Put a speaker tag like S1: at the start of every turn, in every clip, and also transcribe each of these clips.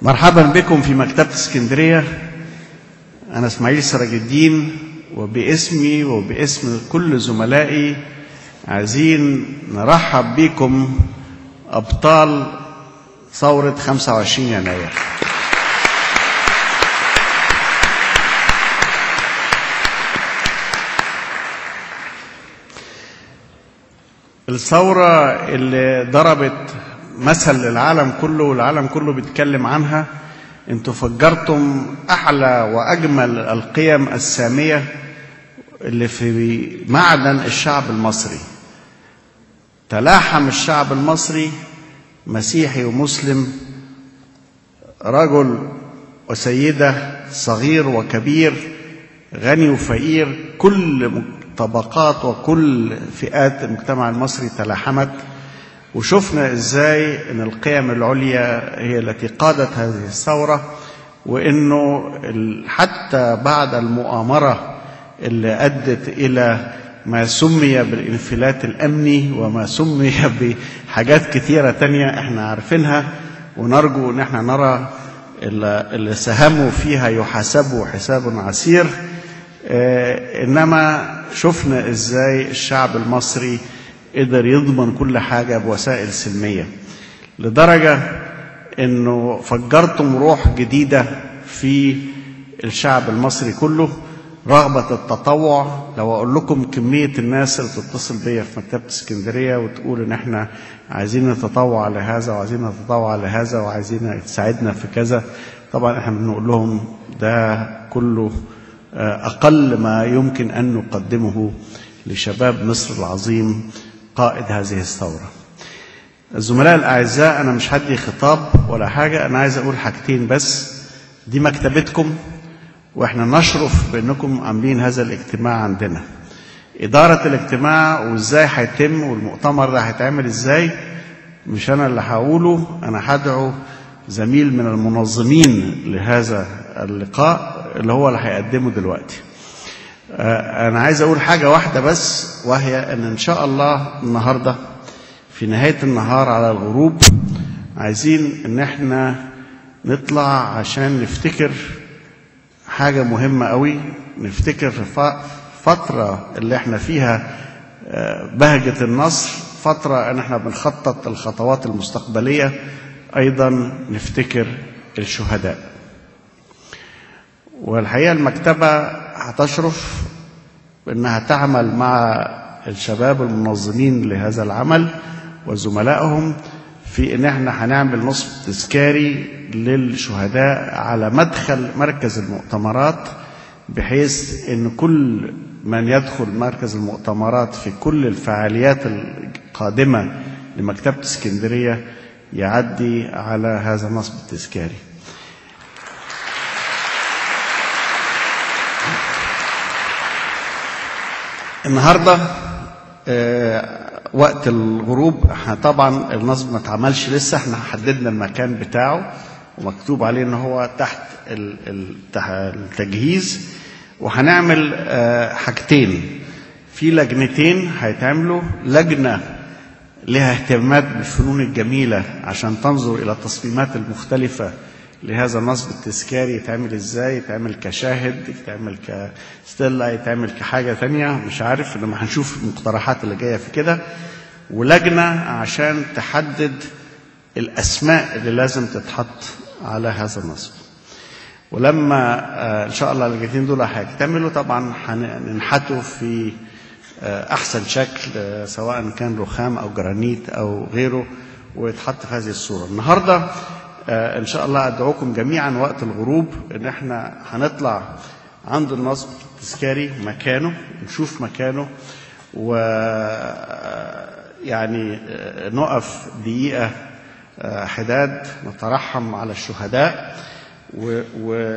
S1: مرحبا بكم في مكتبة اسكندرية أنا إسماعيل سراج الدين وباسمي وباسم كل زملائي عايزين نرحب بكم أبطال ثورة 25 يناير الثورة اللي ضربت مثل للعالم كله والعالم كله بيتكلم عنها انتوا فجرتم احلى واجمل القيم الساميه اللي في معدن الشعب المصري تلاحم الشعب المصري مسيحي ومسلم رجل وسيده صغير وكبير غني وفقير كل طبقات وكل فئات المجتمع المصري تلاحمت وشفنا ازاي ان القيم العليا هي التي قادت هذه الثوره وانه حتى بعد المؤامره اللي ادت الى ما سمي بالانفلات الامني وما سمي بحاجات كثيره تانية احنا عارفينها ونرجو ان احنا نرى اللي ساهموا فيها يحاسبوا حساب عسير اه انما شفنا ازاي الشعب المصري قدر يضمن كل حاجة بوسائل سلمية لدرجة انه فجرتم روح جديدة في الشعب المصري كله رغبة التطوع لو اقول لكم كمية الناس اللي تتصل بيا في مكتبة اسكندرية وتقول ان احنا عايزين نتطوع لهذا وعايزين نتطوع لهذا وعايزين تساعدنا في كذا طبعا احنا بنقول لهم ده كله اقل ما يمكن ان نقدمه لشباب مصر العظيم قائد هذه الثورة الزملاء الأعزاء أنا مش هدي خطاب ولا حاجة أنا عايز أقول حاجتين بس دي مكتبتكم وإحنا نشرف بأنكم عاملين هذا الاجتماع عندنا إدارة الاجتماع وإزاي هيتم والمؤتمر ده هيتعمل إزاي مش أنا اللي هقوله أنا هدعو زميل من المنظمين لهذا اللقاء اللي هو اللي هيقدمه دلوقتي أنا عايز أقول حاجة واحدة بس وهي أن إن شاء الله النهاردة في نهاية النهار على الغروب عايزين إن إحنا نطلع عشان نفتكر حاجة مهمة قوي نفتكر في فترة اللي إحنا فيها بهجة النصر فترة إن إحنا بنخطط الخطوات المستقبلية أيضا نفتكر الشهداء والحقيقة المكتبة هتشرف بأنها تعمل مع الشباب المنظمين لهذا العمل وزملائهم في ان احنا هنعمل نصب تذكاري للشهداء على مدخل مركز المؤتمرات بحيث ان كل من يدخل مركز المؤتمرات في كل الفعاليات القادمه لمكتبه اسكندريه يعدي على هذا النصب التذكاري. النهارده آه وقت الغروب احنا طبعا النصب ما اتعملش لسه احنا حددنا المكان بتاعه ومكتوب عليه ان هو تحت التجهيز وهنعمل آه حاجتين في لجنتين هيتعملوا لجنه لها اهتمامات بالفنون الجميله عشان تنظر الى التصميمات المختلفه لهذا النصب التذكاري يتعمل ازاي يتعمل كشاهد يتعمل كستيلا يتعمل كحاجه تانية مش عارف لما هنشوف المقترحات اللي جايه في كده ولجنه عشان تحدد الاسماء اللي لازم تتحط على هذا النصب ولما ان شاء الله اللجنتين دول هيكتملوا طبعا هننحتوا في احسن شكل سواء كان رخام او جرانيت او غيره ويتحط في هذه الصوره النهارده آه ان شاء الله ادعوكم جميعا وقت الغروب ان احنا هنطلع عند النصب التذكاري مكانه نشوف مكانه و يعني آه نقف دقيقه آه حداد نترحم على الشهداء و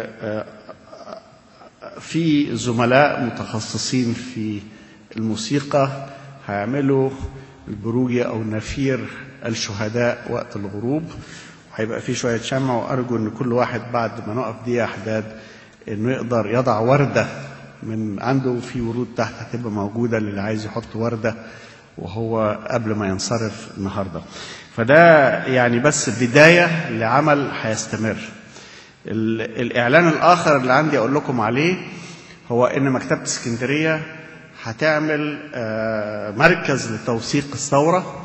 S1: في زملاء متخصصين في الموسيقى هيعملوا البروجي او نفير الشهداء وقت الغروب هيبقى في شويه شمع وارجو ان كل واحد بعد ما نقف دقيقه حداد انه يقدر يضع ورده من عنده في ورود تحت هتبقى موجوده للي عايز يحط ورده وهو قبل ما ينصرف النهارده فده يعني بس بدايه لعمل هيستمر ال- الإعلان الآخر اللي عندي أقول لكم عليه هو إن مكتبة اسكندرية هتعمل آه، مركز لتوثيق الثورة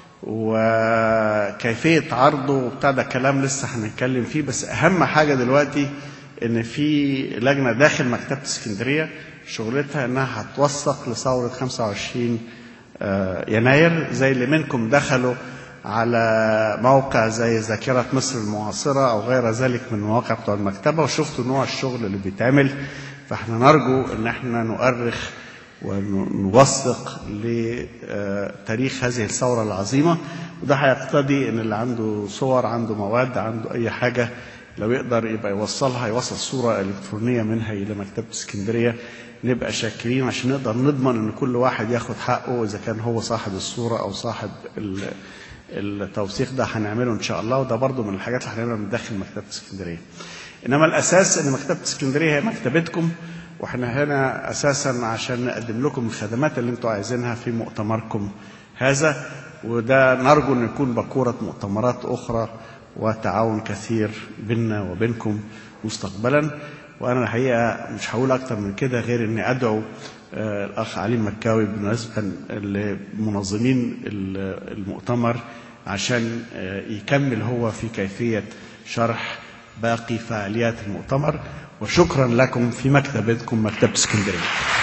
S1: وكيفية عرضه وبتاع ده كلام لسه هنتكلم فيه بس أهم حاجة دلوقتي إن في لجنة داخل مكتبة اسكندرية شغلتها إنها هتوثق لثورة 25 آه، يناير زي اللي منكم دخلوا على موقع زي ذاكرة مصر المعاصرة أو غير ذلك من المواقع بتوع المكتبة وشفتوا نوع الشغل اللي بيتعمل فاحنا نرجو ان احنا نؤرخ ونوثق لتاريخ هذه الثورة العظيمة وده هيقتضي ان اللي عنده صور عنده مواد عنده اي حاجة لو يقدر يبقى يوصلها يوصل صورة الكترونية منها الى مكتبة اسكندرية نبقى شاكرين عشان نقدر نضمن ان كل واحد ياخد حقه اذا كان هو صاحب الصورة او صاحب ال- التوثيق ده هنعمله ان شاء الله وده برضو من الحاجات اللي هنعملها من داخل مكتبة اسكندرية انما الاساس ان مكتبه اسكندريه هي مكتبتكم واحنا هنا اساسا عشان نقدم لكم الخدمات اللي انتم عايزينها في مؤتمركم هذا وده نرجو ان يكون بكوره مؤتمرات اخرى وتعاون كثير بيننا وبينكم مستقبلا وانا الحقيقه مش هقول اكتر من كده غير اني ادعو آه، الاخ علي مكاوي بالنسبه لمنظمين ال- المؤتمر عشان آه، يكمل هو في كيفيه شرح باقي فعاليات المؤتمر وشكرا لكم في مكتبتكم مكتبة اسكندرية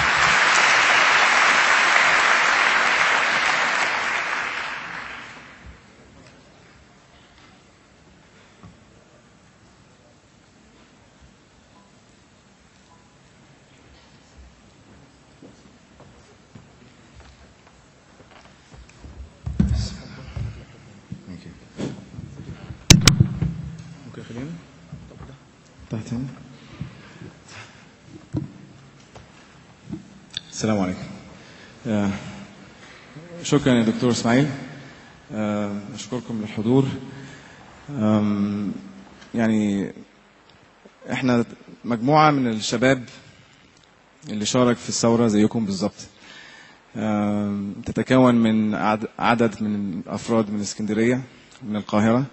S2: ممكن خلينا تحت هنا السلام عليكم آه، شكرا يا دكتور اسماعيل آه، اشكركم للحضور آم، يعني احنا مجموعه من الشباب اللي شارك في الثوره زيكم بالظبط آم، تتكون من عد- عدد من الافراد من اسكندريه من القاهره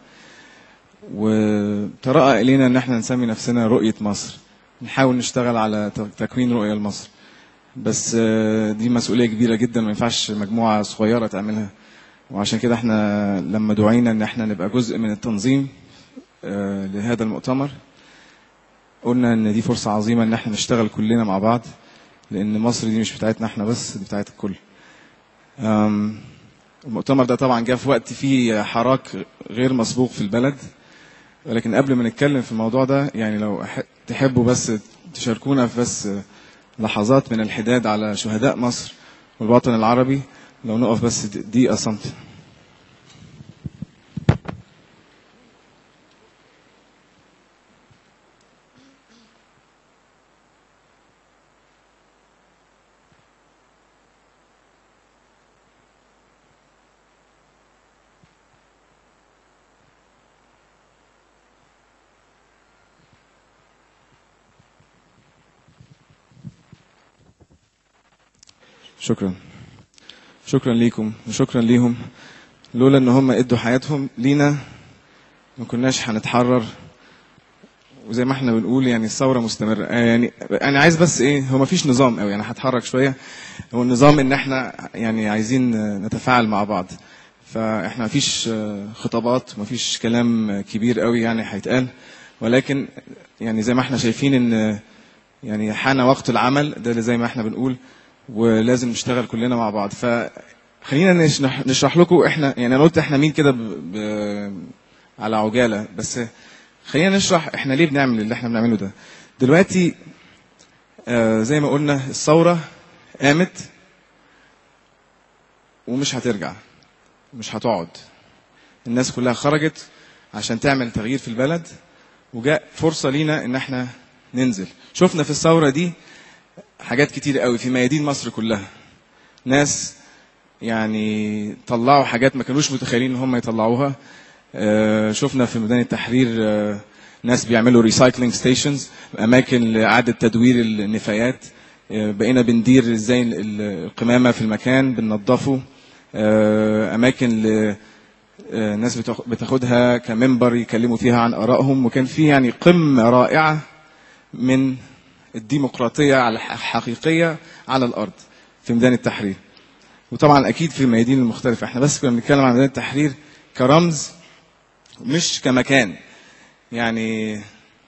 S2: وترأى إلينا إن احنا نسمي نفسنا رؤية مصر نحاول نشتغل على ت- تكوين رؤية لمصر بس آه، دي مسؤولية كبيرة جدا ما ينفعش مجموعة صغيرة تعملها وعشان كده احنا لما دعينا ان احنا نبقى جزء من التنظيم آه، لهذا المؤتمر قلنا ان دي فرصة عظيمة ان احنا نشتغل كلنا مع بعض لان مصر دي مش بتاعتنا احنا بس دي بتاعت الكل آم، المؤتمر ده طبعا جاء في وقت فيه حراك غير مسبوق في البلد ولكن قبل ما نتكلم في الموضوع ده يعني لو أح- تحبوا بس تشاركونا في بس لحظات من الحداد على شهداء مصر والوطن العربي لو نقف بس دقيقة صمت شكرا شكرا ليكم وشكرا ليهم لولا ان هم ادوا حياتهم لينا ما كناش هنتحرر وزي ما احنا بنقول يعني الثوره مستمره آه يعني انا عايز بس ايه هو ما فيش نظام قوي انا هتحرك شويه هو النظام ان احنا يعني عايزين نتفاعل مع بعض فاحنا ما فيش خطابات ما فيش كلام كبير قوي يعني هيتقال ولكن يعني زي ما احنا شايفين ان يعني حان وقت العمل ده اللي زي ما احنا بنقول ولازم نشتغل كلنا مع بعض فخلينا نشرح, نشرح لكم احنا يعني انا قلت احنا مين كده ب... ب... على عجاله بس خلينا نشرح احنا ليه بنعمل اللي احنا بنعمله ده دلوقتي آه زي ما قلنا الثوره قامت ومش هترجع مش هتقعد الناس كلها خرجت عشان تعمل تغيير في البلد وجاء فرصه لينا ان احنا ننزل شفنا في الثوره دي حاجات كتير قوي في ميادين مصر كلها ناس يعني طلعوا حاجات ما كانوش متخيلين ان هم يطلعوها آه شفنا في ميدان التحرير آه ناس بيعملوا ريسايكلينج ستيشنز اماكن لاعاده تدوير النفايات آه بقينا بندير ازاي القمامه في المكان بننظفه اماكن آه، ناس بتاخ- بتاخدها كمنبر يكلموا فيها عن ارائهم وكان في يعني قمه رائعه من الديمقراطيه على حقيقيه على الارض في ميدان التحرير وطبعا اكيد في الميادين المختلفه احنا بس كنا بنتكلم عن ميدان التحرير كرمز مش كمكان يعني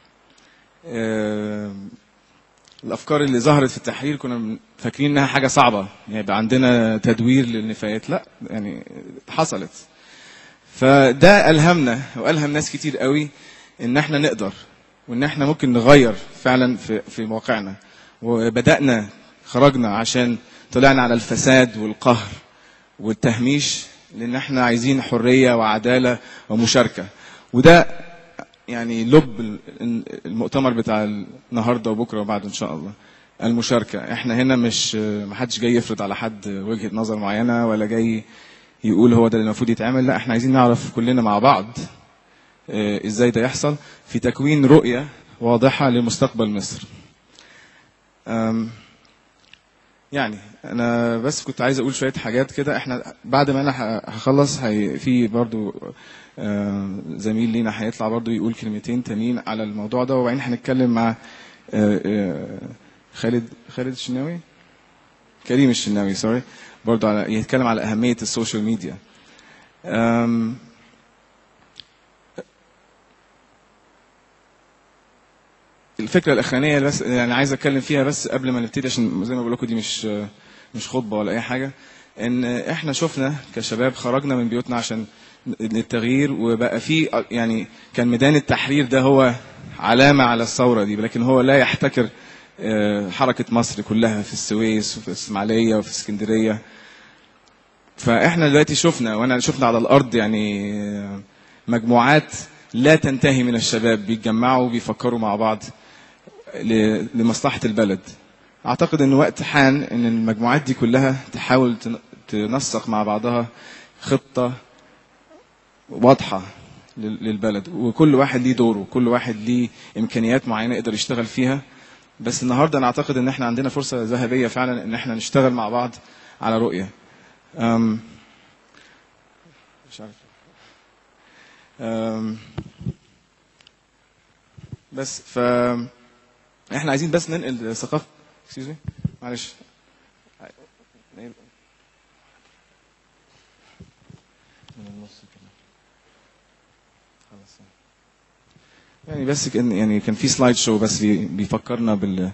S2: آه، الافكار اللي ظهرت في التحرير كنا فاكرين انها حاجه صعبه يعني يبقى عندنا تدوير للنفايات لا يعني حصلت فده الهمنا والهم ناس كتير قوي ان احنا نقدر وان احنا ممكن نغير فعلا في في موقعنا وبدانا خرجنا عشان طلعنا على الفساد والقهر والتهميش لان احنا عايزين حريه وعداله ومشاركه وده يعني لب المؤتمر بتاع النهارده وبكره وبعده ان شاء الله المشاركه احنا هنا مش ما حدش جاي يفرض على حد وجهه نظر معينه ولا جاي يقول هو ده اللي المفروض يتعمل لا احنا عايزين نعرف كلنا مع بعض آه، ازاي ده يحصل في تكوين رؤيه واضحه لمستقبل مصر أم، يعني انا بس كنت عايز اقول شويه حاجات كده احنا بعد ما انا ه- هخلص هي في برضو آه، زميل لينا هيطلع برضو يقول كلمتين تانيين على الموضوع ده وبعدين هنتكلم مع آه، آه، خالد خالد الشناوي كريم الشناوي سوري برضو على يتكلم على اهميه السوشيال ميديا أم، الفكره الاخرانيه بس يعني عايز اتكلم فيها بس قبل ما نبتدي عشان زي ما بقول لكم دي مش مش خطبه ولا اي حاجه ان احنا شفنا كشباب خرجنا من بيوتنا عشان التغيير وبقى في يعني كان ميدان التحرير ده هو علامه على الثوره دي لكن هو لا يحتكر آه، حركه مصر كلها في السويس وفي الاسماعيليه وفي اسكندريه فاحنا دلوقتي شفنا وانا شفنا على الارض يعني آه، مجموعات لا تنتهي من الشباب بيتجمعوا بيفكروا مع بعض ل- لمصلحة البلد أعتقد أن وقت حان أن المجموعات دي كلها تحاول تن- تنسق مع بعضها خطة واضحة لل- للبلد وكل واحد ليه دوره وكل واحد ليه إمكانيات معينة يقدر يشتغل فيها بس النهاردة أنا أعتقد أن احنا عندنا فرصة ذهبية فعلا أن احنا نشتغل مع بعض على رؤية أم مش عارف أم بس ف احنا عايزين بس ننقل ثقافه اكسكيوز مي معلش من النص كده خلاص يعني بس كان يعني كان في سلايد شو بس بي- بيفكرنا بال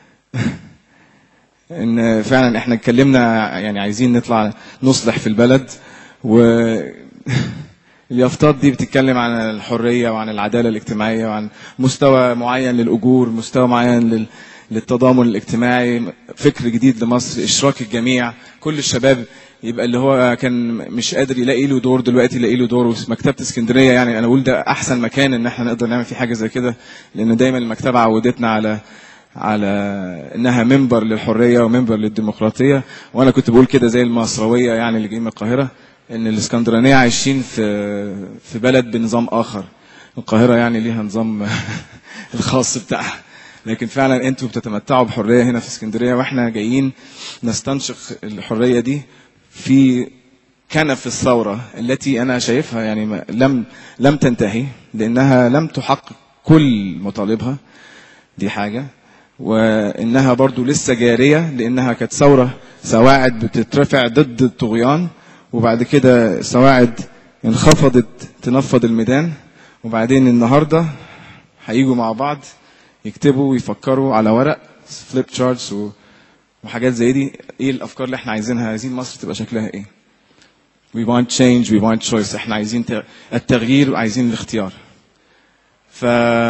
S2: ان فعلا احنا اتكلمنا يعني عايزين نطلع نصلح في البلد و اليافطات دي بتتكلم عن الحرية وعن العدالة الاجتماعية وعن مستوى معين للأجور مستوى معين لل... للتضامن الاجتماعي فكر جديد لمصر إشراك الجميع كل الشباب يبقى اللي هو كان مش قادر يلاقي له دور دلوقتي يلاقي له دور مكتبة اسكندرية يعني أنا بقول ده أحسن مكان إن احنا نقدر نعمل فيه حاجة زي كده لأن دايما المكتبة عودتنا على على انها منبر للحريه ومنبر للديمقراطيه وانا كنت بقول كده زي المصرويه يعني اللي جايين من القاهره ان الاسكندرانيه عايشين في في بلد بنظام اخر القاهره يعني ليها نظام الخاص بتاعها لكن فعلا انتوا بتتمتعوا بحريه هنا في اسكندريه واحنا جايين نستنشق الحريه دي في كنف الثوره التي انا شايفها يعني ما- لم لم تنتهي لانها لم تحقق كل مطالبها دي حاجة وإنها برضو لسه جارية لأنها كانت ثورة سواعد بتترفع ضد الطغيان وبعد كده سواعد انخفضت تنفض الميدان وبعدين النهاردة هيجوا مع بعض يكتبوا ويفكروا على ورق فليب تشارتس وحاجات زي دي ايه الافكار اللي احنا عايزينها عايزين مصر تبقى شكلها ايه we want change we want choice احنا عايزين ت- التغيير وعايزين الاختيار ف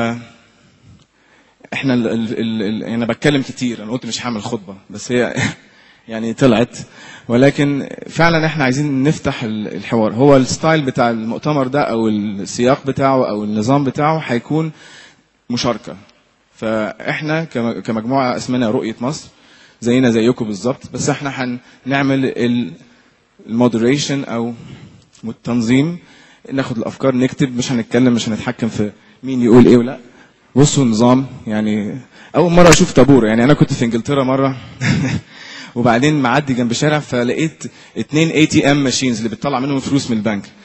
S2: احنا ال ال ال ال انا بتكلم كتير انا قلت مش هعمل خطبه بس هي يعني طلعت ولكن فعلا احنا عايزين نفتح ال- الحوار هو الستايل بتاع المؤتمر ده او السياق بتاعه او النظام بتاعه هيكون مشاركه فاحنا كم- كمجموعه اسمنا رؤيه مصر زينا زيكم بالظبط بس احنا هنعمل المودريشن او التنظيم ناخد الافكار نكتب مش هنتكلم مش هنتحكم في مين يقول ايه ولا بصوا النظام يعني اول مره اشوف طابور يعني انا كنت في انجلترا مره وبعدين معدي جنب شارع فلقيت اتنين اي تي ام ماشينز اللي بتطلع منهم فلوس من البنك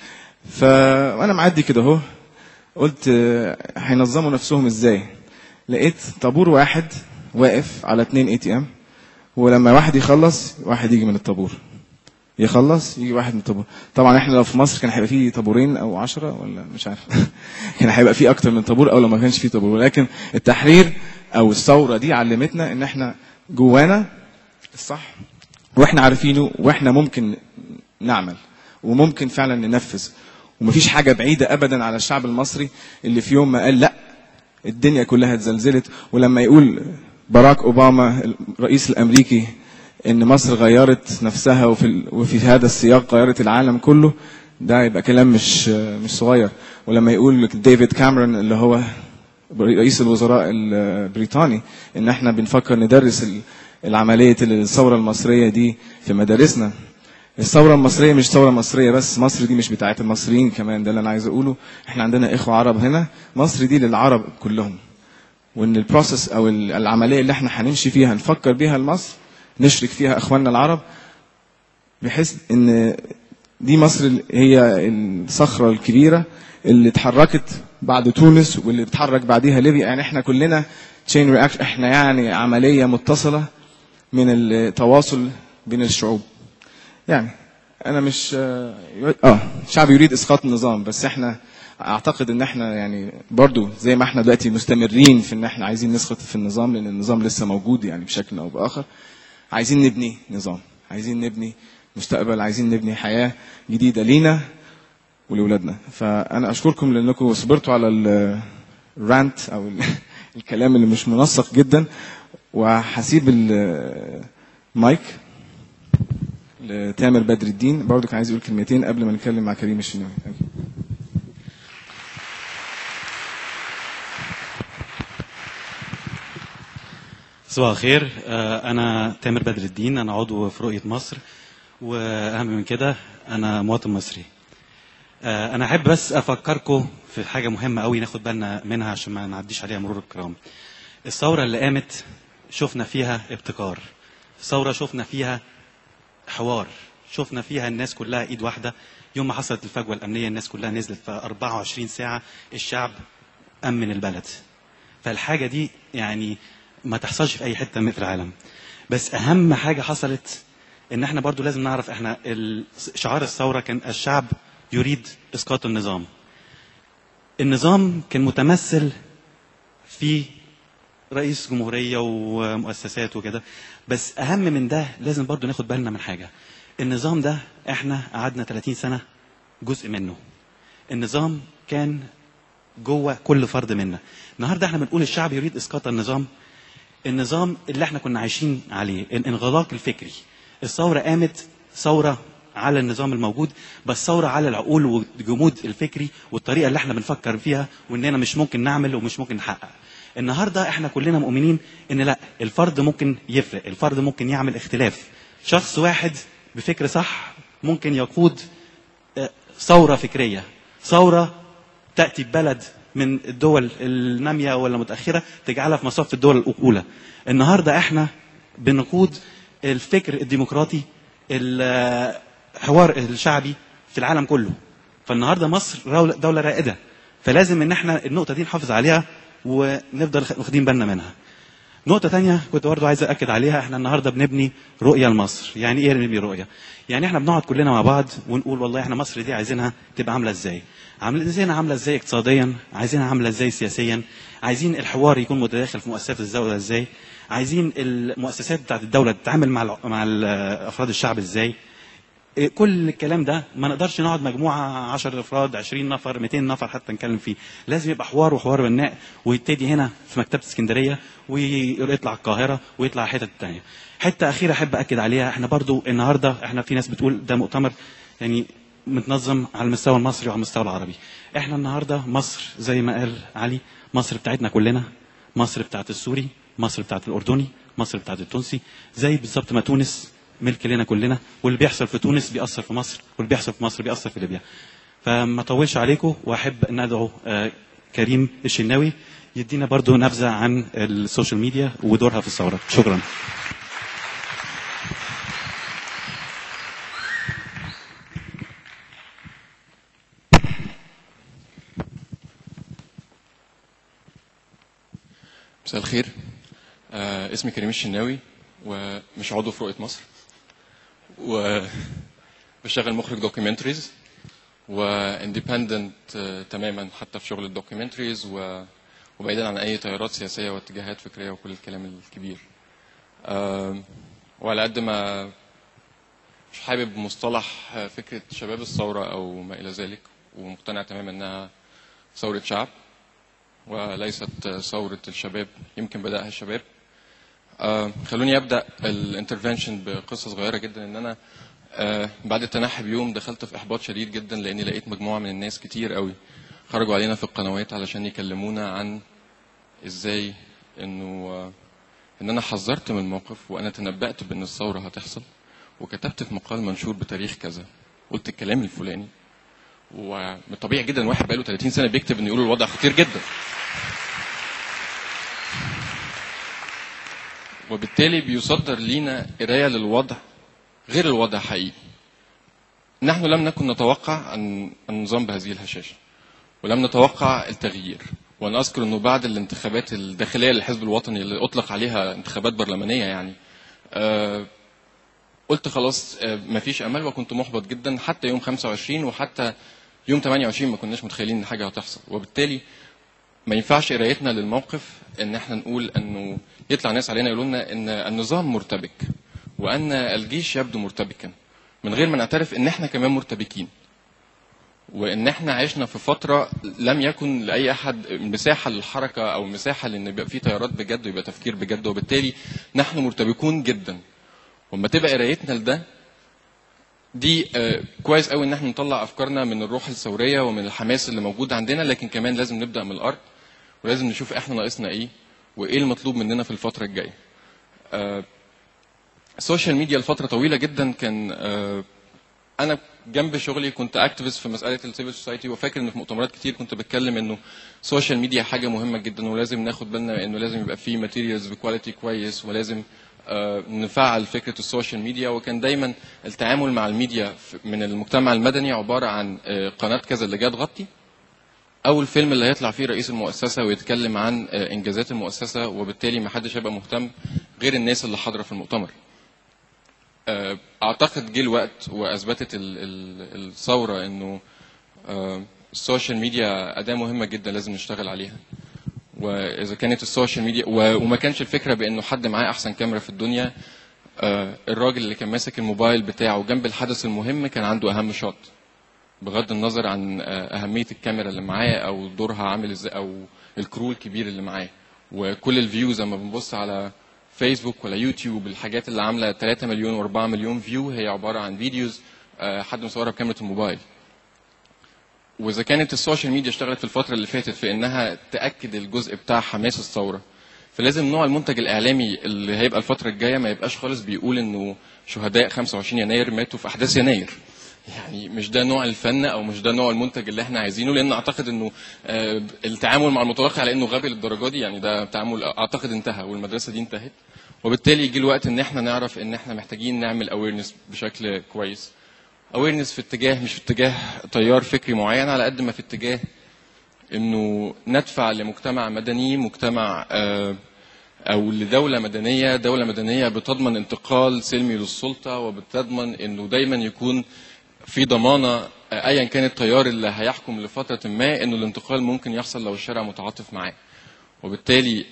S2: ف وانا معدي كده اهو قلت آه، هينظموا نفسهم ازاي لقيت طابور واحد واقف على اتنين اي تي ام ولما واحد يخلص واحد يجي من الطابور يخلص يجي واحد من الطابور طبعا احنا لو في مصر كان هيبقى فيه طابورين او عشرة ولا مش عارف كان هيبقى فيه اكتر من طابور او لو ما كانش فيه طابور ولكن التحرير او الثوره دي علمتنا ان احنا جوانا الصح واحنا عارفينه واحنا ممكن نعمل وممكن فعلا ننفذ ومفيش حاجه بعيده ابدا على الشعب المصري اللي في يوم ما قال لا الدنيا كلها اتزلزلت ولما يقول باراك اوباما الرئيس الامريكي ان مصر غيرت نفسها وفي ال- وفي هذا السياق غيرت العالم كله ده يبقى كلام مش مش صغير ولما يقول ديفيد كاميرون اللي هو رئيس الوزراء البريطاني ان احنا بنفكر ندرس ال- العمليه الثوره المصريه دي في مدارسنا الثوره المصريه مش ثوره مصريه بس مصر دي مش بتاعت المصريين كمان ده اللي انا عايز اقوله احنا عندنا اخوه عرب هنا مصر دي للعرب كلهم وان البروسيس او ال- العمليه اللي احنا هنمشي فيها نفكر بيها لمصر نشرك فيها اخواننا العرب بحيث ان دي مصر ال- هي الصخره الكبيره اللي اتحركت بعد تونس واللي بتحرك بعديها ليبيا يعني احنا كلنا تشين رياكشن احنا يعني عمليه متصله من التواصل بين الشعوب يعني انا مش اه آه، الشعب يريد اسقاط النظام بس احنا اعتقد ان احنا يعني برضو زي ما احنا دلوقتي مستمرين في ان احنا عايزين نسقط في النظام لان النظام لسه موجود يعني بشكل او باخر عايزين نبني نظام عايزين نبني مستقبل عايزين نبني حياه جديده لينا ولولادنا فانا اشكركم لانكم صبرتوا على ال- الرانت او ال- الكلام اللي مش منسق جدا وهسيب ال- المايك لتامر بدر الدين برضه كان عايز يقول كلمتين قبل ما نتكلم مع كريم الشناوي Thank you.
S3: صباح الخير آه، أنا تامر بدر الدين أنا عضو في رؤية مصر وأهم من كده أنا مواطن مصري آه، أنا أحب بس أفكركم في حاجة مهمة قوي ناخد بالنا منها عشان ما نعديش عليها مرور الكرام الثورة اللي قامت شفنا فيها ابتكار ثورة شفنا فيها حوار شفنا فيها الناس كلها ايد واحده يوم ما حصلت الفجوه الامنيه الناس كلها نزلت في 24 ساعه الشعب امن البلد فالحاجه دي يعني ما تحصلش في اي حته في العالم بس اهم حاجه حصلت ان احنا برضو لازم نعرف احنا ال- شعار الثوره كان الشعب يريد اسقاط النظام النظام كان متمثل في رئيس جمهوريه ومؤسسات وكده بس اهم من ده لازم برضو ناخد بالنا من حاجه النظام ده احنا قعدنا 30 سنه جزء منه النظام كان جوه كل فرد منا النهارده احنا بنقول الشعب يريد اسقاط النظام النظام اللي احنا كنا عايشين عليه الانغلاق الفكري الثوره قامت ثوره على النظام الموجود بس ثوره على العقول والجمود الفكري والطريقه اللي احنا بنفكر فيها واننا مش ممكن نعمل ومش ممكن نحقق النهارده احنا كلنا مؤمنين ان لا الفرد ممكن يفرق الفرد ممكن يعمل اختلاف شخص واحد بفكر صح ممكن يقود آه، ثوره فكريه ثوره تاتي ببلد من الدول الناميه ولا متاخره تجعلها في مصاف الدول الاولى النهارده احنا بنقود الفكر الديمقراطي الحوار الشعبي في العالم كله فالنهارده مصر دولة- دوله رائده فلازم ان احنا النقطه دي نحافظ عليها ونفضل واخدين بالنا منها نقطة تانية كنت برضه عايز أكد عليها احنا النهاردة بنبني رؤية لمصر، يعني إيه نبني رؤية؟ يعني احنا بنقعد كلنا مع بعض ونقول والله احنا مصر دي عايزينها تبقى عاملة إزاي؟ عايزينها عاملة إزاي اقتصاديا؟ عايزينها عاملة إزاي سياسيا؟ عايزين الحوار يكون متداخل في مؤسسات الدولة إزاي؟ عايزين المؤسسات بتاعت الدولة تتعامل مع الع- مع ال- أفراد الشعب إزاي؟ إيه، كل الكلام ده ما نقدرش نقعد مجموعه 10 افراد 20 نفر 200 نفر حتى نتكلم فيه لازم يبقى حوار وحوار بناء ويبتدي هنا في مكتبه اسكندريه ويطلع القاهره ويطلع حتت تانية حته اخيره احب اكد عليها احنا برضو النهارده احنا في ناس بتقول ده مؤتمر يعني متنظم على المستوى المصري وعلى المستوى العربي احنا النهارده مصر زي ما قال علي مصر بتاعتنا كلنا مصر بتاعت السوري مصر بتاعت الاردني مصر بتاعت التونسي زي بالظبط ما تونس ملك لنا كلنا واللي بيحصل في تونس بيأثر في مصر واللي بيحصل في مصر بيأثر في ليبيا فما اطولش عليكم واحب ان ادعو آه، كريم الشناوي يدينا برضو نبذه عن السوشيال ميديا ودورها في الثوره شكرا
S4: مساء الخير آه اسمي كريم الشناوي ومش عضو في رؤية مصر وبشتغل مخرج دوكيومنتريز واندبندنت آه تماما حتى في شغل الدوكيومنتريز و... وبعيدا عن اي تيارات سياسيه واتجاهات فكريه وكل الكلام الكبير آه وعلى قد ما مش حابب مصطلح فكره شباب الثوره او ما الى ذلك ومقتنع تماما انها ثوره شعب وليست ثورة الشباب يمكن بدأها الشباب آه خلوني أبدأ الانترفنشن بقصة صغيرة جدا إن أنا آه بعد التنحي بيوم دخلت في إحباط شديد جدا لأني لقيت مجموعة من الناس كتير قوي خرجوا علينا في القنوات علشان يكلمونا عن إزاي إنه آه إن أنا حذرت من الموقف وأنا تنبأت بإن الثورة هتحصل وكتبت في مقال منشور بتاريخ كذا قلت الكلام الفلاني ومن طبيعي جدا واحد بقاله 30 سنه بيكتب ان يقول الوضع خطير جدا وبالتالي بيصدر لينا قرايه للوضع غير الوضع حقيقي نحن لم نكن نتوقع ان النظام بهذه الهشاشه ولم نتوقع التغيير وانا اذكر انه بعد الانتخابات الداخليه للحزب الوطني اللي اطلق عليها انتخابات برلمانيه يعني آه قلت خلاص آه مفيش امل وكنت محبط جدا حتى يوم 25 وحتى يوم 28 ما كناش متخيلين ان حاجه هتحصل وبالتالي ما ينفعش قرايتنا للموقف ان احنا نقول انه يطلع ناس علينا يقولوا لنا ان النظام مرتبك وان الجيش يبدو مرتبكا من غير ما نعترف ان احنا كمان مرتبكين وان احنا عشنا في فتره لم يكن لاي احد مساحه للحركه او مساحه لان يبقى في تيارات بجد ويبقى تفكير بجد وبالتالي نحن مرتبكون جدا وما تبقى قرايتنا لده دي آه كويس قوي ان احنا نطلع افكارنا من الروح الثوريه ومن الحماس اللي موجود عندنا لكن كمان لازم نبدا من الارض ولازم نشوف احنا ناقصنا ايه وايه المطلوب مننا في الفتره الجايه. آه السوشيال ميديا لفتره طويله جدا كان آه انا جنب شغلي كنت اكتيفست في مساله السيفل سوسايتي وفاكر ان في مؤتمرات كتير كنت بتكلم انه السوشيال ميديا حاجه مهمه جدا ولازم ناخد بالنا انه لازم يبقى فيه ماتيريالز بكواليتي كويس ولازم نفعل فكره السوشيال ميديا وكان دايما التعامل مع الميديا من المجتمع المدني عباره عن قناه كذا اللي جايه تغطي او الفيلم اللي هيطلع فيه رئيس المؤسسه ويتكلم عن انجازات المؤسسه وبالتالي ما حدش هيبقى مهتم غير الناس اللي حاضره في المؤتمر. اعتقد جه الوقت واثبتت الثوره انه السوشيال ميديا اداه مهمه جدا لازم نشتغل عليها. واذا كانت السوشيال ميديا وما كانش الفكره بانه حد معاه احسن كاميرا في الدنيا الراجل اللي كان ماسك الموبايل بتاعه جنب الحدث المهم كان عنده اهم شوت بغض النظر عن اهميه الكاميرا اللي معاه او دورها عامل ازاي او الكرو الكبير اللي معاه وكل الفيوز لما بنبص على فيسبوك ولا يوتيوب الحاجات اللي عامله 3 مليون و4 مليون فيو هي عباره عن فيديوز حد مصورها بكاميرا الموبايل واذا كانت السوشيال ميديا اشتغلت في الفتره اللي فاتت في انها تاكد الجزء بتاع حماس الثوره فلازم نوع المنتج الاعلامي اللي هيبقى الفتره الجايه ما يبقاش خالص بيقول انه شهداء 25 يناير ماتوا في احداث يناير يعني مش ده نوع الفن او مش ده نوع المنتج اللي احنا عايزينه لان اعتقد انه التعامل مع المتوقع على انه غبي للدرجه دي يعني ده تعامل اعتقد انتهى والمدرسه دي انتهت وبالتالي يجي الوقت ان احنا نعرف ان احنا محتاجين نعمل اويرنس بشكل كويس اويرنس في اتجاه مش في اتجاه تيار فكري معين على قد ما في اتجاه انه ندفع لمجتمع مدني مجتمع او لدوله مدنيه دوله مدنيه بتضمن انتقال سلمي للسلطه وبتضمن انه دايما يكون في ضمانه ايا كان التيار اللي هيحكم لفتره ما انه الانتقال ممكن يحصل لو الشارع متعاطف معاه وبالتالي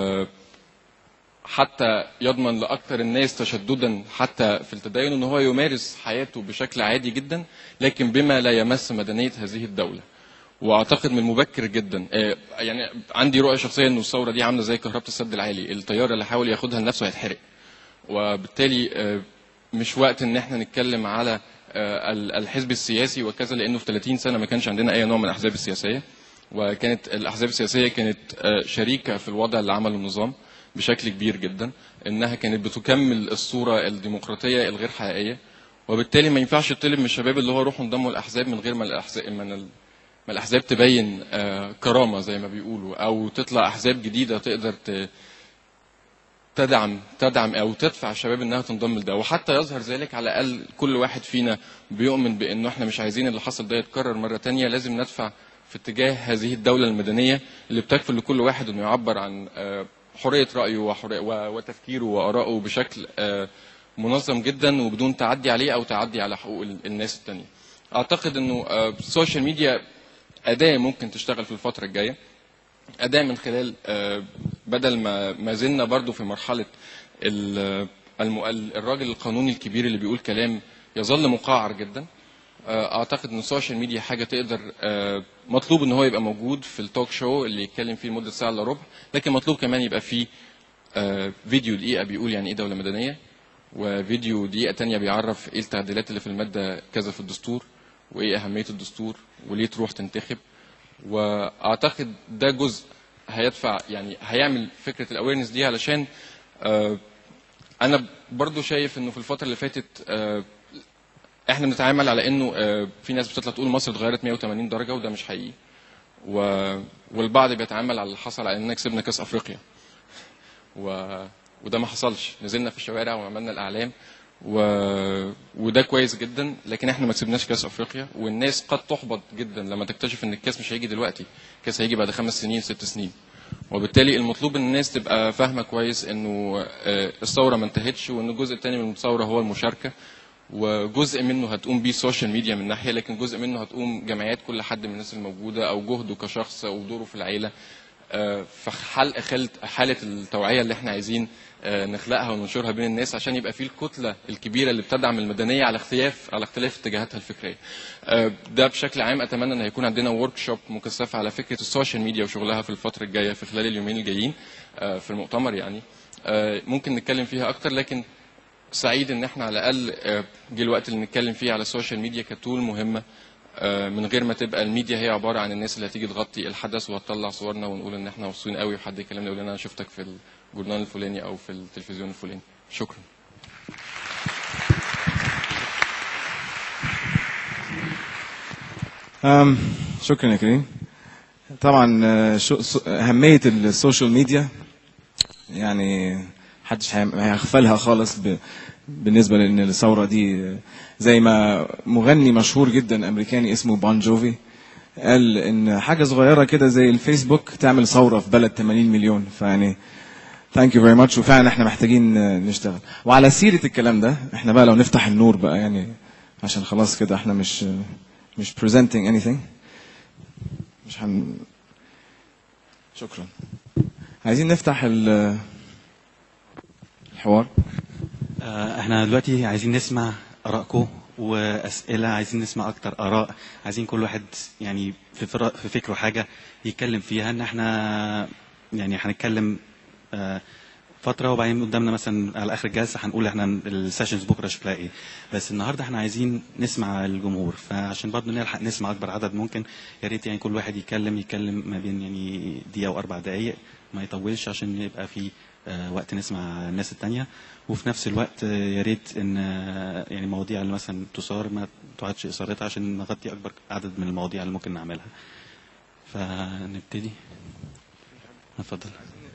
S4: حتى يضمن لاكثر الناس تشددا حتى في التدين ان هو يمارس حياته بشكل عادي جدا لكن بما لا يمس مدنيه هذه الدوله. واعتقد من المبكر جدا يعني عندي رؤيه شخصيه انه الثوره دي عامله زي كهرباء السد العالي، التيار اللي حاول ياخدها لنفسه هيتحرق. وبالتالي مش وقت ان احنا نتكلم على الحزب السياسي وكذا لانه في 30 سنه ما كانش عندنا اي نوع من الاحزاب السياسيه وكانت الاحزاب السياسيه كانت شريكه في الوضع اللي عمله النظام. بشكل كبير جدا انها كانت بتكمل الصوره الديمقراطيه الغير حقيقيه وبالتالي ما ينفعش تطلب من الشباب اللي هو روحوا انضموا الاحزاب من غير ما الاحزاب من ال... ما الاحزاب تبين آه كرامه زي ما بيقولوا او تطلع احزاب جديده تقدر ت... تدعم تدعم او تدفع الشباب انها تنضم لده وحتى يظهر ذلك على الاقل كل واحد فينا بيؤمن بانه احنا مش عايزين اللي حصل ده يتكرر مره تانية لازم ندفع في اتجاه هذه الدوله المدنيه اللي بتكفل لكل واحد انه يعبر عن آه حريه رايه وحرية و- وتفكيره وارائه بشكل آه، منظم جدا وبدون تعدي عليه او تعدي على حقوق ال- الناس التانية اعتقد انه آه، السوشيال ميديا اداه ممكن تشتغل في الفتره الجايه اداه من خلال آه، بدل ما ما زلنا برضو في مرحله ال- الم- الراجل القانوني الكبير اللي بيقول كلام يظل مقعر جدا آه، اعتقد ان السوشيال ميديا حاجه تقدر آه، مطلوب ان هو يبقى موجود في التوك شو اللي يتكلم فيه لمده ساعه الا ربع لكن مطلوب كمان يبقى فيه آه، فيديو دقيقه بيقول يعني ايه دوله مدنيه وفيديو دقيقه تانية بيعرف ايه التعديلات اللي في الماده كذا في الدستور وايه اهميه الدستور وليه تروح تنتخب واعتقد ده جزء هيدفع يعني هيعمل فكره الاويرنس دي علشان آه، انا برضو شايف انه في الفتره اللي فاتت آه، احنا بنتعامل على انه آه، في ناس بتطلع تقول مصر اتغيرت 180 درجه وده مش حقيقي و... والبعض بيتعامل على اللي حصل على اننا كسبنا كاس افريقيا و... وده ما حصلش نزلنا في الشوارع وعملنا الاعلام و... وده كويس جدا لكن احنا ما كسبناش كاس افريقيا والناس قد تحبط جدا لما تكتشف ان الكاس مش هيجي دلوقتي الكاس هيجي بعد خمس سنين ست سنين وبالتالي المطلوب ان الناس تبقى فاهمه كويس انه آه، الثوره ما انتهتش وان الجزء الثاني من الثوره هو المشاركه وجزء منه هتقوم بيه السوشيال ميديا من ناحيه لكن جزء منه هتقوم جمعيات كل حد من الناس الموجوده او جهده كشخص او دوره في العيله آه، في حل حالة حالة التوعية اللي احنا عايزين آه، نخلقها وننشرها بين الناس عشان يبقى في الكتلة الكبيرة اللي بتدعم المدنية على اختلاف على اختلاف اتجاهاتها الفكرية. آه، ده بشكل عام اتمنى ان هيكون عندنا ورك شوب مكثفة على فكرة السوشيال ميديا وشغلها في الفترة الجاية في خلال اليومين الجايين آه، في المؤتمر يعني. آه، ممكن نتكلم فيها اكتر لكن سعيد ان احنا على الاقل آه، جه الوقت اللي نتكلم فيه على السوشيال ميديا كتول مهمه آه، من غير ما تبقى الميديا هي عباره عن الناس اللي هتيجي تغطي الحدث وهتطلع صورنا ونقول ان احنا مبسوطين قوي وحد يكلمنا يقول لنا انا شفتك في الجورنال الفلاني او في التلفزيون الفلاني شكرا
S2: أم شكرا يا كريم طبعا آه، شو- سو- أهمية السوشيال ميديا يعني محدش هي- هيغفلها خالص ب... بالنسبة لأن الثورة دي آه، زي ما مغني مشهور جدا أمريكاني اسمه بون جوفي قال إن حاجة صغيرة كده زي الفيسبوك تعمل ثورة في بلد 80 مليون فيعني ثانك يو فيري ماتش وفعلا احنا محتاجين آه، نشتغل وعلى سيرة الكلام ده احنا بقى لو نفتح النور بقى يعني عشان خلاص كده احنا مش آه، مش presenting anything مش هن شكرا عايزين نفتح ال- الحوار
S3: آه، احنا دلوقتي عايزين نسمع ارائكم واسئله عايزين نسمع اكتر اراء عايزين كل واحد يعني في فر- في فكره حاجه يتكلم فيها ان احنا يعني هنتكلم آه، فتره وبعدين قدامنا مثلا على اخر الجلسه هنقول احنا السيشنز بكره شكلها ايه بس النهارده احنا عايزين نسمع الجمهور فعشان برضه نلحق نسمع اكبر عدد ممكن يا ريت يعني كل واحد يتكلم يتكلم ما بين يعني دقيقه واربع دقائق ما يطولش عشان يبقى في آه، وقت نسمع الناس التانية وفي نفس الوقت آه، يا ريت ان آه، يعني المواضيع اللي مثلا تثار ما تعادش اثارتها عشان نغطي اكبر عدد من المواضيع اللي ممكن نعملها فنبتدي اتفضل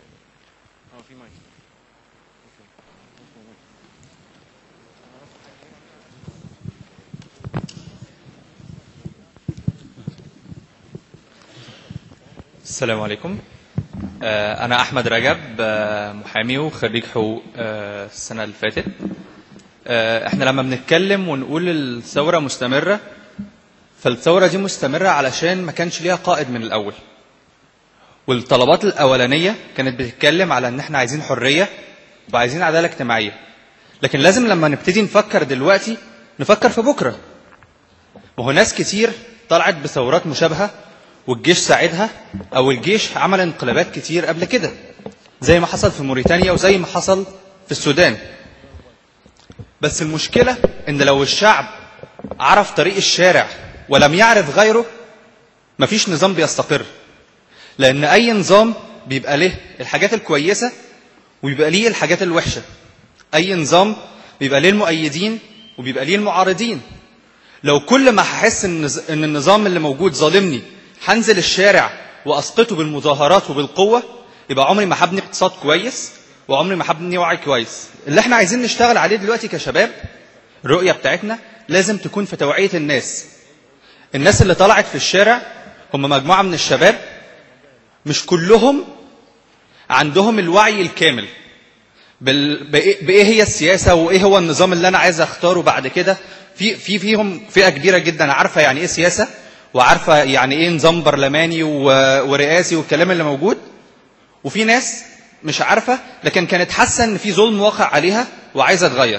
S5: السلام عليكم آه، أنا أحمد رجب آه، محامي وخريج حقوق آه، السنة اللي فاتت آه، إحنا لما بنتكلم ونقول الثورة مستمرة فالثورة دي مستمرة علشان ما كانش ليها قائد من الأول والطلبات الأولانية كانت بتتكلم على إن إحنا عايزين حرية وعايزين عدالة اجتماعية لكن لازم لما نبتدي نفكر دلوقتي نفكر في بكرة ما هو ناس كتير طلعت بثورات مشابهة والجيش ساعدها أو الجيش عمل انقلابات كتير قبل كده زي ما حصل في موريتانيا وزي ما حصل في السودان بس المشكلة إن لو الشعب عرف طريق الشارع ولم يعرف غيره مفيش نظام بيستقر لأن أي نظام بيبقى له الحاجات الكويسة وبيبقى ليه الحاجات الوحشة أي نظام بيبقى ليه المؤيدين وبيبقى ليه المعارضين لو كل ما هحس ان النظ- ان النظام اللي موجود ظالمني هنزل الشارع واسقطه بالمظاهرات وبالقوه يبقى عمري ما هبني اقتصاد كويس وعمري ما هبني وعي كويس اللي احنا عايزين نشتغل عليه دلوقتي كشباب الرؤيه بتاعتنا لازم تكون في توعيه الناس الناس اللي طلعت في الشارع هم مجموعه من الشباب مش كلهم عندهم الوعي الكامل بال... بإيه... بايه هي السياسه وايه هو النظام اللي انا عايز اختاره بعد كده في في فيهم فئه كبيره جدا عارفه يعني ايه سياسه وعارفه يعني ايه نظام برلماني و... ورئاسي والكلام اللي موجود وفي ناس مش عارفه لكن كانت حاسه ان في ظلم واقع عليها وعايزه تغير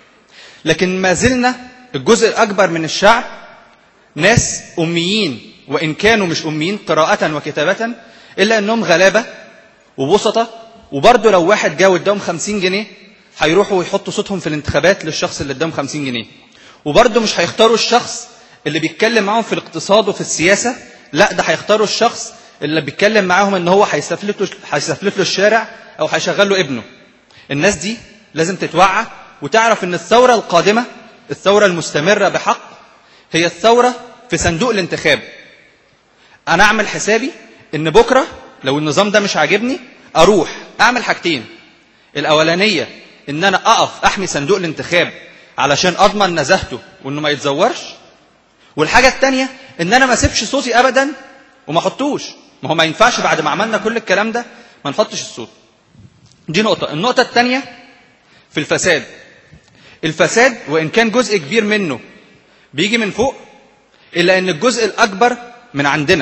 S5: لكن ما زلنا الجزء الاكبر من الشعب ناس اميين وان كانوا مش اميين قراءه وكتابه الا انهم غلابه وبسطه وبرضه لو واحد جه واداهم 50 جنيه هيروحوا ويحطوا صوتهم في الانتخابات للشخص اللي اداهم 50 جنيه وبرضه مش هيختاروا الشخص اللي بيتكلم معاهم في الاقتصاد وفي السياسه لا ده هيختاروا الشخص اللي بيتكلم معاهم ان هو هيستفلت له هيستفلت له الشارع او هيشغل له ابنه الناس دي لازم تتوعى وتعرف ان الثوره القادمه الثوره المستمره بحق هي الثوره في صندوق الانتخاب انا اعمل حسابي ان بكره لو النظام ده مش عاجبني اروح اعمل حاجتين الاولانيه ان انا اقف احمي صندوق الانتخاب علشان اضمن نزاهته وانه ما يتزورش والحاجه الثانيه ان انا ما اسيبش صوتي ابدا وما احطوش ما هو ما ينفعش بعد ما عملنا كل الكلام ده ما نحطش الصوت دي نقطه النقطه الثانيه في الفساد الفساد وان كان جزء كبير منه بيجي من فوق الا ان الجزء الاكبر من عندنا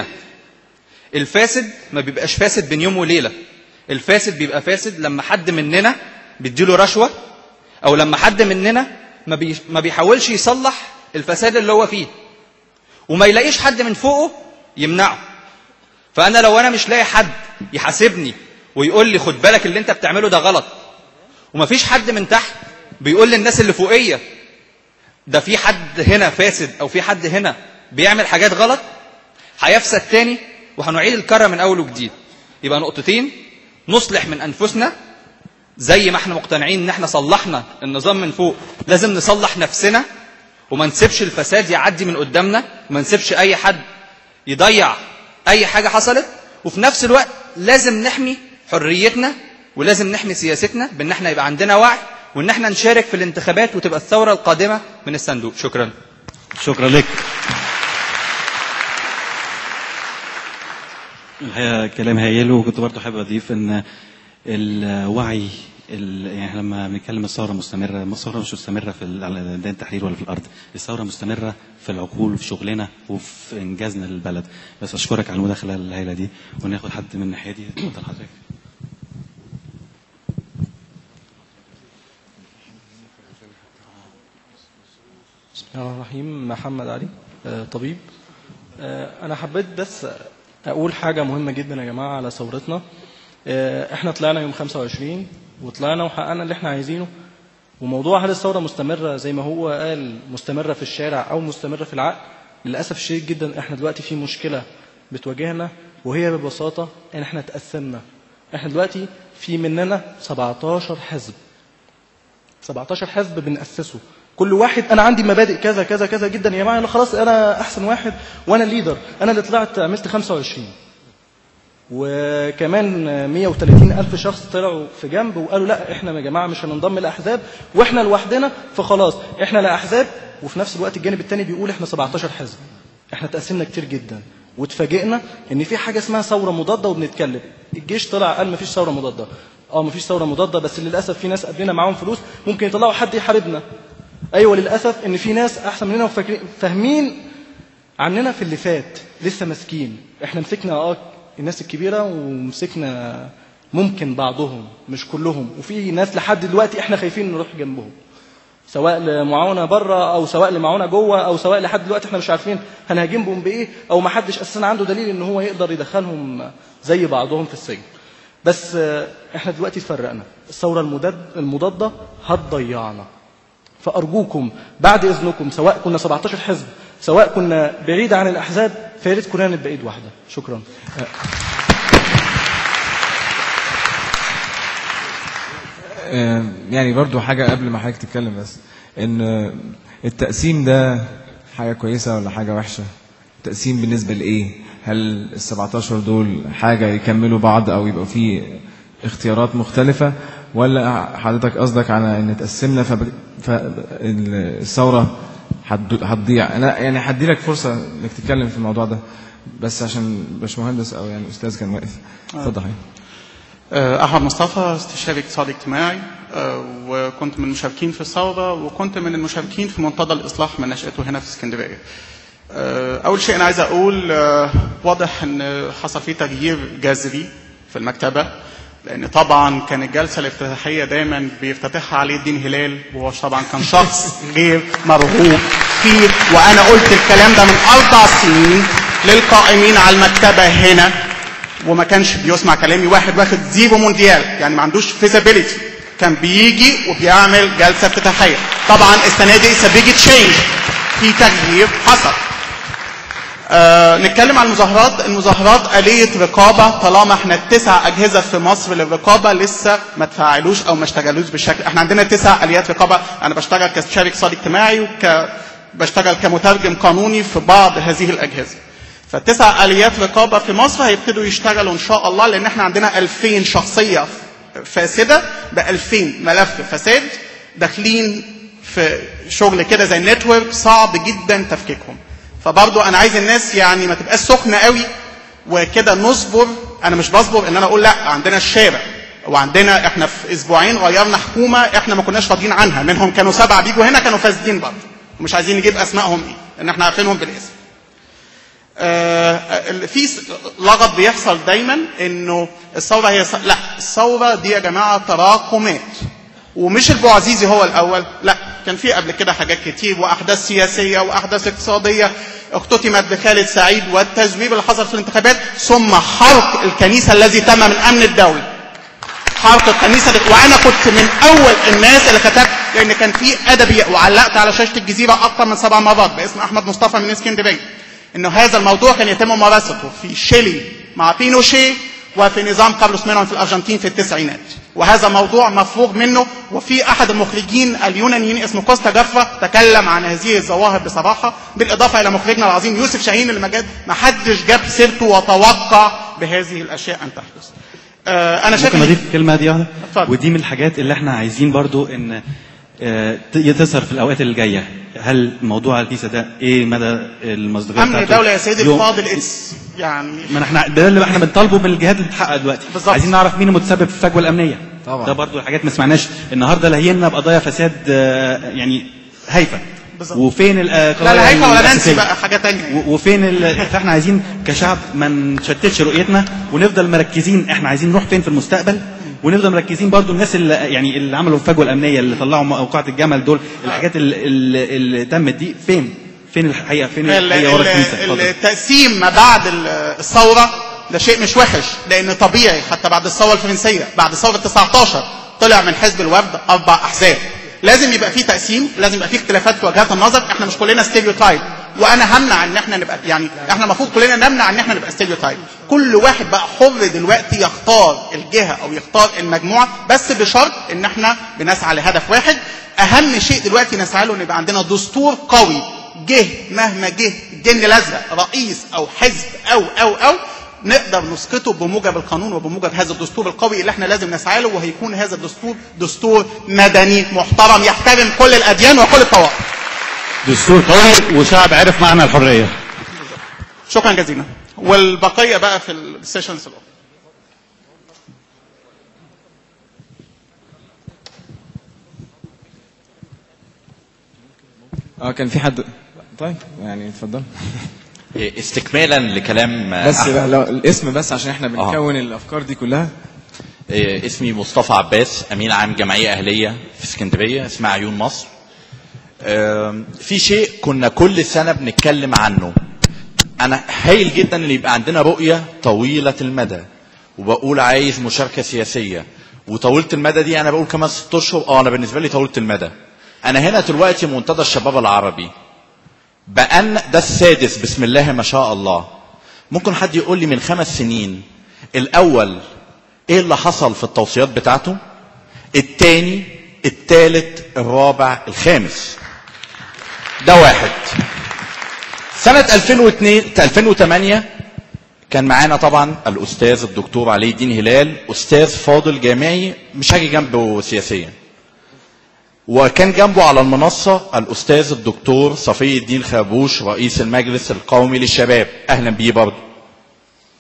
S5: الفاسد ما بيبقاش فاسد بين يوم وليله الفاسد بيبقى فاسد لما حد مننا بيديله رشوه او لما حد مننا ما, بي ما بيحاولش يصلح الفساد اللي هو فيه وما يلاقيش حد من فوقه يمنعه فانا لو انا مش لاقي حد يحاسبني ويقول لي خد بالك اللي انت بتعمله ده غلط ومفيش حد من تحت بيقول للناس اللي فوقيه ده في حد هنا فاسد او في حد هنا بيعمل حاجات غلط هيفسد تاني وهنعيد الكرة من اول وجديد يبقى نقطتين نصلح من انفسنا زي ما احنا مقتنعين ان احنا صلحنا النظام من فوق لازم نصلح نفسنا وما نسيبش الفساد يعدي من قدامنا وما نسيبش اي حد يضيع اي حاجه حصلت وفي نفس الوقت لازم نحمي حريتنا ولازم نحمي سياستنا بان احنا يبقى عندنا وعي وان احنا نشارك في الانتخابات وتبقى الثوره القادمه من الصندوق شكرا
S3: شكرا لك الحقيقه كلام هايل وكنت برضه حابب اضيف ان الوعي ال- يعني لما بنتكلم الثوره مستمره الثوره مش مستمره في ال- على ميدان التحرير ولا في الارض الثوره مستمره في العقول وفي شغلنا وفي انجازنا للبلد بس اشكرك على المداخله الهائله دي وناخد حد من الناحيه دي اتفضل حضرتك
S6: بسم الله الرحمن الرحيم محمد علي آه، طبيب آه، انا حبيت بس اقول حاجه مهمه جدا يا جماعه على ثورتنا آه، احنا طلعنا يوم 25 وطلعنا وحققنا اللي احنا عايزينه وموضوع هل الثوره مستمره زي ما هو قال مستمره في الشارع او مستمره في العقل للاسف الشديد جدا احنا دلوقتي في مشكله بتواجهنا وهي ببساطه ان احنا تقسمنا احنا دلوقتي في مننا 17 حزب 17 حزب بنأسسه كل واحد انا عندي مبادئ كذا كذا كذا جدا يا جماعه أنا خلاص انا احسن واحد وانا الليدر انا اللي طلعت عملت 25 وكمان 130 ألف شخص طلعوا في جنب وقالوا لا احنا يا جماعة مش هننضم لأحزاب واحنا لوحدنا فخلاص احنا لا أحزاب وفي نفس الوقت الجانب الثاني بيقول احنا 17 حزب احنا تقسمنا كتير جدا واتفاجئنا ان في حاجة اسمها ثورة مضادة وبنتكلم الجيش طلع قال مفيش ثورة مضادة اه مفيش ثورة مضادة بس للأسف في ناس قدنا معاهم فلوس ممكن يطلعوا حد يحاربنا ايوه للأسف ان في ناس احسن مننا وفاكرين فاهمين عننا في اللي فات لسه ماسكين احنا مسكنا اه الناس الكبيرة ومسكنا ممكن بعضهم مش كلهم وفي ناس لحد دلوقتي احنا خايفين نروح جنبهم سواء لمعاونة بره او سواء لمعاونة جوه او سواء لحد دلوقتي احنا مش عارفين هنهاجمهم بايه او ما حدش اساسا عنده دليل ان هو يقدر يدخلهم زي بعضهم في السجن بس آه، احنا دلوقتي اتفرقنا الثورة المضاد المضادة هتضيعنا فأرجوكم بعد إذنكم سواء كنا 17 حزب سواء كنا بعيد عن الأحزاب فيا ريت كلنا نبقى إيد واحدة شكرا
S2: آه، يعني برضو حاجة قبل ما حضرتك تتكلم بس ان آه، التقسيم ده حاجة كويسة ولا حاجة وحشة التقسيم بالنسبة لإيه هل ال 17 دول حاجة يكملوا بعض أو يبقى في اختيارات مختلفة ولا حضرتك قصدك على ان تقسمنا فالثورة هتضيع انا يعني هدي لك فرصة انك تتكلم في الموضوع ده بس عشان باشمهندس او يعني استاذ كان واقف اتفضل حضرتك.
S7: آه، أحمد مصطفى استشاري اقتصادي اجتماعي آه، وكنت من المشاركين في الثورة وكنت من المشاركين في منتدى الإصلاح من نشأته هنا في اسكندرية. آه، أول شيء أنا عايز أقول آه، واضح إن حصل فيه تغيير جذري في المكتبة لأن طبعا كان الجلسة الافتتاحية دايما بيفتتحها علي الدين هلال وهو طبعا كان شخص غير مرغوب فيه وأنا قلت الكلام ده من أربع سنين للقائمين على المكتبة هنا وما كانش بيسمع كلامي واحد واخد زيرو مونديال يعني ما عندوش فيزابيليتي كان بيجي وبيعمل جلسه افتتاحيه طبعا السنه دي سبيجي تشينج في تغيير حصل آه نتكلم عن المظاهرات المظاهرات آلية رقابة طالما احنا التسع أجهزة في مصر للرقابة لسه ما تفاعلوش أو ما اشتغلوش بالشكل احنا عندنا تسع آليات رقابة أنا بشتغل كاستشاري اقتصادي اجتماعي وك بشتغل كمترجم قانوني في بعض هذه الأجهزة فالتسع آليات رقابة في مصر هيبتدوا يشتغلوا إن شاء الله لأن احنا عندنا 2000 شخصية فاسدة ب 2000 ملف فساد داخلين في شغل كده زي النتورك صعب جدا تفكيكهم فبرضو انا عايز الناس يعني ما تبقاش سخنه قوي وكده نصبر انا مش بصبر ان انا اقول لا عندنا الشارع وعندنا احنا في اسبوعين غيرنا حكومه احنا ما كناش راضيين عنها منهم كانوا سبعه بيجوا هنا كانوا فاسدين برضه ومش عايزين نجيب اسمائهم ايه لان احنا عارفينهم بالاسم آه، في س- لغط بيحصل دايما انه الثوره هي ث- لا الثوره دي يا جماعه تراكمات ومش البوعزيزي هو الاول لا كان في قبل كده حاجات كتير واحداث سياسيه واحداث اقتصاديه اختتمت بخالد سعيد والتزوير اللي حصل في الانتخابات ثم حرق الكنيسه الذي تم من امن الدوله حرق الكنيسه دي وانا كنت من اول الناس اللي كتبت لان كان في ادبي وعلقت على شاشه الجزيره اكثر من سبع مرات باسم احمد مصطفى من اسكندريه انه هذا الموضوع كان يتم ممارسته في شيلي مع بينوشي وفي نظام كارلوس مينون في الارجنتين في التسعينات وهذا موضوع مفروغ منه وفي احد المخرجين اليونانيين اسمه كوستا جافا تكلم عن هذه الظواهر بصراحه بالاضافه الى مخرجنا العظيم يوسف شاهين اللي ما جاب- ما حدش جاب سيرته وتوقع بهذه الاشياء ان تحدث آه، انا شايف
S3: ممكن
S7: إن-
S3: اضيف كلمه دي واحده
S7: اتفضل.
S3: ودي من الحاجات اللي احنا عايزين برضو ان آه، ت- تظهر في الاوقات اللي جايه هل موضوع الكيسه ده ايه مدى المصداقيه
S7: امن
S3: بتاعته؟
S7: الدوله يا سيدي
S3: يوم-
S7: الفاضل اتس يعني
S3: ما احنا ده اللي احنا بنطالبه من الجهات اللي بتحقق دلوقتي
S7: بالظبط.
S3: عايزين نعرف مين المتسبب في الفجوه الامنيه
S2: طبعا.
S3: ده برضو حاجات ما سمعناش النهارده لهينا بقضايا فساد آه، يعني هايفه
S7: بالظبط.
S3: وفين
S7: لا
S3: القضايا
S7: لا هيفا ولا نانسي
S3: الأساسية؟
S7: بقى حاجه تانية
S3: و- وفين ال... فاحنا عايزين كشعب ما نشتتش رؤيتنا ونفضل مركزين احنا عايزين نروح فين في المستقبل ونفضل مركزين برضو الناس اللي يعني اللي عملوا الفجوه الامنيه اللي طلعوا موقعة الجمل دول الحاجات اللي, اللي, اللي تمت دي فين فين الحقيقه فين
S7: ال-
S3: الحقيقه ورا
S7: ال-
S3: الكنيسه اتفضل.
S7: التقسيم ما بعد ال- الثوره ده شيء مش وحش لان طبيعي حتى بعد الثوره الفرنسيه بعد ثوره 19 طلع من حزب الوفد اربع احزاب لازم يبقى في تقسيم لازم يبقى في اختلافات في وجهات النظر احنا مش كلنا ستيريوتايب وانا همنع ان احنا نبقى يعني احنا المفروض كلنا نمنع ان احنا نبقى ستيريوتايب كل واحد بقى حر دلوقتي يختار الجهه او يختار المجموعه بس بشرط ان احنا بنسعى لهدف واحد اهم شيء دلوقتي نسعى له ان يبقى عندنا دستور قوي جه مهما جه الجن الازرق رئيس او حزب او او او نقدر نسقطه بموجب القانون وبموجب هذا الدستور القوي اللي احنا لازم نسعى له وهيكون هذا الدستور دستور مدني محترم يحترم كل الاديان وكل الطوائف.
S8: دستور قوي وشعب عرف معنى الحريه
S7: شكرا جزيلا. والبقيه بقى في السيشنز الاخرى.
S2: اه كان في حد طيب يعني اتفضل
S9: استكمالا لكلام
S2: بس
S9: أحمد.
S2: لا لا الاسم بس عشان احنا
S9: آه.
S2: بنكون الافكار دي كلها
S9: إيه، اسمي مصطفى عباس امين عام جمعيه اهليه في اسكندريه اسمها عيون مصر آم، في شيء كنا كل سنه بنتكلم عنه انا هايل جدا ان يبقى عندنا رؤيه طويله المدى وبقول عايز مشاركه سياسيه وطويله المدى دي انا بقول كمان ست اشهر اه انا بالنسبه لي طويله المدى انا هنا دلوقتي منتدى الشباب العربي بأن ده السادس بسم الله ما شاء الله ممكن حد يقول لي من خمس سنين الأول إيه اللي حصل في التوصيات بتاعته التاني التالت الرابع الخامس ده واحد سنة 2002 2008 كان معانا طبعا الأستاذ الدكتور علي الدين هلال أستاذ فاضل جامعي مش هاجي جنبه سياسيا وكان جنبه على المنصة الأستاذ الدكتور صفي الدين خابوش رئيس المجلس القومي للشباب أهلا بيه برضه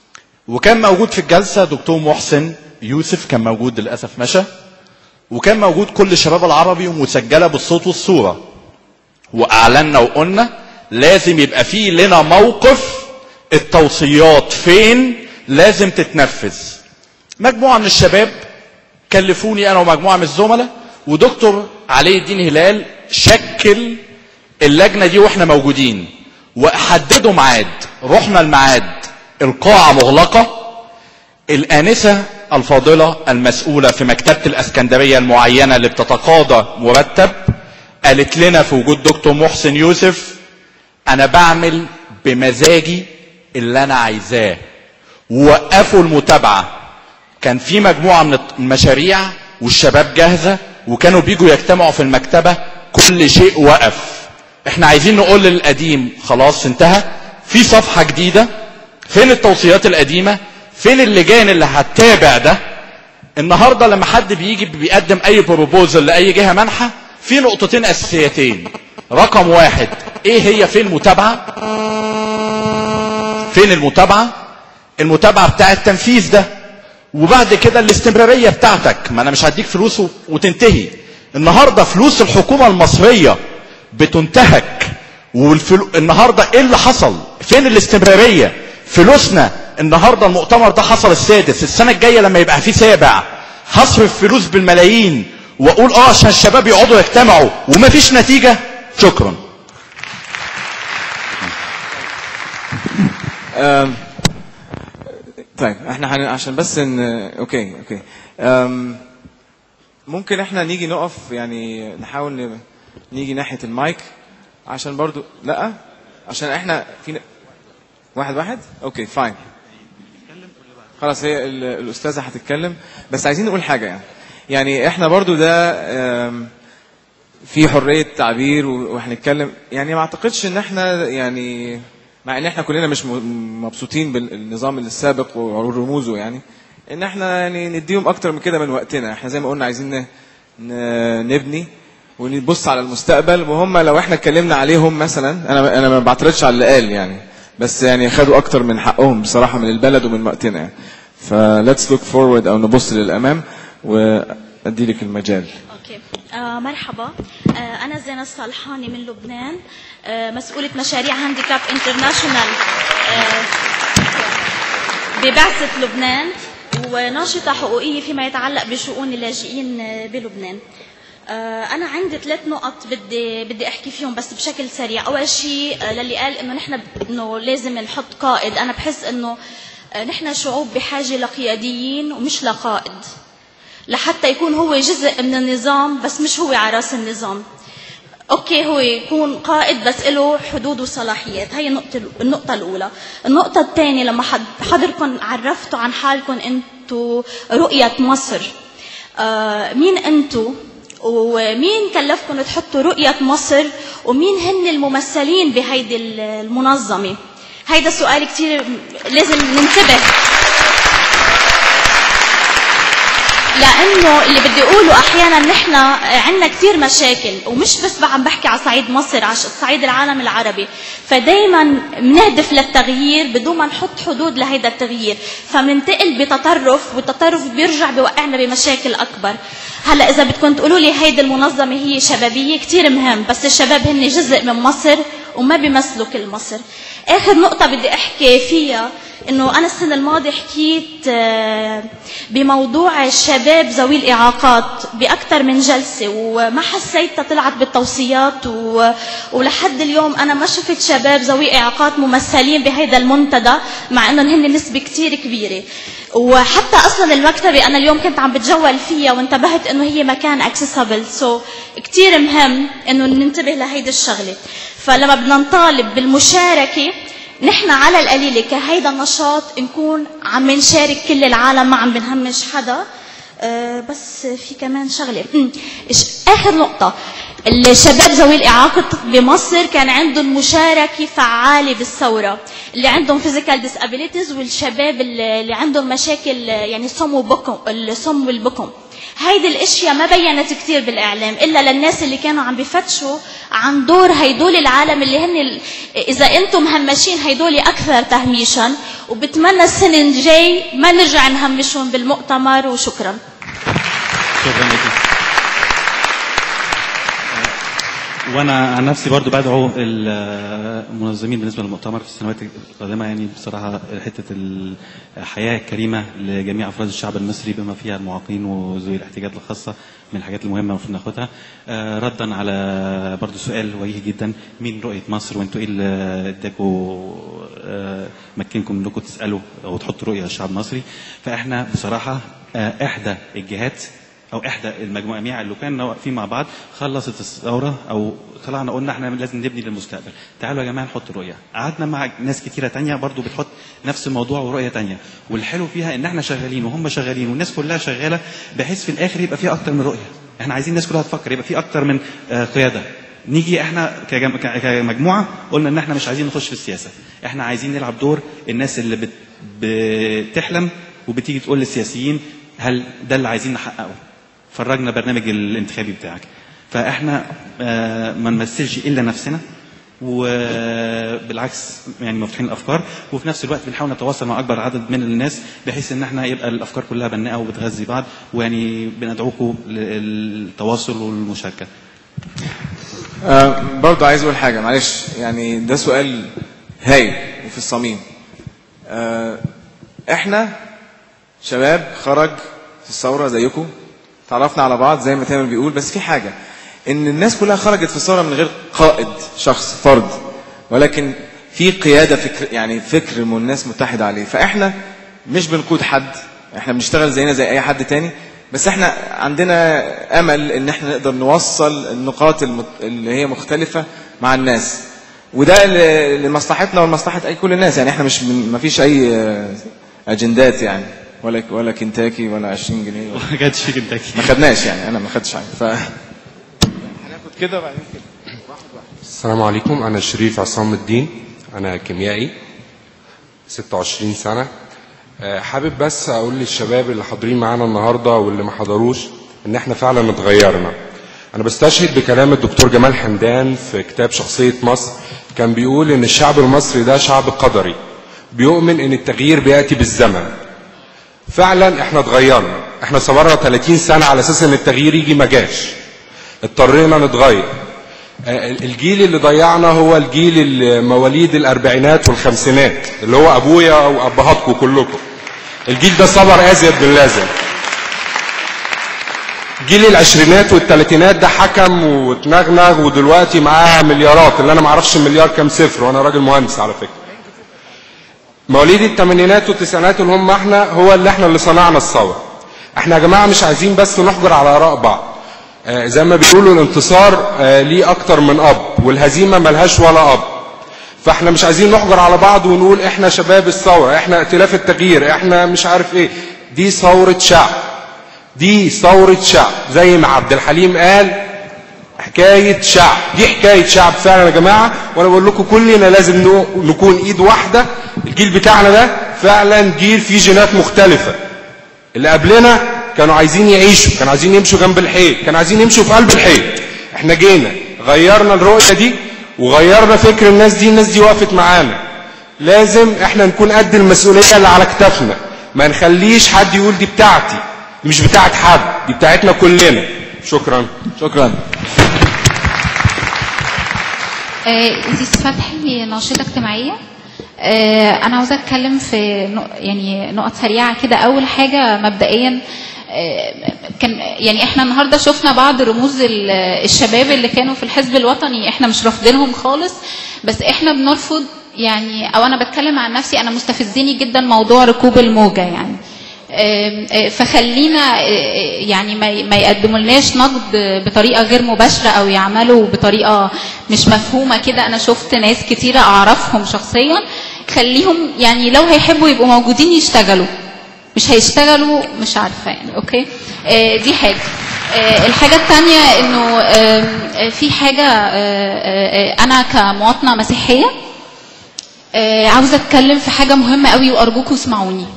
S9: وكان موجود في الجلسه دكتور محسن يوسف كان موجود للاسف مشى وكان موجود كل الشباب العربي ومسجله بالصوت والصوره واعلنا وقلنا لازم يبقى فيه لنا موقف التوصيات فين لازم تتنفذ مجموعه من الشباب كلفوني انا ومجموعه من الزملاء ودكتور علي الدين هلال شكل اللجنه دي واحنا موجودين وحددوا ميعاد رحنا الميعاد القاعه مغلقه الانسه الفاضله المسؤوله في مكتبه الاسكندريه المعينه اللي بتتقاضى مرتب قالت لنا في وجود دكتور محسن يوسف انا بعمل بمزاجي اللي انا عايزاه ووقفوا المتابعه كان في مجموعه من المشاريع والشباب جاهزه وكانوا بيجوا يجتمعوا في المكتبه كل شيء وقف احنا عايزين نقول للقديم خلاص انتهى في صفحه جديده فين التوصيات القديمه فين اللجان اللي هتتابع ده النهارده لما حد بيجي بيقدم اي بروبوزل لاي جهه منحه في نقطتين اساسيتين رقم واحد ايه هي فين المتابعه فين المتابعه المتابعه بتاع التنفيذ ده وبعد كده الاستمراريه بتاعتك ما انا مش هديك فلوس و- وتنتهي النهارده فلوس الحكومه المصريه بتنتهك والفلو... النهارده ايه اللي حصل فين الاستمراريه فلوسنا النهارده المؤتمر ده حصل السادس السنه الجايه لما يبقى فيه سابع هصرف فلوس بالملايين واقول اه عشان الشباب يقعدوا يجتمعوا ومفيش نتيجه شكرا
S2: أم، طيب احنا هن... عشان بس ان اوكي اوكي أم... ممكن احنا نيجي نقف يعني نحاول ن... نيجي ناحيه المايك عشان برضو لا عشان احنا في ن- واحد واحد اوكي فاين خلاص هي ال- الاستاذه هتتكلم بس عايزين نقول حاجه يعني يعني احنا برضو ده أم... في حريه تعبير و- وهنتكلم يعني ما اعتقدش ان احنا يعني مع ان احنا كلنا مش م- مبسوطين بالنظام السابق ورموزه يعني ان احنا يعني نديهم اكتر من كده من وقتنا احنا زي ما قلنا عايزين ن- ن- نبني ونبص على المستقبل وهم لو احنا اتكلمنا عليهم مثلا انا انا ما بعترضش على اللي قال يعني بس يعني خدوا اكتر من حقهم بصراحه من البلد ومن وقتنا يعني فليتس لوك فورورد او نبص للامام وادي لك المجال
S10: اوكي آه مرحبا آه انا زينة الصالحاني من لبنان آه مسؤولة مشاريع هانديكاب انترناشونال آه ببعثة لبنان وناشطة حقوقية فيما يتعلق بشؤون اللاجئين آه، بلبنان آه، أنا عندي ثلاث نقط بدي بدي أحكي فيهم بس بشكل سريع، أول شيء آه، للي قال إنه نحن ب- إنه لازم نحط قائد، أنا بحس إنه آه، نحن شعوب بحاجة لقياديين ومش لقائد. لحتى يكون هو جزء من النظام بس مش هو على راس النظام اوكي هو يكون قائد بس له حدود وصلاحيات هي النقطة النقطة الأولى النقطة الثانية لما حد- حضركم عرفتوا عن حالكم انتوا رؤية مصر آه مين انتوا ومين كلفكم تحطوا رؤية مصر ومين هن الممثلين بهيدي المنظمة هيدا سؤال كتير لازم ننتبه لانه اللي بدي اقوله احيانا نحن عندنا كثير مشاكل ومش بس عم بحكي على صعيد مصر على صعيد العالم العربي فدائما بنهدف للتغيير بدون ما نحط حدود لهيدا التغيير فبننتقل بتطرف والتطرف بيرجع بيوقعنا بمشاكل اكبر هلا اذا بدكم تقولوا لي هيدي المنظمه هي شبابيه كثير مهم بس الشباب هن جزء من مصر وما بيمثلوا كل مصر اخر نقطه بدي احكي فيها انه انا السنه الماضيه حكيت آه، بموضوع الشباب ذوي الاعاقات باكثر من جلسه وما حسيتها طلعت بالتوصيات و... ولحد اليوم انا ما شفت شباب ذوي اعاقات ممثلين بهذا المنتدى مع انهم هن نسبه كثير كبيره وحتى اصلا المكتبه انا اليوم كنت عم بتجول فيها وانتبهت انه هي مكان اكسسبل سو so, كثير مهم انه ننتبه لهيدي الشغله فلما بدنا نطالب بالمشاركه نحن على القليلة كهيدا النشاط نكون عم نشارك كل العالم ما عم بنهمش حدا أه بس في كمان شغلة أمم، إش- آخر نقطة الشباب ذوي الإعاقة بمصر كان عندهم مشاركة فعالة بالثورة اللي عندهم physical disabilities والشباب اللي اللي عندهم مشاكل يعني صم وبكم الصم والبكم هيدي الاشياء ما بينت كثير بالاعلام الا للناس اللي كانوا عم بفتشوا عن دور هيدول العالم اللي هن ال- اذا انتم مهمشين هيدول اكثر تهميشا وبتمنى السنه الجاي ما نرجع نهمشهم بالمؤتمر وشكرا
S3: شكرا لك وانا عن نفسي برضو بدعو المنظمين بالنسبه للمؤتمر في السنوات القادمه يعني بصراحه حته الحياه الكريمه لجميع افراد الشعب المصري بما فيها المعاقين وذوي الاحتياجات الخاصه من الحاجات المهمه المفروض ناخدها آه، ردا على برضو سؤال وجيه جدا مين رؤيه مصر وانتوا ايه اللي اداكوا آه، مكنكم انكم تسالوا او تحطوا رؤيه للشعب المصري فاحنا بصراحه آه، احدى الجهات او احدى المجموعه اللي كنا واقفين مع بعض خلصت الثوره او طلعنا قلنا احنا لازم نبني للمستقبل تعالوا يا جماعه نحط رؤيه قعدنا مع ناس كتيره تانية برضو بتحط نفس الموضوع ورؤيه تانية والحلو فيها ان احنا شغالين وهم شغالين والناس كلها شغاله بحيث في الاخر يبقى في اكتر من رؤيه احنا عايزين الناس كلها تفكر يبقى في اكتر من آه، قياده نيجي احنا كجم... ك- كمجموعه قلنا ان احنا مش عايزين نخش في السياسه احنا عايزين نلعب دور الناس اللي بت... بتحلم وبتيجي تقول للسياسيين هل ده اللي عايزين نحققه فرجنا برنامج الانتخابي بتاعك فاحنا آه، ما نمثلش الا نفسنا وبالعكس يعني مفتوحين الافكار وفي نفس الوقت بنحاول نتواصل مع اكبر عدد من الناس بحيث ان احنا يبقى الافكار كلها بناءه وبتغذي بعض ويعني بندعوكم للتواصل والمشاركه
S2: آه برضه عايز اقول حاجه معلش يعني ده سؤال هايل وفي الصميم آه احنا شباب خرج في الثوره زيكم تعرفنا على بعض زي ما تامر بيقول بس في حاجه ان الناس كلها خرجت في الثوره من غير قائد شخص فرد ولكن في قياده فكر يعني فكر من الناس متحده عليه فاحنا مش بنقود حد احنا بنشتغل زينا زي اي حد تاني بس احنا عندنا امل ان احنا نقدر نوصل النقاط المت... اللي هي مختلفه مع الناس وده ل- لمصلحتنا ولمصلحه اي كل الناس يعني احنا مش من... ما فيش اي آه، اجندات يعني ولا ولا كنتاكي ولا 20 جنيه ولا
S3: ما كانتش في كنتاكي
S2: ما خدناش يعني انا ما خدتش حاجه ف هناخد كده وبعدين كده
S11: السلام عليكم أنا شريف عصام الدين أنا كيميائي 26 سنة آه، حابب بس أقول للشباب اللي حاضرين معانا النهاردة واللي ما حضروش إن إحنا فعلا اتغيرنا أنا بستشهد بكلام الدكتور جمال حمدان في كتاب شخصية مصر كان بيقول إن الشعب المصري ده شعب قدري بيؤمن إن التغيير بيأتي بالزمن فعلا إحنا اتغيرنا إحنا صبرنا 30 سنة على أساس إن التغيير يجي ما جاش اضطرينا نتغير آه، الجيل اللي ضيعنا هو الجيل اللي مواليد الاربعينات والخمسينات اللي هو ابويا وابهاتكم كلكم الجيل ده صبر ازيد من اللازم جيل العشرينات والثلاثينات ده حكم وتنغنغ ودلوقتي معاه مليارات اللي انا ما اعرفش المليار كام صفر وانا راجل مهندس على فكره مواليد الثمانينات والتسعينات اللي هم احنا هو اللي احنا اللي صنعنا الثوره احنا يا جماعه مش عايزين بس نحجر على اراء بعض آه، زي ما بيقولوا الانتصار آه، ليه اكتر من اب والهزيمه ملهاش ولا اب فاحنا مش عايزين نحجر على بعض ونقول احنا شباب الثوره احنا ائتلاف التغيير احنا مش عارف ايه دي ثوره شعب دي ثوره شعب زي ما عبد الحليم قال حكايه شعب دي حكايه شعب فعلا يا جماعه وانا بقول لكم كلنا لازم نو- نكون ايد واحده الجيل بتاعنا ده فعلا جيل فيه جينات مختلفه اللي قبلنا كانوا عايزين يعيشوا كانوا عايزين يمشوا جنب الحيط كانوا عايزين يمشوا في قلب الحيط احنا جينا غيرنا الرؤية دي وغيرنا فكر الناس دي الناس دي وقفت معانا لازم احنا نكون قد المسؤولية اللي على كتافنا ما نخليش حد يقول دي بتاعتي دي مش بتاعت حد دي بتاعتنا كلنا شكرا
S2: شكرا
S12: آه، إزيس فتحي ناشطة اجتماعية آه، أنا عاوزة أتكلم في نق- يعني نقط سريعة كده أول حاجة مبدئيا آه، كان يعني احنا النهارده شفنا بعض رموز ال- الشباب اللي كانوا في الحزب الوطني احنا مش رافضينهم خالص بس احنا بنرفض يعني او انا بتكلم عن نفسي انا مستفزني جدا موضوع ركوب الموجه يعني آم، آه، فخلينا آه، آه، يعني ما ي- ما يقدمولناش نقد بطريقه غير مباشره او يعملوا بطريقه مش مفهومه كده انا شفت ناس كتيره اعرفهم شخصيا خليهم يعني لو هيحبوا يبقوا موجودين يشتغلوا مش هيشتغلوا مش عارفه يعني اوكي آه، دي حاجه آه، الحاجة التانية انه آم، آه، في حاجة آه، آه، آه، انا كمواطنة مسيحية آه، عاوزة اتكلم في حاجة مهمة قوي وارجوكم اسمعوني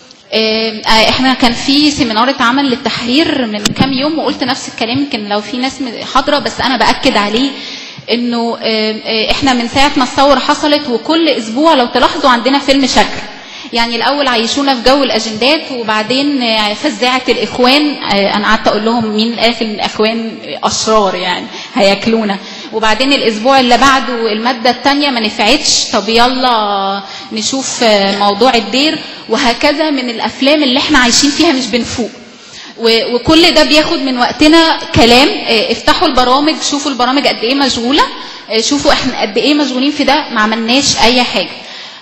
S12: آه، آه، احنا كان في سيمينار اتعمل للتحرير من كام يوم وقلت نفس الكلام يمكن لو في ناس م- حاضرة بس انا باكد عليه انه آه، آه، احنا من ساعة ما الثورة حصلت وكل اسبوع لو تلاحظوا عندنا فيلم شكل يعني الاول عيشونا في جو الاجندات وبعدين آه، فزاعه الاخوان آه، انا قعدت اقول لهم مين اللي قال في الاخوان اشرار يعني هياكلونا وبعدين الاسبوع اللي بعده الماده الثانيه ما نفعتش طب يلا نشوف آه، موضوع الدير وهكذا من الافلام اللي احنا عايشين فيها مش بنفوق و- وكل ده بياخد من وقتنا كلام آه، افتحوا البرامج شوفوا البرامج قد ايه مشغوله آه، شوفوا احنا قد ايه مشغولين في ده ما عملناش اي حاجه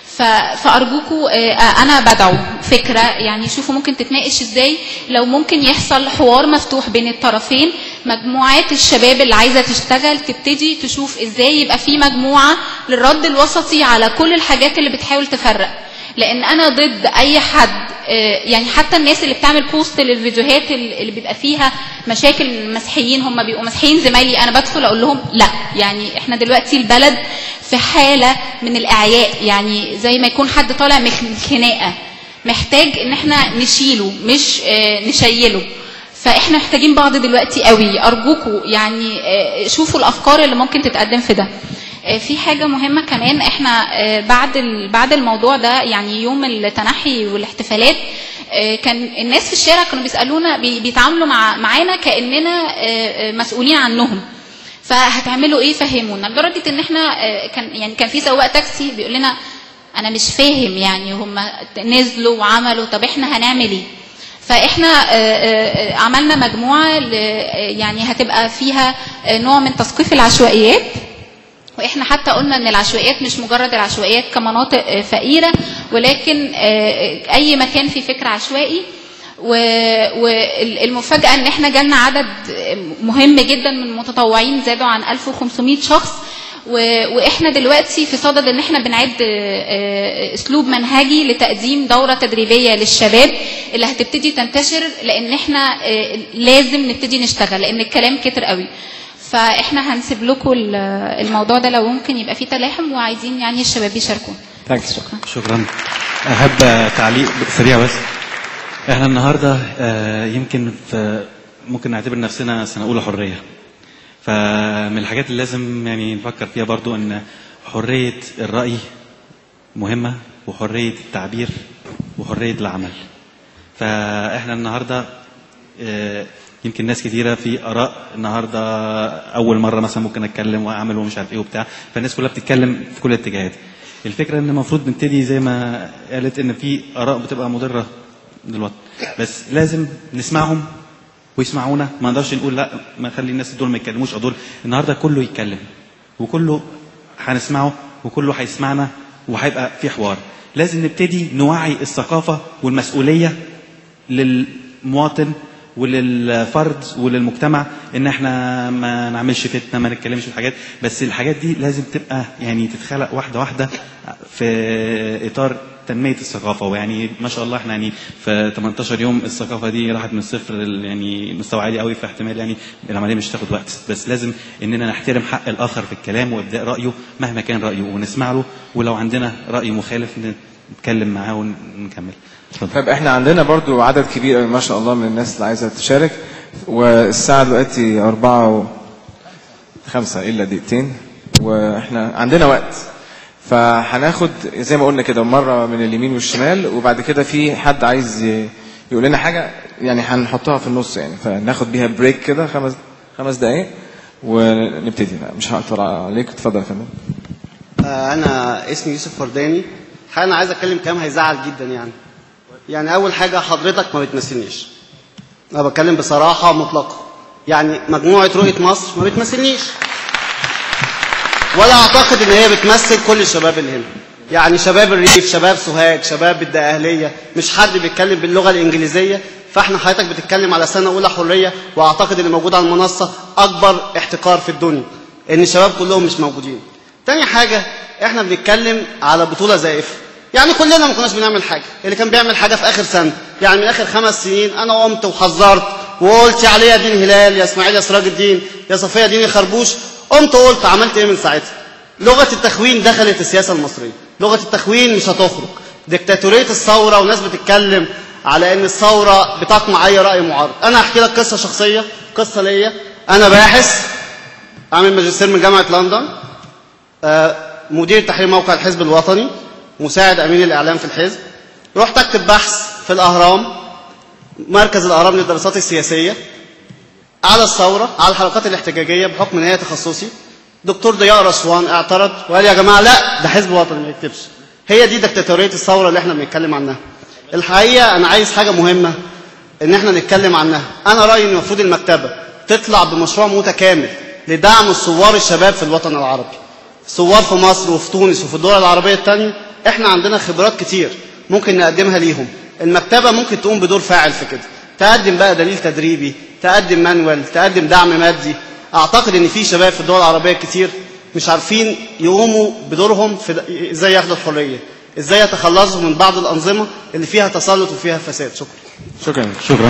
S12: ف- فارجوكوا آه، انا بدعو فكره يعني شوفوا ممكن تتناقش ازاي لو ممكن يحصل حوار مفتوح بين الطرفين مجموعات الشباب اللي عايزه تشتغل تبتدي تشوف ازاي يبقى في مجموعه للرد الوسطي على كل الحاجات اللي بتحاول تفرق لان انا ضد اي حد آه، يعني حتى الناس اللي بتعمل بوست للفيديوهات اللي اللي بيبقى فيها مشاكل المسيحيين هم بيبقوا مسيحيين زمايلي انا بدخل اقول لهم لا يعني احنا دلوقتي البلد في حاله من الاعياء يعني زي ما يكون حد طالع من خناقه محتاج ان احنا نشيله مش آه، نشيله فاحنا محتاجين بعض دلوقتي قوي ارجوكوا يعني آه، شوفوا الافكار اللي ممكن تتقدم في ده آه، في حاجة مهمة كمان احنا آه، بعد ال- بعد الموضوع ده يعني يوم التنحي والاحتفالات آه، كان الناس في الشارع كانوا بيسألونا بي- بيتعاملوا مع معانا كأننا آه، آه، مسؤولين عنهم فهتعملوا ايه فهمونا لدرجة ان احنا آه، كان يعني كان في سواق تاكسي بيقول لنا انا مش فاهم يعني هم نزلوا وعملوا طب احنا هنعمل ايه فاحنا آه، آه، آه، عملنا مجموعه ل- آه، يعني هتبقى فيها آه، نوع من تثقيف العشوائيات واحنا حتى قلنا ان العشوائيات مش مجرد العشوائيات كمناطق آه، فقيره ولكن آه، اي مكان فيه فكر عشوائي والمفاجاه ان احنا جالنا عدد مهم جدا من المتطوعين زادوا عن 1500 شخص و- واحنا دلوقتي في صدد ان احنا بنعد آه، آه، اسلوب منهجي لتقديم دوره تدريبيه للشباب اللي هتبتدي تنتشر لان احنا آه، لازم نبتدي نشتغل لان الكلام كتر قوي فاحنا هنسيب لكم ال- الموضوع ده لو ممكن يبقى فيه تلاحم وعايزين يعني الشباب يشاركوا شكرا
S3: شكرا احب تعليق سريع بس احنا النهارده آه، يمكن في ممكن نعتبر نفسنا سنه اولى حريه فمن الحاجات اللي لازم يعني نفكر فيها برضو ان حريه الراي مهمه وحريه التعبير وحريه العمل فاحنا النهارده آه، يمكن ناس كتيره في اراء النهارده اول مره مثلا ممكن اتكلم واعمل ومش عارف ايه وبتاع فالناس كلها بتتكلم في كل الاتجاهات الفكره ان المفروض نبتدي زي ما قالت ان في اراء بتبقى مضره للوطن بس لازم نسمعهم ويسمعونا ما نقدرش نقول لا ما نخلي الناس دول ما يتكلموش او دول النهارده كله يتكلم وكله هنسمعه وكله هيسمعنا وهيبقى في حوار لازم نبتدي نوعي الثقافه والمسؤوليه للمواطن وللفرد وللمجتمع ان احنا ما نعملش فتنه ما نتكلمش في الحاجات بس الحاجات دي لازم تبقى يعني تتخلق واحده واحده في اطار تنميه الثقافه ويعني ما شاء الله احنا يعني في 18 يوم الثقافه دي راحت من الصفر ل- يعني مستوى عالي قوي فاحتمال يعني العمليه مش تاخد وقت بس لازم اننا نحترم حق الاخر في الكلام وابداء رايه مهما كان رايه ونسمع له ولو عندنا راي مخالف نتكلم معاه ونكمل
S2: طب احنا عندنا برضو عدد كبير قوي ما شاء الله من الناس اللي عايزه تشارك والساعه دلوقتي أربعة و خمسة إلا دقيقتين واحنا عندنا وقت فهناخد زي ما قلنا كده مرة من اليمين والشمال وبعد كده في حد عايز ي- يقول لنا حاجة يعني هنحطها في النص يعني فناخد بيها بريك كده خمس خمس دقايق ونبتدي لا مش هقطر عليك اتفضل يا فندم
S13: آه، أنا اسمي يوسف فرداني حقيقة أنا عايز أتكلم كلام هيزعل جدا يعني يعني أول حاجة حضرتك ما بتمثلنيش أنا بتكلم بصراحة مطلقة يعني مجموعة رؤية مصر ما بتمثلنيش ولا أعتقد إن هي بتمثل كل الشباب اللي هنا يعني شباب الريف شباب سوهاج شباب الدقهلية مش حد بيتكلم باللغة الإنجليزية فاحنا حضرتك بتتكلم على سنة أولى حرية وأعتقد اللي موجود على المنصة أكبر احتكار في الدنيا إن الشباب كلهم مش موجودين تاني حاجة احنا بنتكلم على بطولة زائفة يعني كلنا ما كناش بنعمل حاجة اللي كان بيعمل حاجة في آخر سنة يعني من آخر خمس سنين أنا قمت وحذرت وقلت يا علي يا دين هلال يا اسماعيل يا سراج الدين يا صفيه ديني خربوش قمت قلت عملت ايه من ساعتها لغه التخوين دخلت السياسه المصريه لغه التخوين مش هتخرج ديكتاتوريه الثوره وناس بتتكلم على ان الثوره بتقمع اي راي معارض انا هحكي لك قصه شخصيه قصه ليا انا باحث عامل ماجستير من جامعه لندن آه، مدير تحرير موقع الحزب الوطني مساعد امين الاعلام في الحزب رحت اكتب بحث في الاهرام مركز الاهرام للدراسات السياسيه على الثوره على الحركات الاحتجاجيه بحكم ان هي تخصصي دكتور ضياء رشوان اعترض وقال يا جماعه لا ده حزب وطني ما يكتبش هي دي دكتاتوريه الثوره اللي احنا بنتكلم عنها الحقيقه انا عايز حاجه مهمه ان احنا نتكلم عنها انا رايي ان المفروض المكتبه تطلع بمشروع متكامل لدعم الثوار الشباب في الوطن العربي ثوار في مصر وفي تونس وفي الدول العربيه الثانيه احنا عندنا خبرات كتير ممكن نقدمها ليهم المكتبه ممكن تقوم بدور فاعل في كده تقدم بقى دليل تدريبي تقدم مانوال تقدم دعم مادي اعتقد ان في شباب في الدول العربيه كتير مش عارفين يقوموا بدورهم في د- ازاي ياخدوا الحريه ازاي يتخلصوا من بعض الانظمه اللي فيها تسلط وفيها فساد شكرا
S2: شكرا
S3: شكرا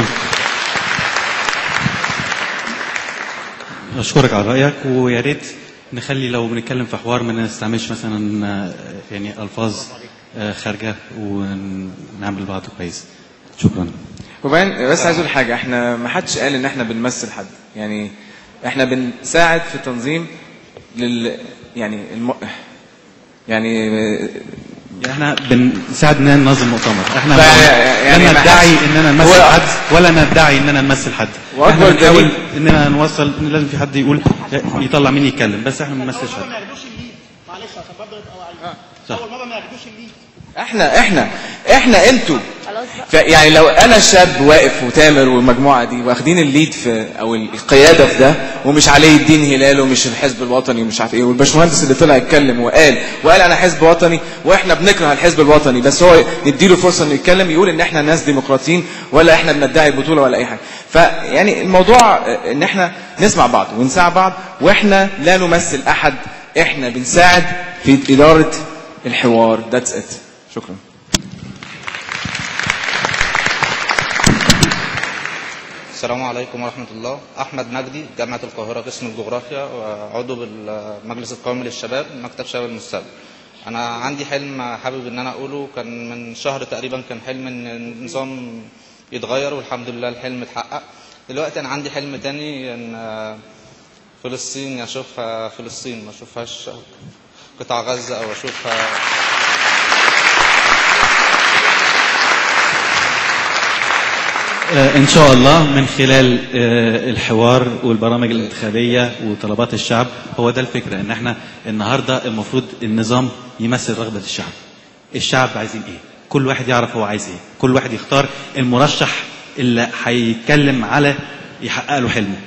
S3: اشكرك على رايك ويا ريت نخلي لو بنتكلم في حوار ما نستعملش مثلا آه، يعني الفاظ آه، خارجه ونعمل بعض كويس شكرا
S2: وبعدين بس عايز اقول حاجه احنا ما حدش قال ان احنا بنمثل حد يعني احنا بنساعد في تنظيم لل يعني الم... يعني
S3: يعني احنا بنساعد اننا ننظم مؤتمر احنا
S2: ف-
S3: لا
S2: يعني ما
S3: ندعي
S2: حدش-
S3: اننا نمثل
S2: هو-
S3: حد ولا ندعي اننا نمثل حد
S2: وأكبر
S3: احنا بنحاول
S2: دليل-
S3: اننا نوصل ان لازم في حد يقول يطلع مين يتكلم بس احنا ما بنمثلش حد صح
S2: احنا احنا احنا انتوا ف- يعني لو انا شاب واقف وتامر والمجموعه دي واخدين الليد في او القياده في ده ومش علي الدين هلال ومش الحزب الوطني ومش عارف ايه والباشمهندس اللي طلع يتكلم وقال وقال انا حزب وطني واحنا بنكره الحزب الوطني بس هو نديله فرصه انه يتكلم يقول ان احنا ناس ديمقراطيين ولا احنا بندعي البطوله ولا اي حاجه فيعني الموضوع اه، ان احنا نسمع بعض ونساعد بعض واحنا لا نمثل احد احنا بنساعد في اداره الحوار ذاتس ات شكرا
S14: السلام عليكم ورحمة الله أحمد مجدي جامعة القاهرة قسم الجغرافيا وعضو بالمجلس القومي للشباب مكتب شباب المستقبل أنا عندي حلم حابب إن أنا أقوله كان من شهر تقريبا كان حلم إن النظام يتغير والحمد لله الحلم اتحقق دلوقتي أنا عندي حلم تاني إن فلسطين أشوفها فلسطين ما أشوفهاش قطاع غزة أو أشوفها
S3: آه، ان شاء الله من خلال آه، الحوار والبرامج الانتخابيه وطلبات الشعب هو ده الفكره ان احنا النهارده المفروض النظام يمثل رغبه الشعب الشعب عايزين ايه كل واحد يعرف هو عايز ايه كل واحد يختار المرشح اللي هيتكلم على يحقق له حلمه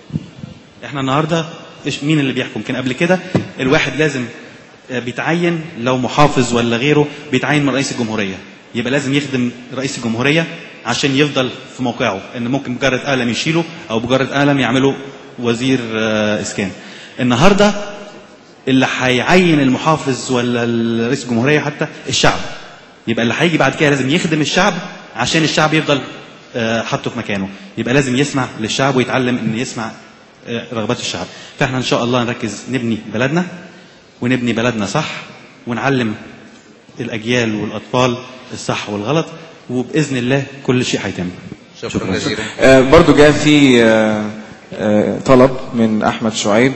S3: احنا النهارده إيش مين اللي بيحكم كان قبل كده الواحد لازم آه، بيتعين لو محافظ ولا غيره بيتعين من رئيس الجمهوريه يبقى لازم يخدم رئيس الجمهوريه عشان يفضل في موقعه ان ممكن مجرد قلم يشيله او مجرد قلم يعمله وزير آه، اسكان النهارده اللي هيعين المحافظ ولا رئيس الجمهوريه حتى الشعب يبقى اللي هيجي بعد كده لازم يخدم الشعب عشان الشعب يفضل آه، حاطه في مكانه يبقى لازم يسمع للشعب ويتعلم ان يسمع آه، رغبات الشعب فاحنا ان شاء الله نركز نبني بلدنا ونبني بلدنا صح ونعلم الاجيال والاطفال الصح والغلط وباذن الله كل شيء هيتم
S14: شكرا جزيلا
S2: آه، برضو جاء في آه، آه، طلب من احمد شعيب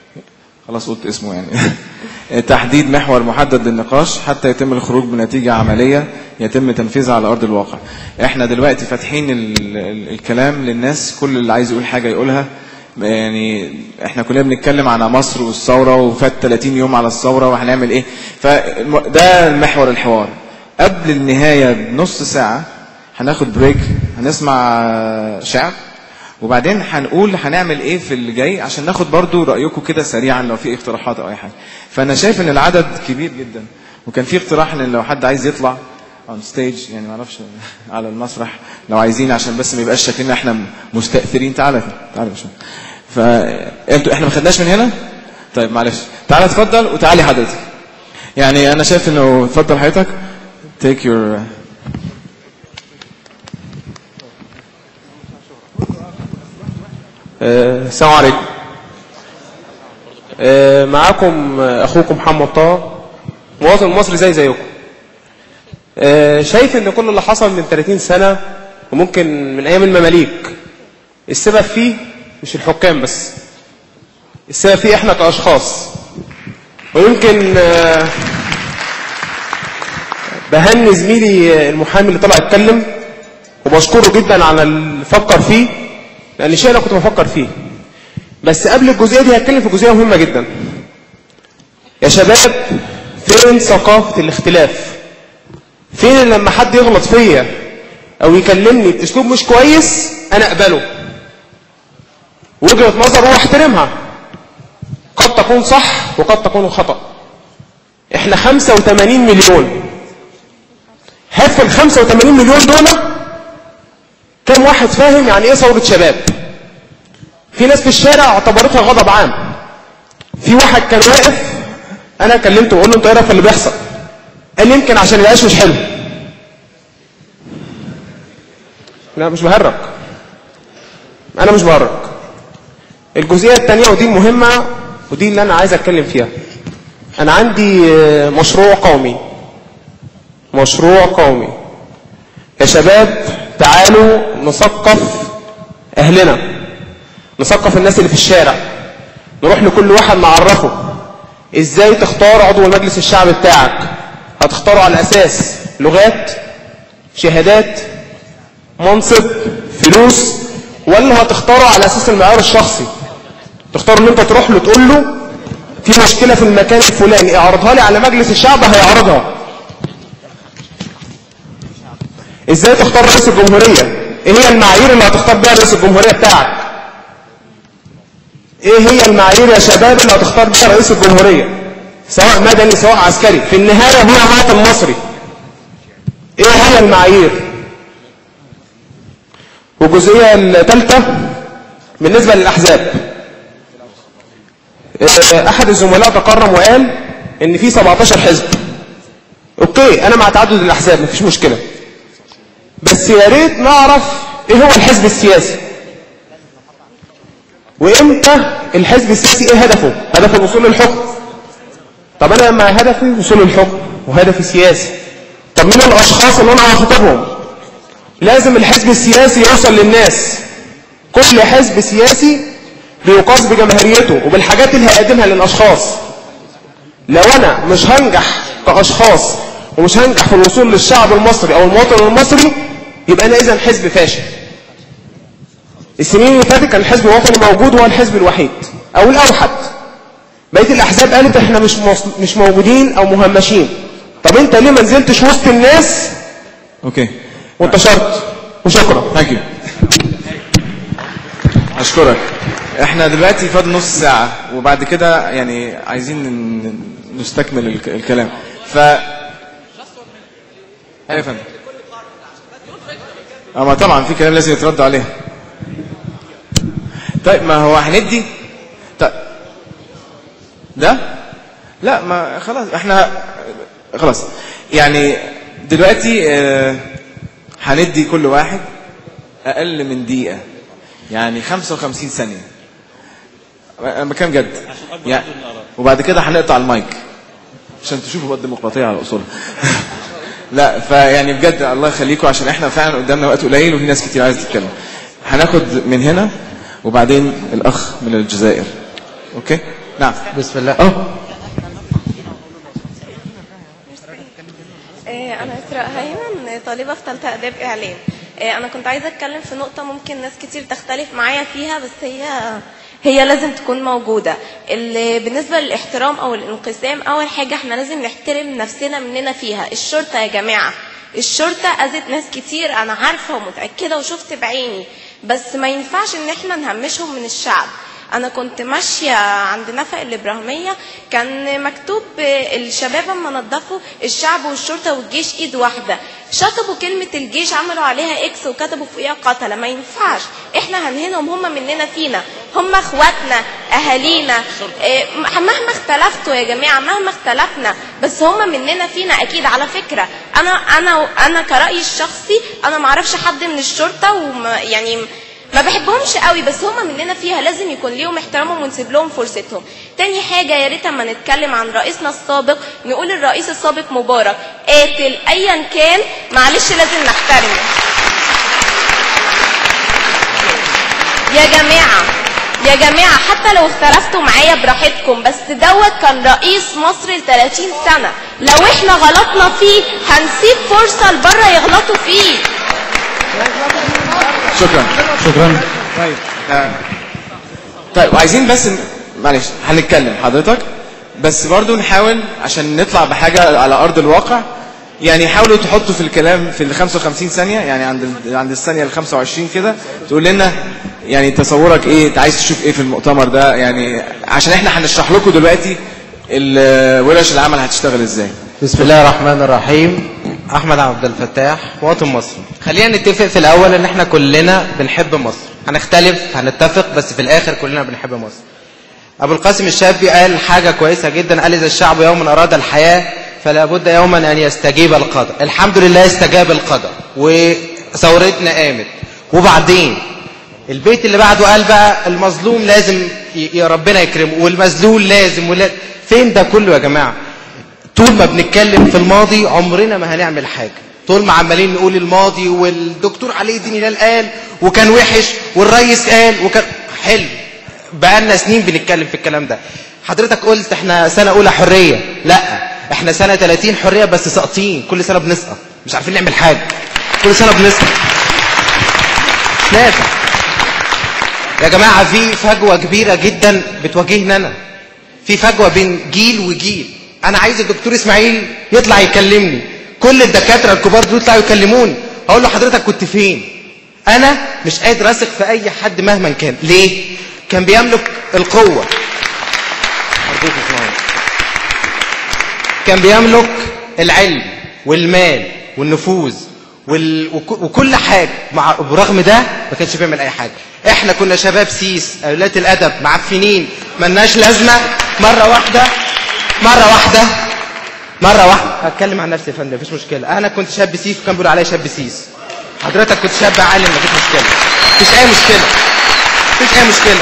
S2: خلاص قلت اسمه يعني تحديد محور محدد للنقاش حتى يتم الخروج بنتيجة عملية يتم تنفيذها على أرض الواقع احنا دلوقتي فاتحين ال ال الكلام للناس كل اللي عايز يقول حاجة يقولها يعني احنا كلنا بنتكلم عن مصر والثورة وفات 30 يوم على الثورة وهنعمل ايه فده محور الحوار قبل النهاية بنص ساعة هناخد بريك هنسمع شعر وبعدين هنقول هنعمل ايه في اللي جاي عشان ناخد برضو رايكم كده سريعا لو في اقتراحات او اي حاجه فانا شايف ان العدد كبير جدا وكان في اقتراح ان لو حد عايز يطلع اون ستيج يعني ما اعرفش على المسرح لو عايزين عشان بس ما يبقاش شكلنا احنا مستأثرين تعالى تعالى شويه فانتوا احنا ما خدناش من هنا طيب معلش تعالى اتفضل وتعالي حضرتك يعني انا شايف انه اتفضل حضرتك take your
S11: آه، السلام عليكم آه، معاكم آه، اخوكم محمد طه مواطن مصري زي زيكم آه، شايف ان كل اللي حصل من 30 سنة وممكن من ايام المماليك السبب فيه مش الحكام بس السبب فيه احنا كاشخاص ويمكن آه، بهني زميلي المحامي اللي طلع يتكلم وبشكره جدا على اللي فكر فيه لان شيء انا كنت بفكر فيه بس قبل الجزئيه دي هتكلم في جزئيه مهمه جدا يا شباب فين ثقافه الاختلاف فين لما حد يغلط فيا او يكلمني باسلوب مش كويس انا اقبله وجهه نظر واحترمها قد تكون صح وقد تكون خطا احنا 85 مليون هات في ال 85 مليون دول كم واحد فاهم يعني ايه ثوره شباب في ناس في الشارع اعتبرتها غضب عام في واحد كان واقف انا كلمته وقول له انت ايه رايك في اللي بيحصل قال لي يمكن عشان العيش مش حلو لا مش بهرج انا مش بهرج الجزئيه الثانيه ودي المهمه ودي اللي انا عايز اتكلم فيها انا عندي آه، مشروع قومي مشروع قومي يا شباب تعالوا نثقف اهلنا نثقف الناس اللي في الشارع نروح لكل واحد نعرفه ازاي تختار عضو مجلس الشعب بتاعك هتختاره على اساس لغات شهادات منصب فلوس ولا هتختاره على اساس المعيار الشخصي تختار ان انت تروح له تقول له في مشكله في المكان الفلاني اعرضها لي على مجلس الشعب هيعرضها ازاي تختار رئيس الجمهوريه ايه هي المعايير اللي هتختار بيها رئيس الجمهوريه بتاعك ايه هي المعايير يا شباب اللي هتختار بيها رئيس الجمهوريه سواء مدني سواء عسكري في النهايه هو مواطن مصري ايه هي المعايير والجزئيه الثالثه بالنسبه للاحزاب آه، احد الزملاء تكرم وقال ان في 17 حزب اوكي انا مع تعدد الاحزاب مفيش مشكله بس يا ريت نعرف ايه هو الحزب السياسي وامتى الحزب السياسي ايه هدفه هدفه الوصول للحكم طب انا لما هدفي وصول للحكم وهدفي سياسي طب مين الاشخاص اللي انا هخاطبهم لازم الحزب السياسي يوصل للناس كل حزب سياسي بيقاس بجماهيريته وبالحاجات اللي هيقدمها للاشخاص لو انا مش هنجح كاشخاص ومش هنجح في الوصول للشعب المصري او المواطن المصري يبقى انا اذا حزب فاشل السنين اللي فاتت كان الحزب الوطني موجود هو الحزب الوحيد او الاوحد بقيه الاحزاب قالت احنا مش موص- مش موجودين او مهمشين طب انت ليه ما نزلتش وسط الناس
S2: اوكي
S11: وانتشرت وشكرا
S2: ثانك يو اشكرك احنا دلوقتي فاضل نص ساعة وبعد كده يعني عايزين ن- نستكمل الك- الكلام ف ايوه يا فندم اه ما طبعا في كلام لازم يترد عليه طيب ما هو هندي طيب ده لا ما خلاص احنا خلاص يعني دلوقتي آه، هندي كل واحد اقل من دقيقة يعني 55 ثانية انا بكام جد يعني وبعد كده هنقطع المايك عشان تشوفوا بقى الديمقراطية على اصولها لا فيعني بجد الله يخليكم عشان احنا فعلا قدامنا وقت قليل وفي ناس كتير عايزه تتكلم هناخد من هنا وبعدين الاخ من الجزائر اوكي نعم
S15: بسم الله
S2: اه
S16: آه، أنا إسراء هيمن طالبة في ثالثة آداب إعلام آه، أنا كنت عايزة أتكلم في نقطة ممكن ناس كتير تختلف معايا فيها بس هي هي لازم تكون موجودة ال- بالنسبة للاحترام أو الانقسام أول حاجة احنا لازم نحترم نفسنا مننا فيها الشرطة يا جماعة الشرطة أذت ناس كتير أنا عارفة ومتأكدة وشفت بعيني بس ما ينفعش إن احنا نهمشهم من الشعب انا كنت ماشيه عند نفق الابراهيميه كان مكتوب آه، الشباب اما نظفوا الشعب والشرطه والجيش ايد واحده شطبوا كلمه الجيش عملوا عليها اكس وكتبوا فوقيها قتله ما ينفعش احنا هنهنهم هم مننا فينا هم اخواتنا اهالينا آه، مهما اختلفتوا يا جماعه مهما اختلفنا بس هم مننا فينا اكيد على فكره انا انا انا كرايي الشخصي انا ما اعرفش حد من الشرطه وما يعني ما بحبهمش قوي بس هم مننا فيها لازم يكون ليهم احترامهم ونسيب لهم فرصتهم تاني حاجة يا ريت اما نتكلم عن رئيسنا السابق نقول الرئيس السابق مبارك قاتل ايا كان معلش لازم نحترمه يا جماعة يا جماعة حتى لو اختلفتوا معايا براحتكم بس دوت كان رئيس مصر ل 30 سنة لو احنا غلطنا فيه هنسيب فرصة لبره يغلطوا فيه
S2: شكرا
S8: شكرا
S2: طيب آه. طيب وعايزين بس ن- معلش هنتكلم حضرتك بس برضو نحاول عشان نطلع بحاجة على أرض الواقع يعني حاولوا تحطوا في الكلام في ال 55 ثانية يعني عند ال- عند الثانية ال 25 كده تقول لنا يعني تصورك ايه انت عايز تشوف ايه في المؤتمر ده يعني عشان احنا هنشرح لكم دلوقتي ال- ورش العمل هتشتغل ازاي
S15: بسم الله الرحمن الرحيم احمد عبد الفتاح مواطن مصري خلينا نتفق في الاول ان احنا كلنا بنحب مصر هنختلف هنتفق بس في الاخر كلنا بنحب مصر ابو القاسم الشابي قال حاجه كويسه جدا قال اذا الشعب يوما اراد الحياه فلا بد يوما ان يستجيب القدر الحمد لله استجاب القدر وثورتنا قامت وبعدين البيت اللي بعده قال بقى المظلوم لازم ي- يا ربنا يكرمه والمذلول لازم ولا فين ده كله يا جماعه طول ما بنتكلم في الماضي عمرنا ما هنعمل حاجة طول ما عمالين نقول الماضي والدكتور علي الدين هلال قال وكان وحش والرئيس قال وكان حلو بقالنا سنين بنتكلم في الكلام ده حضرتك قلت احنا سنة أولى حرية لا احنا سنة 30 حرية بس ساقطين كل سنة بنسقط مش عارفين نعمل حاجة كل سنة بنسقط مش نافع يا جماعة في فجوة كبيرة جدا بتواجهنا أنا في فجوة بين جيل وجيل أنا عايز الدكتور إسماعيل يطلع يكلمني كل الدكاترة الكبار دول يطلعوا يكلموني أقول له حضرتك كنت فين أنا مش قادر أثق في أي حد مهما كان ليه كان بيملك القوة أرجوك اسمعوني كان بيملك العلم والمال والنفوذ وال... وك- وكل حاجة مع... برغم ده ما كانش بيعمل أي حاجة احنا كنا شباب سيس أولاد الأدب معفنين ملناش لازمة مرة واحدة مرة واحدة مرة واحدة هتكلم عن نفسي يا فندم مفيش مشكلة أنا كنت شاب سيس وكان بيقولوا عليا شاب سيس حضرتك كنت شاب عالم مفيش مشكلة مفيش أي مشكلة مفيش أي مشكلة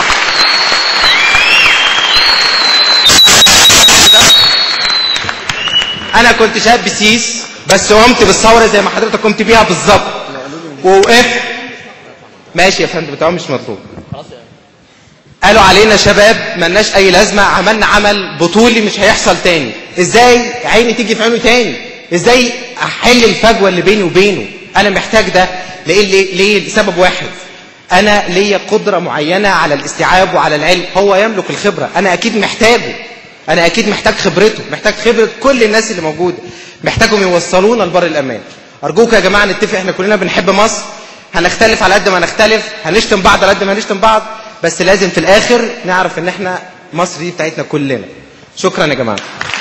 S15: انا كنت شاب سيس بس قمت بالثوره زي ما حضرتك قمت بيها بالظبط ووقفت ماشي يا فندم بتاعهم مش مطلوب قالوا علينا شباب ملناش اي لازمه عملنا عمل بطولي مش هيحصل تاني ازاي عيني تيجي في عينه تاني ازاي احل الفجوه اللي بيني وبينه انا محتاج ده ليه ليه, ليه لسبب واحد انا ليا قدره معينه على الاستيعاب وعلى العلم هو يملك الخبره انا اكيد محتاجه انا اكيد محتاج خبرته محتاج خبره كل الناس اللي موجوده محتاجهم يوصلونا لبر الامان ارجوك يا جماعه نتفق احنا كلنا بنحب مصر هنختلف على قد ما نختلف هنشتم بعض على قد ما هنشتم بعض بس لازم في الاخر نعرف ان احنا مصر دي بتاعتنا كلنا شكرا يا جماعه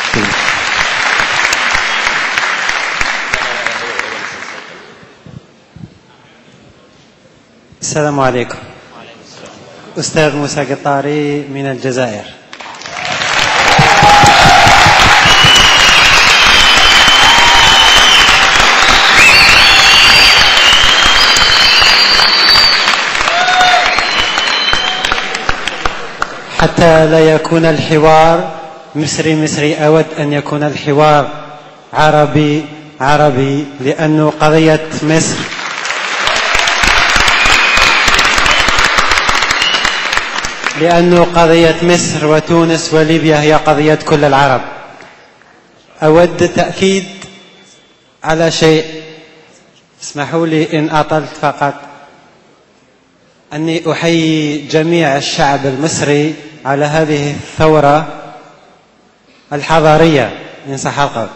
S17: السلام عليكم أستاذ موسى قطاري من الجزائر حتى لا يكون الحوار مصري مصري أود أن يكون الحوار عربي عربي لأن قضية مصر لأن قضية مصر وتونس وليبيا هي قضية كل العرب أود التأكيد على شيء اسمحوا لي إن أطلت فقط أني أحيي جميع الشعب المصري على هذه الثورة الحضارية إن صح القول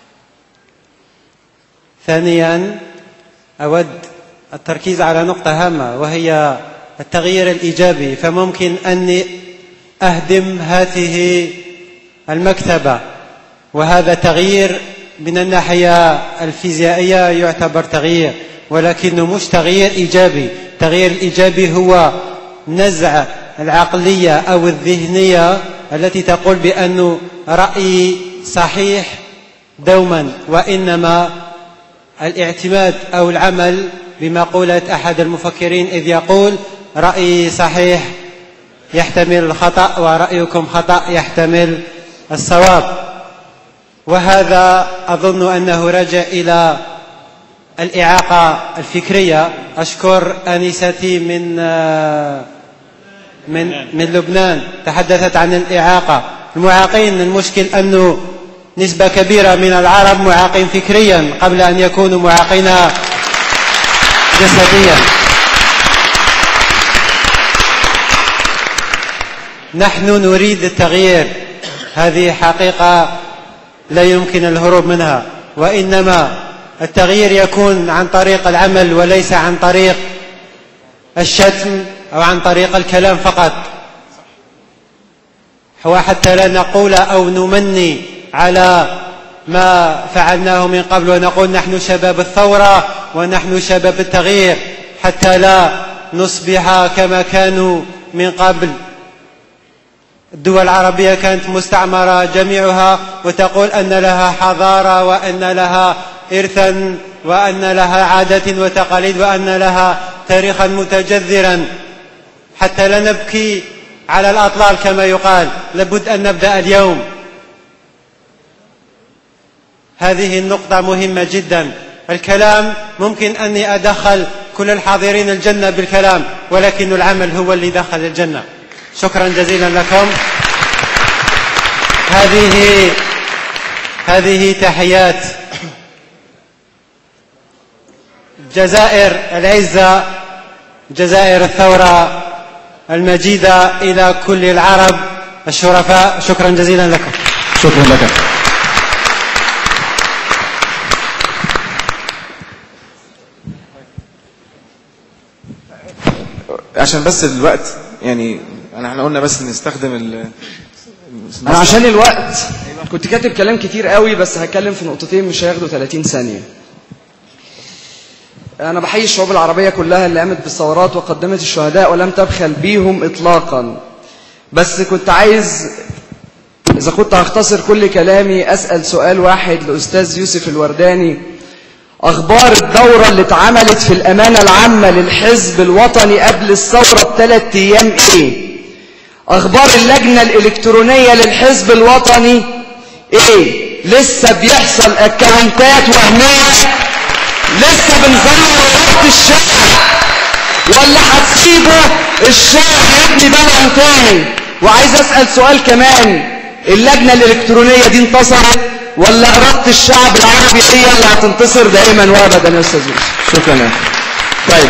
S17: ثانيا أود التركيز على نقطة هامة وهي التغيير الإيجابي فممكن أني أهدم هذه المكتبة وهذا تغيير من الناحية الفيزيائية يعتبر تغيير ولكنه مش تغيير إيجابي التغيير الإيجابي هو نزع العقلية أو الذهنية التي تقول بأن رأيي صحيح دوما وإنما الاعتماد أو العمل بمقولة أحد المفكرين إذ يقول رأيي صحيح يحتمل الخطأ ورأيكم خطأ يحتمل الصواب وهذا أظن أنه رجع إلى الإعاقة الفكرية أشكر أنيستي من من من لبنان تحدثت عن الإعاقة المعاقين المشكل أنه نسبة كبيرة من العرب معاقين فكريا قبل أن يكونوا معاقين جسديا نحن نريد التغيير هذه حقيقة لا يمكن الهروب منها وإنما التغيير يكون عن طريق العمل وليس عن طريق الشتم أو عن طريق الكلام فقط وحتى لا نقول أو نمني على ما فعلناه من قبل ونقول نحن شباب الثورة ونحن شباب التغيير حتى لا نصبح كما كانوا من قبل الدول العربية كانت مستعمرة جميعها وتقول أن لها حضارة وأن لها إرثا وأن لها عادة وتقاليد وأن لها تاريخا متجذرا حتى لا نبكي على الأطلال كما يقال لابد أن نبدأ اليوم هذه النقطة مهمة جدا الكلام ممكن أني أدخل كل الحاضرين الجنة بالكلام ولكن العمل هو اللي دخل الجنة شكرا جزيلا لكم هذه هذه تحيات جزائر العزة جزائر الثورة المجيدة إلى كل العرب الشرفاء شكرا جزيلا لكم
S2: شكرا لك عشان بس الوقت يعني انا احنا قلنا بس نستخدم ال
S18: انا عشان الوقت كنت كاتب كلام كتير قوي بس هتكلم في نقطتين مش هياخدوا 30 ثانية انا بحيي الشعوب العربية كلها اللي قامت بالثورات وقدمت الشهداء ولم تبخل بيهم اطلاقا بس كنت عايز اذا كنت هختصر كل كلامي اسأل سؤال واحد لاستاذ يوسف الورداني اخبار الدورة اللي اتعملت في الامانة العامة للحزب الوطني قبل الثورة بثلاث ايام ايه اخبار اللجنة الالكترونية للحزب الوطني ايه لسه بيحصل اكونتات وهمية لسه بنزور وقت الشعب ولا هتسيبوا الشعب يبني بلده تاني وعايز اسأل سؤال كمان اللجنة الالكترونية دي انتصرت ولا إرادة الشعب العربي هي اللي هتنتصر دائما وابدا يا استاذ يوسف
S2: شكرا لك طيب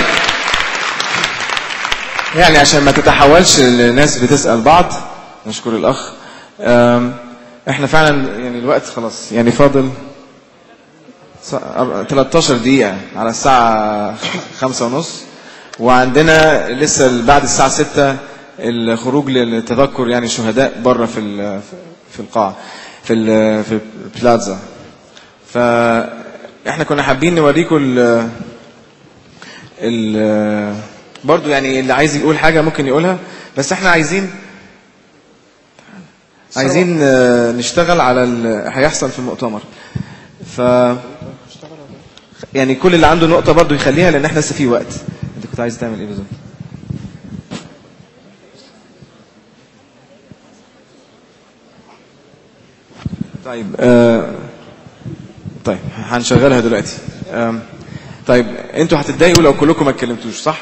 S2: يعني عشان ما تتحولش الناس بتسأل بعض نشكر الأخ أم، احنا فعلا يعني الوقت خلاص يعني فاضل س- أر- 13 دقيقة على الساعة خمسة ونص وعندنا لسه بعد الساعة ستة الخروج للتذكر يعني شهداء بره في ال- في القاعة في ال- في البلازا فاحنا كنا حابين نوريكم ال ال برضو يعني اللي عايز يقول حاجة ممكن يقولها بس احنا عايزين عايزين آه، نشتغل على ال- هيحصل في المؤتمر ف يعني كل اللي عنده نقطة برضو يخليها لأن احنا لسه في وقت انت كنت عايز تعمل ايه بالظبط طيب آه طيب هنشغلها دلوقتي آم، طيب انتوا هتتضايقوا لو كلكم ما اتكلمتوش صح؟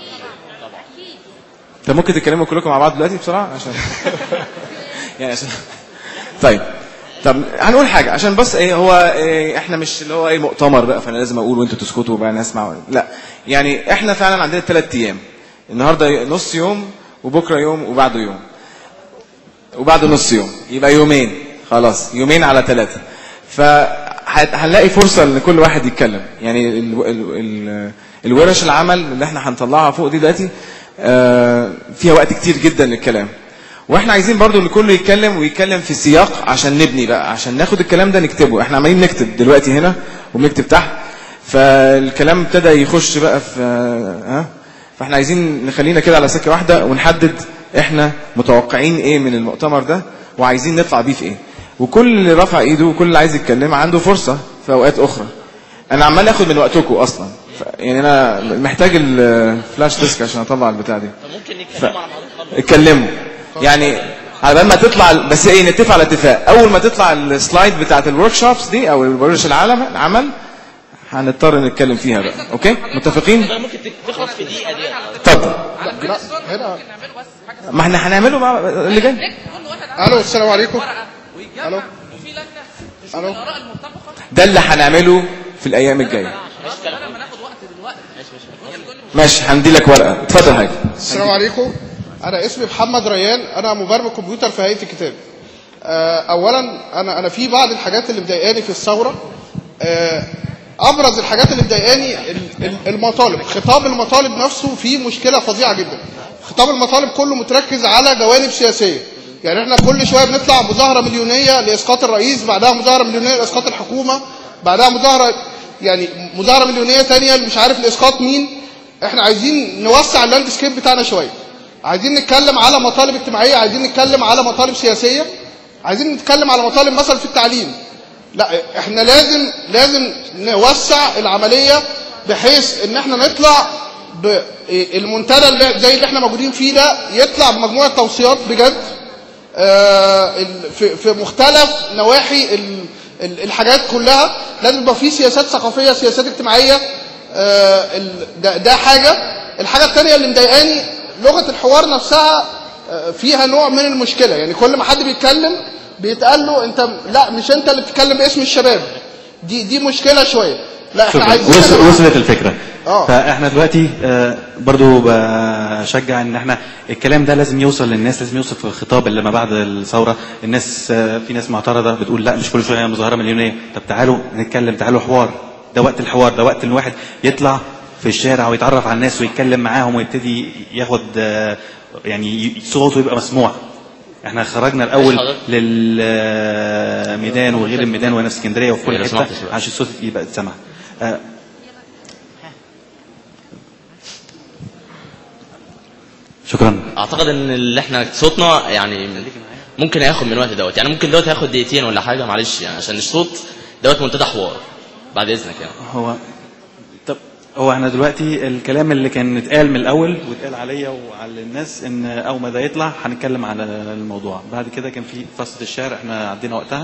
S2: طب ممكن تتكلموا كلكم مع بعض دلوقتي بسرعة عشان يعني عشان طيب طب هنقول حاجة عشان بس ايه هو إيه احنا مش اللي هو ايه مؤتمر بقى فانا لازم اقول وانتوا تسكتوا وبقى نسمع لا يعني احنا فعلا عندنا ثلاث ايام النهارده نص يوم وبكره يوم وبعده يوم وبعده نص يوم يبقى يومين خلاص يومين على ثلاثة فهنلاقي فرصة ان كل واحد يتكلم يعني ال ال ال الورش العمل اللي احنا هنطلعها فوق دي دلوقتي آه، فيها وقت كتير جدا للكلام واحنا عايزين برضو ان كله يتكلم ويتكلم في سياق عشان نبني بقى عشان ناخد الكلام ده نكتبه احنا عمالين نكتب دلوقتي هنا وبنكتب تحت فالكلام ابتدى يخش بقى في ها فاحنا عايزين نخلينا كده على سكه واحده ونحدد احنا متوقعين ايه من المؤتمر ده وعايزين نطلع بيه في ايه وكل اللي رفع ايده وكل اللي عايز يتكلم عنده فرصه في اوقات اخرى انا عمال اخد من وقتكم اصلا يعني انا محتاج الفلاش ديسك عشان اطلع البتاع دي
S9: ممكن
S2: ف... اتكلموا يعني على بال ما تطلع بس ايه نتفق على اتفاق اول ما تطلع السلايد بتاعت الورك شوبس دي او ورش العالم العمل هنضطر نتكلم فيها بقى اوكي متفقين
S9: ممكن تخلص في دقيقه دي
S2: اتفضل ما احنا هنعمله بقى اللي جاي
S19: الو السلام عليكم الو الو
S2: ده اللي هنعمله في الايام الجايه ماشي هندي لك ورقه اتفضل حاجه
S19: السلام عليكم انا اسمي محمد ريان انا مبرمج كمبيوتر في هيئه الكتاب آه، اولا انا انا في بعض الحاجات اللي مضايقاني في الثوره آه، ابرز الحاجات اللي مضايقاني ال- ال- المطالب خطاب المطالب نفسه فيه مشكله فظيعه جدا خطاب المطالب كله متركز على جوانب سياسيه يعني احنا كل شويه بنطلع مظاهره مليونيه لاسقاط الرئيس بعدها مظاهره مليونيه لاسقاط الحكومه بعدها مظاهره يعني مظاهره مليونيه تانية مش عارف لاسقاط مين احنا عايزين نوسع اللاندسكيب بتاعنا شويه عايزين نتكلم على مطالب اجتماعيه عايزين نتكلم على مطالب سياسيه عايزين نتكلم على مطالب مثلا في التعليم لا احنا لازم لازم نوسع العمليه بحيث ان احنا نطلع بالمنتدى اللي زي اللي احنا موجودين فيه ده يطلع بمجموعه توصيات بجد آه، ال- في في مختلف نواحي ال- ال- الحاجات كلها لازم يبقى في سياسات ثقافيه سياسات اجتماعيه آه، ال- ده ده حاجه الحاجه الثانيه اللي مضايقاني لغه الحوار نفسها آه، فيها نوع من المشكله يعني كل ما حد بيتكلم بيتقال له انت لا مش انت اللي بتتكلم باسم الشباب دي دي مشكله شويه لا احنا
S20: شكرا
S19: عايزين
S20: وصل وصلت الفكره
S19: اه.
S20: فاحنا دلوقتي آه، برضو بشجع ان احنا الكلام ده لازم يوصل للناس لازم يوصل في الخطاب اللي ما بعد الثوره الناس آه، في ناس معترضه بتقول لا مش كل شويه مظاهره مليونيه طب تعالوا نتكلم تعالوا حوار ده وقت الحوار ده وقت الواحد يطلع في الشارع ويتعرف على الناس ويتكلم معاهم ويبتدي ياخد آه، يعني صوته يبقى مسموع احنا خرجنا الاول
S9: حضرتك؟
S20: للميدان وغير الميدان وهنا في اسكندريه وفي
S9: إيه،
S20: كل
S9: لو
S20: حته
S9: سمحت شوية.
S20: عشان الصوت يبقى اتسمع آه، شكرا
S9: اعتقد ان اللي احنا صوتنا يعني ممكن هياخد من الوقت دوت يعني ممكن دوت هياخد دقيقتين ولا حاجه معلش يعني عشان الصوت دوت منتدى حوار بعد اذنك يعني
S20: هو طب هو احنا دلوقتي الكلام اللي كان اتقال من الاول واتقال عليا وعلى الناس ان اول ما ده يطلع هنتكلم على الموضوع بعد كده كان في فصل الشعر احنا عدينا وقتها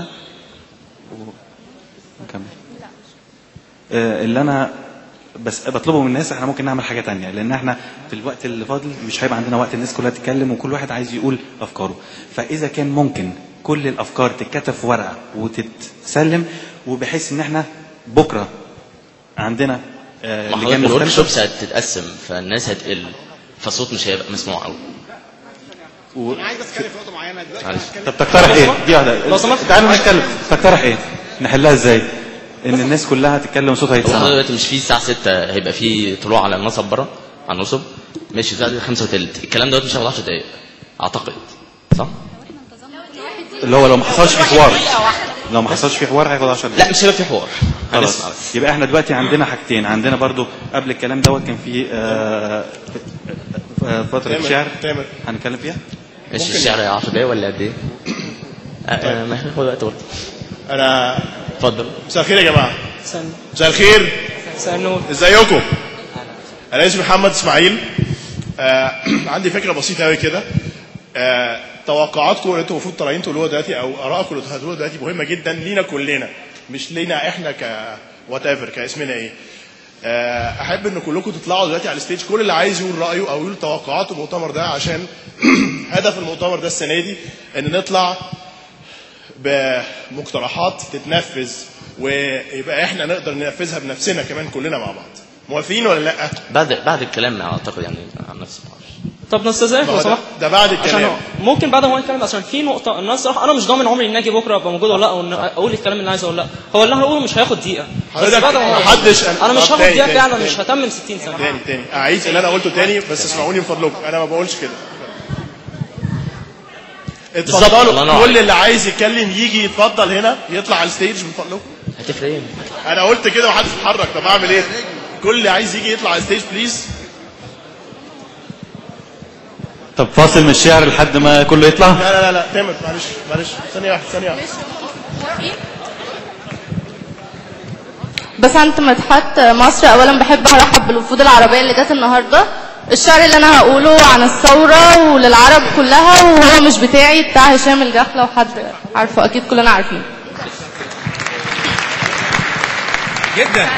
S20: ونكمل آه، اللي انا بس بطلبه من الناس احنا ممكن نعمل حاجه تانية لان احنا في الوقت اللي فاضل مش هيبقى عندنا وقت الناس كلها تتكلم وكل واحد عايز يقول افكاره فاذا كان ممكن كل الافكار تتكتب في ورقه وتتسلم وبحيث ان احنا بكره عندنا آه،
S9: ما
S20: لجان
S9: حضرتك الورك
S20: مختلفة.
S9: شوبس هتتقسم فالناس هتقل فالصوت مش هيبقى مسموع قوي
S20: و...
S1: انا عايز اتكلم في نقطه معينه دلوقتي
S9: معلش.
S20: طب تقترح ايه؟ دي واحده
S9: لو سمحت.
S20: تعالوا نتكلم تقترح ايه؟ نحلها ازاي؟ ان الناس كلها تتكلم وصوتها
S9: هو
S20: يتسمع
S9: دلوقتي مش في الساعه 6 هيبقى في طلوع على النصب بره على النصب ماشي الساعه 5 وثلث الكلام دوت مش هياخد 10 دقايق اعتقد صح؟
S20: اللي هو لو ما حصلش فيه حوار لو ما حصلش فيه حوار هياخد 10 دقايق
S9: لا مش هيبقى في حوار
S20: خلاص
S9: هنسمع
S20: يبقى احنا دلوقتي عندنا حاجتين عندنا برضو قبل الكلام دوت كان في آه، آه، فترة
S19: تامر،
S20: شعر
S19: تامر.
S20: هنتكلم فيها
S9: ماشي الشعر 10 دقايق ولا قد ايه؟ آه، آه، ما هياخد وقت برضه
S21: انا
S9: اتفضل
S21: مساء الخير يا جماعه
S6: استنى
S21: مساء الخير
S6: مساء النور
S21: ازيكم انا اسمي محمد اسماعيل آه عندي فكره بسيطه قوي كده آه توقعاتكم اللي انتوا المفروض طالعين تقولوها دلوقتي او ارائكم اللي هتقولوها دلوقتي مهمه جدا لينا كلنا مش لينا احنا ك وات ايفر كاسمنا ايه آه، احب ان كلكم تطلعوا دلوقتي على الستيج كل اللي عايز يقول رايه او يقول توقعاته المؤتمر ده عشان هدف المؤتمر ده السنه دي ان نطلع بمقترحات تتنفذ ويبقى احنا نقدر ننفذها بنفسنا كمان كلنا مع بعض موافقين ولا لا
S9: بعد بعد الكلام اعتقد يعني عن نفسي
S6: طب نستاذنك
S21: ما هو
S6: لو
S21: ده-
S6: سمحت
S21: ده بعد
S6: عشان
S21: الكلام.
S6: هو- ممكن بعد ما هو يتكلم عشان في نقطه الناس صراحه انا مش ضامن عمري ان اجي بكره ابقى موجود ولا لا او إن اقول الكلام اللي عايز اقول لا هو اللي انا هقوله مش هياخد دقيقه بس
S21: حضرتك
S6: بعد ما هو-
S21: محدش-
S6: انا مش
S21: طب
S6: هاخد
S21: تاني-
S6: دقيقه
S21: تاني-
S6: فعلا
S21: تاني.
S6: مش هتمم 60 سنه
S21: تاني تاني اعيد اللي انا قلته تاني بس اسمعوني من فضلكم انا ما بقولش كده
S9: بالظبط،
S21: اتفضلوا
S9: الله ينور
S21: كل
S9: عليك.
S21: اللي عايز يتكلم يجي يتفضل هنا يطلع على الستيج من فضلكم
S9: هتفرق ايه؟
S21: انا قلت كده ومحدش اتحرك طب اعمل ايه كل اللي عايز يجي يطلع على الستيج بليز
S20: طب فاصل من الشعر لحد ما كله يطلع
S21: لا لا لا لا تامر معلش معلش ثانيه واحده ثانيه واحده
S4: بسنت مدحت مصر اولا بحب ارحب بالوفود العربيه اللي جت النهارده الشعر اللي انا هقوله عن الثوره وللعرب كلها وهو مش بتاعي بتاع هشام الجح لو حد عارفه اكيد كلنا عارفين
S2: جدا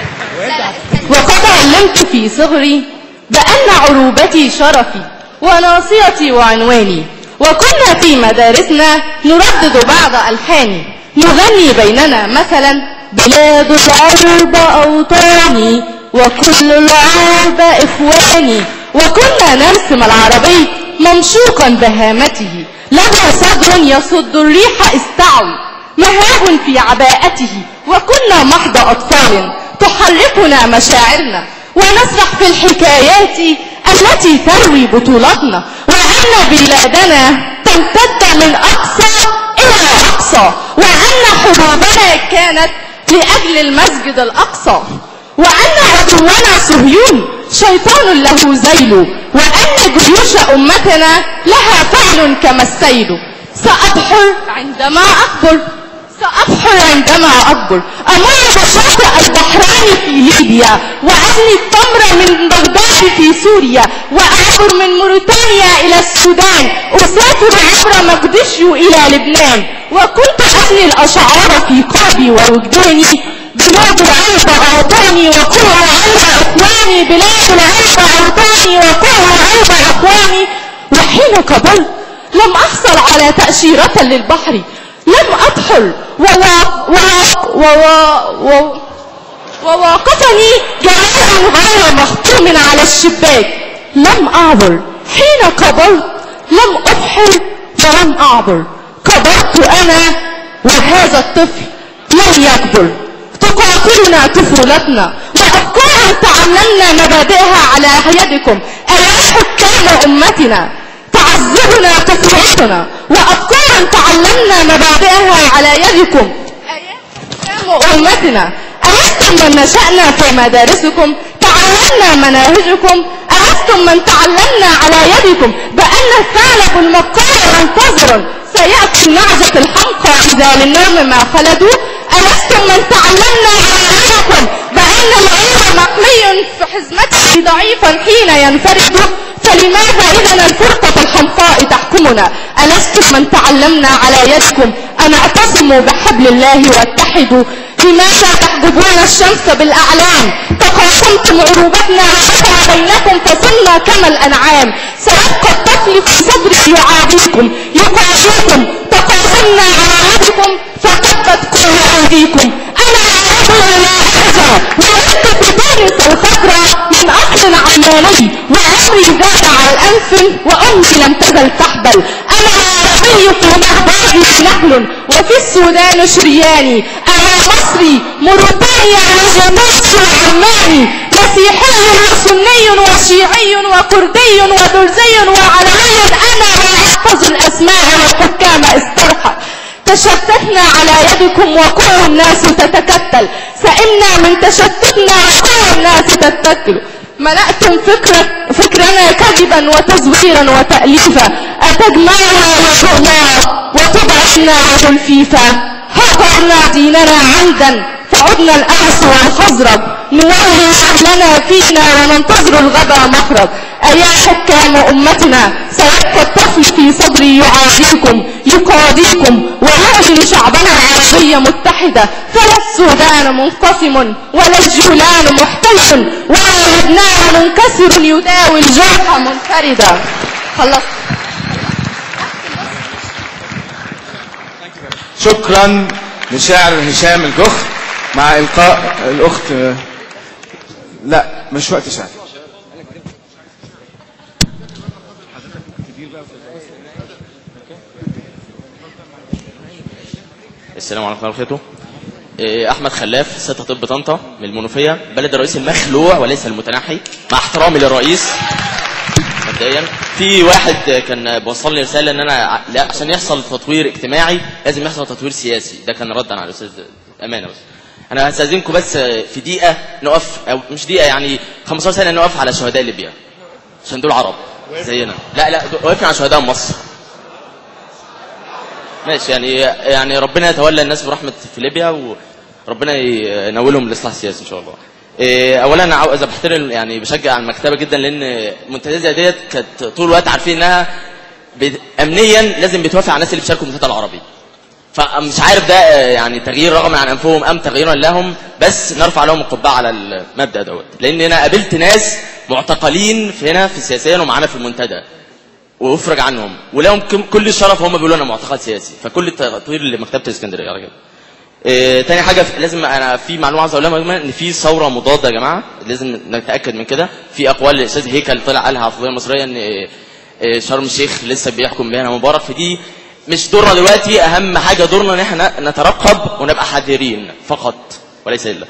S4: وقد علمت في صغري بأن عروبتي شرفي وناصيتي وعنواني وكنا في مدارسنا نردد بعض ألحاني نغني بيننا مثلا بلاد العرب أوطاني وكل العرب إخواني وكنا نرسم العربي ممشوقا بهامته له صدر يصد الريح استعوي مهاب في عباءته وكنا محض أطفال تحركنا مشاعرنا ونسرح في الحكايات التي تروي بطولتنا وأن بلادنا تمتد من أقصى إلى أقصى وأن حروبنا كانت لأجل المسجد الأقصى وأن عدونا صهيون شيطان له ذيل وأن جيوش أمتنا لها فعل كما السيل سأبحر عندما أكبر سأبحر عندما أكبر أمر بشاطئ البحرين في ليبيا وأغني التمر من بغداد في سوريا وأعبر من موريتانيا إلى السودان أسافر عبر مقدشيو إلى لبنان وكنت أغني الأشعار في قلبي ووجداني بلاد العرب أوطاني وكل العرب إخواني بلاد العرب أوطاني وكل العرب إخواني وحين كبرت لم أحصل على تأشيرة للبحر لم أدخل ووا ووا ووا ووا وواقفني جمال غير مختوم على الشباك لم أعبر حين كبرت لم أبحر ولم أعبر كبرت أنا وهذا الطفل لم يكبر تقاتلنا طفولتنا وأفكارا تعلمنا مبادئها على يدكم أيها حكام أمتنا تعذبنا طفولتنا وأفكارا تعلمنا مبادئها على يدكم أيام أمتنا ألستم من نشأنا في مدارسكم تعلمنا مناهجكم ألستم من تعلمنا على يدكم بأن الثعلب المكار منتظر سيأتي النعجة الحمقى إذا للنوم ما خلدوا ألستم من تعلمنا على يدكم بأن العلم مقلي في حزمته ضعيفا حين ينفرد فلماذا إذا الفرقة الحمقاء تحكمنا ألستم من تعلمنا على يدكم أن اعتصموا بحبل الله واتحدوا لماذا تحجبون الشمس بالأعلام تقاسمتم عروبتنا عرفها بينكم فصلنا كما الأنعام سيبقى الطفل في صدري يعاديكم يقاعدكم تقاسمنا على يدكم فتبت كل أيديكم أنا رجل لا أحزى ولدت في فارس الفقرة من أصل عماني وعمري زاد على الأنف وأمي لم تزل تحبل أنا عربي في مهبادي نخل وفي السودان شرياني أنا مصري موريتانيا نجمات وعماني مسيحي وسني وشيعي وكردي ودرزي وعلوي أنا لا أحفظ الأسماء والحكام استرحى تشتتنا على يدكم وكل الناس تتكتل سئمنا من تشتتنا وكل الناس تتكل ملأتم فكرة فكرنا كذبا وتزويرا وتأليفا أتجمعنا وشؤنا وتبعثنا وتلفيفا هجرنا ديننا عمدا فعدنا الأنس والخزرج نولي شغلنا فينا وننتظر الغدا مخرج أيا حكام أمتنا سيبقى الطفل في صدري يعاديكم يقاضيكم ويعلن شعبنا العربية متحدة فلا السودان منقسم ولا الجولان محتل ولا لبنان منكسر يداوي الجرح منفردا خلصت
S2: شكرا لشاعر هشام الجخ مع إلقاء الأخت لا مش وقت شعر
S22: السلام عليكم ورحمه الله وبركاته إيه، احمد خلاف ستة طب طنطا من المنوفيه بلد الرئيس المخلوع وليس المتنحي مع احترامي للرئيس مبدئيا في واحد كان بوصل لي رساله ان انا ع- لا عشان يحصل تطوير اجتماعي لازم يحصل تطوير سياسي ده كان ردا على الاستاذ امانه بس انا هستاذنكم بس في دقيقه نقف او مش دقيقه يعني 15 ثانيه نقف على شهداء ليبيا عشان دول عرب زينا لا لا دول- وقفنا على شهداء مصر ماشي يعني يعني ربنا يتولى الناس برحمة في ليبيا و... ربنا ينولهم الاصلاح السياسي ان شاء الله إيه، اولا انا عاوز بحترم يعني بشجع المكتبه جدا لان المنتديات زي ديت كانت طول الوقت عارفين انها ب- امنيا لازم بتوافق على الناس اللي بيشاركوا في المنتدى العربي فمش عارف ده آه، يعني تغيير رغم عن انفهم ام تغييرا لهم بس نرفع لهم القبعه على المبدا دوت لان انا قابلت ناس معتقلين في هنا في سياسيا ومعانا في المنتدى وافرج عنهم ولهم كم- كل الشرف هم بيقولوا انا معتقل سياسي فكل التطوير لمكتبه الاسكندريه على كده إيه تاني حاجه في- لازم انا في معلومه عاوز اقولها مهمه ان في ثوره مضاده يا جماعه لازم نتاكد من كده في اقوال الاستاذ هيكل طلع قالها على القضيه المصريه ان إيه، إيه، شرم الشيخ لسه بيحكم بيها مبارك فدي مش دورنا دلوقتي اهم حاجه دورنا ان احنا نترقب ونبقى حذرين فقط وليس الا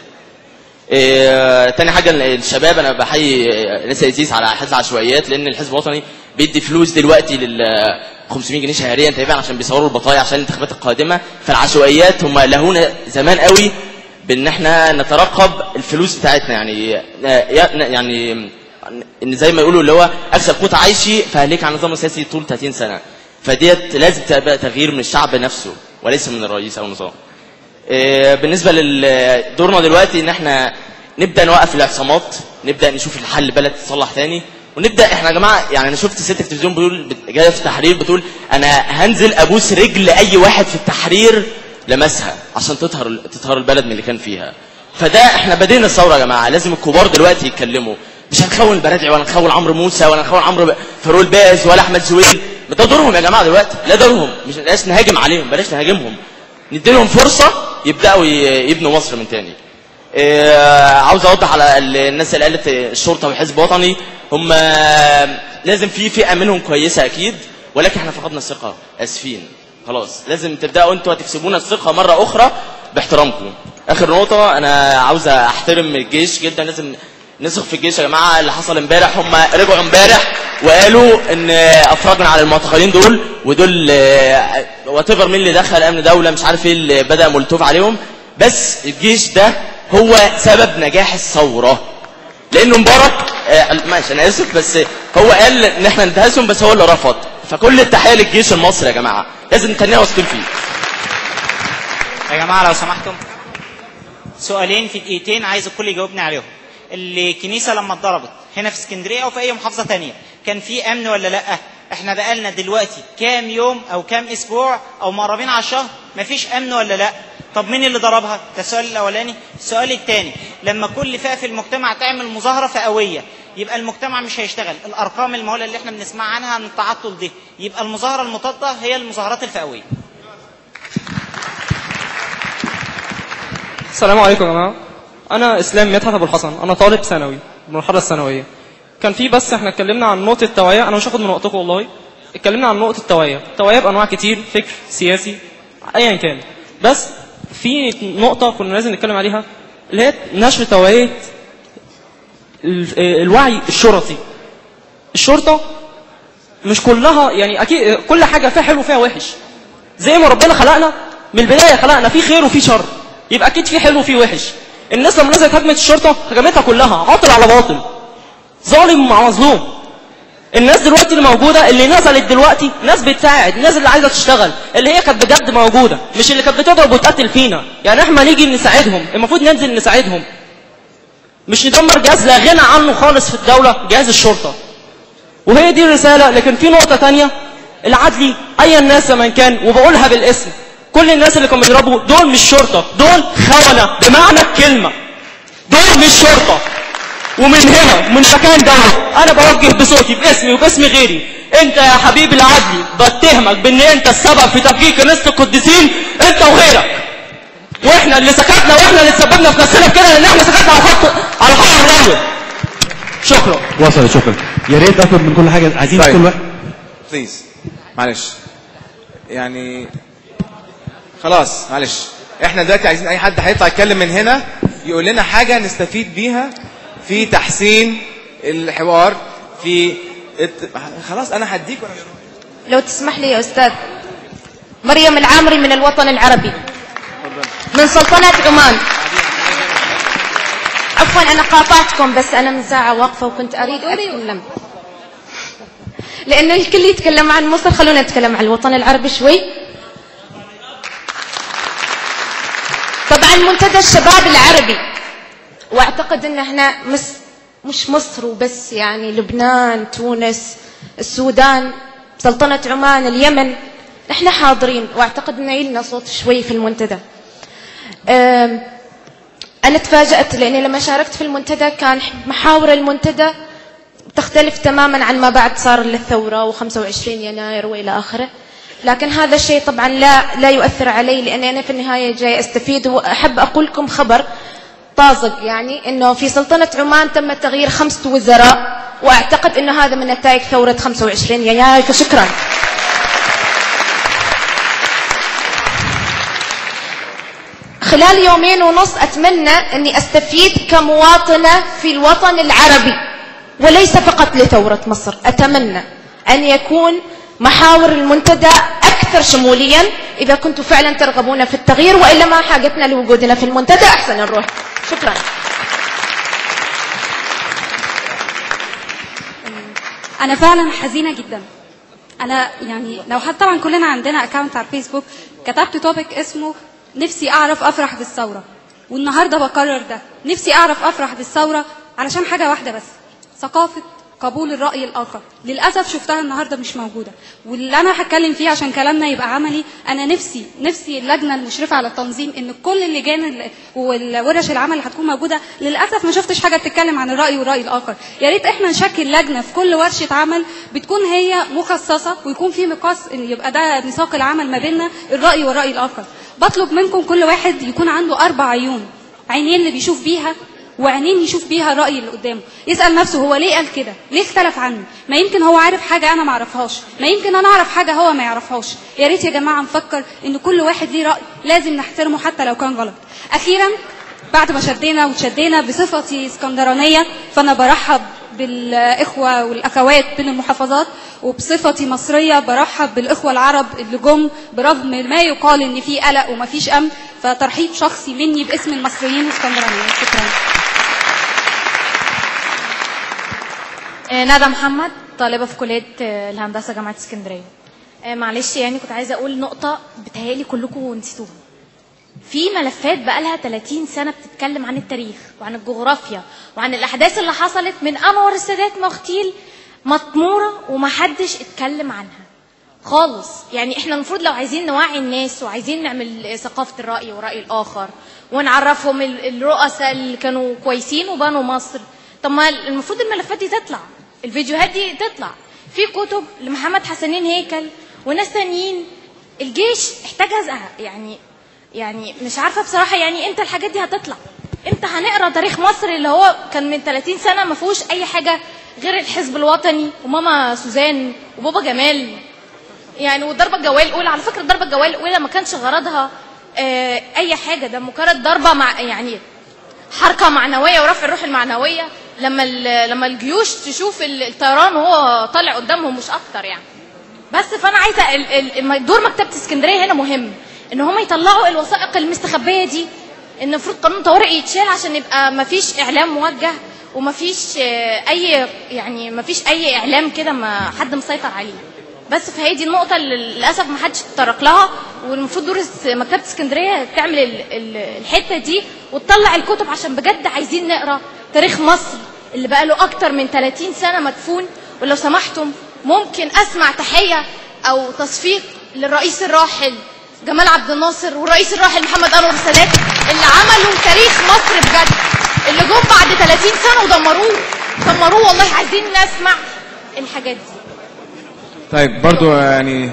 S22: إيه، تاني حاجه الشباب انا بحيي ناس الزيز على حزب العشوائيات لان الحزب الوطني بيدي فلوس دلوقتي لل 500 جنيه شهريا تقريبا عشان بيصوروا البطايق عشان الانتخابات القادمه فالعشوائيات هم لهونا زمان قوي بان احنا نترقب الفلوس بتاعتنا يعني يعني ان زي ما يقولوا اللي هو اكسب قوت عيشي فهليك عن النظام السياسي طول 30 سنه فديت لازم تبقى تغيير من الشعب نفسه وليس من الرئيس او النظام إيه، بالنسبه لدورنا دلوقتي ان احنا نبدا نوقف الاعتصامات نبدا نشوف الحل البلد تصلح تاني ونبدا احنا يا جماعه يعني انا شفت ست في التلفزيون بتقول بت- جايه في التحرير بتقول انا هنزل ابوس رجل اي واحد في التحرير لمسها عشان تطهر تطهر البلد من اللي كان فيها فده احنا بدينا الثوره يا جماعه لازم الكبار دلوقتي يتكلموا مش هنخون البرادعي ولا نخون عمرو موسى ولا نخون عمرو ب- فاروق باز ولا احمد زويل ده دورهم يا جماعه دلوقتي لا دورهم مش بلاش نهاجم عليهم بلاش نهاجمهم نديلهم فرصه يبداوا ي- يبنوا مصر من تاني آه، عاوز اوضح على ال- الناس اللي قالت الشرطه والحزب الوطني هم لازم في فئه منهم كويسه اكيد ولكن احنا فقدنا الثقه اسفين خلاص لازم تبداوا انتوا تكسبونا الثقه مره اخرى باحترامكم اخر نقطه انا عاوز احترم الجيش جدا لازم نثق في الجيش يا جماعه اللي حصل امبارح هم رجعوا امبارح وقالوا ان افرجنا على المعتقلين دول ودول وات مين اللي دخل امن دوله مش عارف ايه اللي بدا ملتوف عليهم بس الجيش ده هو سبب نجاح الثوره لانه مبارك آه، ماشي انا اسف بس هو قال ان احنا ننتهزهم بس هو اللي رفض فكل التحيه للجيش المصري يا جماعه لازم نتنيها واثقين فيه
S5: يا جماعة لو سمحتم سؤالين في دقيقتين عايز الكل يجاوبني عليهم الكنيسة لما اتضربت هنا في اسكندرية أو في أي محافظة تانية كان في أمن ولا لأ؟ احنا بقالنا دلوقتي كام يوم أو كام أسبوع أو مقربين على الشهر مفيش أمن ولا لأ؟ طب مين اللي ضربها؟ ده السؤال الأولاني، السؤال الثاني لما كل فئة في المجتمع تعمل مظاهرة فئوية يبقى المجتمع مش هيشتغل، الأرقام المهولة اللي احنا بنسمع عنها عن التعطل دي، يبقى المظاهرة المضادة هي المظاهرات الفئوية.
S7: السلام عليكم يا جماعه انا اسلام مدحت ابو الحسن انا طالب ثانوي المرحله الثانويه كان في بس احنا اتكلمنا عن نقطه التوعيه انا مش هاخد من وقتكم والله اتكلمنا عن نقطه التوعيه التوعيه بانواع كتير فكر سياسي ايا كان بس في نقطه كنا لازم نتكلم عليها اللي هي نشر توعيه ال- الوعي الشرطي الشرطه مش كلها يعني اكيد كل حاجه فيها حلو وفيها وحش زي ما ربنا خلقنا من البدايه خلقنا في خير وفي شر يبقى اكيد في حلو وفي وحش الناس لما نزلت هجمت الشرطه هجمتها كلها عاطل على باطل ظالم مع مظلوم الناس دلوقتي اللي موجوده اللي نزلت دلوقتي ناس بتساعد الناس اللي عايزه تشتغل اللي هي كانت بجد موجوده مش اللي كانت بتضرب وتقتل فينا يعني احنا نيجي نساعدهم المفروض ننزل نساعدهم مش ندمر جهاز لا غنى عنه خالص في الدوله جهاز الشرطه وهي دي الرساله لكن في نقطه تانية العدلي اي الناس من كان وبقولها بالاسم كل الناس اللي كانوا بيضربوا دول مش شرطه دول خونه بمعنى الكلمه دول مش شرطه ومن هنا ومن مكان دوت انا بوجه بصوتي باسمي وباسم غيري انت يا حبيبي العدلي بتهمك بان انت السبب في تفكيك كنيسه القديسين انت وغيرك واحنا اللي سكتنا واحنا اللي تسببنا في نفسنا بكده لان احنا سكتنا على خط على خط الرمل شكرا
S20: وصلت شكرا يا ريت اطلب من كل حاجه عايزين
S2: طيب.
S20: كل واحد
S2: بليز معلش يعني خلاص معلش احنا دلوقتي عايزين اي حد هيطلع يتكلم من هنا يقول لنا حاجه نستفيد بيها في تحسين الحوار في الت... خلاص انا هديك وانا
S23: لو تسمح لي يا أستاذ مريم العامري من الوطن العربي من سلطنة عمان عفوا أنا قاطعتكم بس أنا من ساعة واقفة وكنت أريد أتكلم لأنه الكل يتكلم عن مصر خلونا نتكلم عن الوطن العربي شوي طبعا مع المنتدى الشباب العربي واعتقد ان احنا مس مش مصر وبس يعني لبنان تونس السودان سلطنة عمان اليمن احنا حاضرين واعتقد ان لنا صوت شوي في المنتدى أم، انا تفاجأت لاني لما شاركت في المنتدى كان محاور المنتدى تختلف تماما عن ما بعد صار للثورة و25 يناير وإلى آخره لكن هذا الشيء طبعا لا لا يؤثر علي لأني أنا في النهاية جاي أستفيد وأحب أقول لكم خبر طازج يعني أنه في سلطنة عمان تم تغيير خمسة وزراء وأعتقد أنه هذا من نتائج ثورة 25 يناير فشكرا خلال يومين ونص أتمنى أني أستفيد كمواطنة في الوطن العربي وليس فقط لثورة مصر أتمنى أن يكون محاور المنتدى أكثر شموليا إذا كنتم فعلا ترغبون في التغيير وإلا ما حاجتنا لوجودنا في المنتدى أحسن نروح شكرا
S10: انا فعلا حزينه جدا انا يعني لو حتى طبعا كلنا عندنا اكونت على الفيسبوك كتبت توبيك اسمه نفسي اعرف افرح بالثوره والنهارده بكرر ده نفسي اعرف افرح بالثوره علشان حاجه واحده بس ثقافه قبول الراي الاخر للاسف شفتها النهارده مش موجوده واللي انا هتكلم فيه عشان كلامنا يبقى عملي انا نفسي نفسي اللجنه المشرفه على التنظيم ان كل اللجان ال- والورش العمل اللي هتكون موجوده للاسف ما شفتش حاجه بتتكلم عن الراي والراي الاخر يا ريت احنا نشكل لجنه في كل ورشه عمل بتكون هي مخصصه ويكون في مقاس ان يبقى ده ميثاق العمل ما بيننا الراي والراي الاخر بطلب منكم كل واحد يكون عنده اربع عيون عينين اللي بيشوف بيها وعينين يشوف بيها الرأي اللي قدامه يسأل نفسه هو ليه قال كده ليه اختلف عني ما يمكن هو عارف حاجة أنا ما اعرفهاش ما يمكن أنا أعرف حاجة هو ما يعرفهاش يا ريت يا جماعة نفكر إن كل واحد ليه رأي لازم نحترمه حتى لو كان غلط أخيرا بعد ما شدينا وتشدينا بصفتي اسكندرانية فأنا برحب بالإخوة والأخوات بين المحافظات وبصفتي مصرية برحب بالإخوة العرب اللي جم برغم ما يقال إن في قلق وما فيش أمن فترحيب شخصي مني باسم المصريين واسكندرانية شكرا
S12: آه، ندى محمد طالبة في كلية آه، الهندسة جامعة اسكندرية آه، معلش يعني كنت عايزة أقول نقطة بتهيألي كلكم نسيتوها في ملفات بقالها 30 سنة بتتكلم عن التاريخ وعن الجغرافيا وعن الأحداث اللي حصلت من أنور السادات ما اغتيل مطمورة ومحدش اتكلم عنها خالص يعني احنا المفروض لو عايزين نوعي الناس وعايزين نعمل ثقافة الرأي والرأي الآخر ونعرفهم ال- الرؤساء اللي كانوا كويسين وبنوا مصر طب ما المفروض الملفات دي تطلع الفيديوهات دي تطلع في كتب لمحمد حسنين هيكل وناس تانيين الجيش احتجزها يعني يعني مش عارفة بصراحة يعني امتى الحاجات دي هتطلع امتى هنقرا تاريخ مصر اللي هو كان من 30 سنة ما فيهوش أي حاجة غير الحزب الوطني وماما سوزان وبابا جمال يعني والضربه الجويه الاولى على فكره الضربه الجويه الاولى ما كانش غرضها آه، اي حاجه ده مجرد ضربه مع يعني حركه معنويه ورفع الروح المعنويه لما ال- لما الجيوش تشوف ال- الطيران وهو طالع قدامهم مش اكتر يعني بس فانا عايزه ال- ال- الم- دور مكتبه اسكندريه هنا مهم ان هم يطلعوا الوثائق المستخبيه دي ان المفروض قانون طوارئ يتشال عشان يبقى ما فيش اعلام موجه وما فيش آه، اي يعني ما فيش اي اعلام كده ما حد مسيطر عليه بس فهي دي النقطة اللي للأسف ما حدش اتطرق لها والمفروض دور الس- مكتبة اسكندرية تعمل ال- ال- الحتة دي وتطلع الكتب عشان بجد عايزين نقرا تاريخ مصر اللي بقى له أكتر من 30 سنة مدفون ولو سمحتم ممكن أسمع تحية أو تصفيق للرئيس الراحل جمال عبد الناصر والرئيس الراحل محمد أنور السادات اللي عملوا تاريخ مصر بجد اللي جم بعد 30 سنة ودمروه دمروه والله عايزين نسمع الحاجات دي
S2: طيب برضو يعني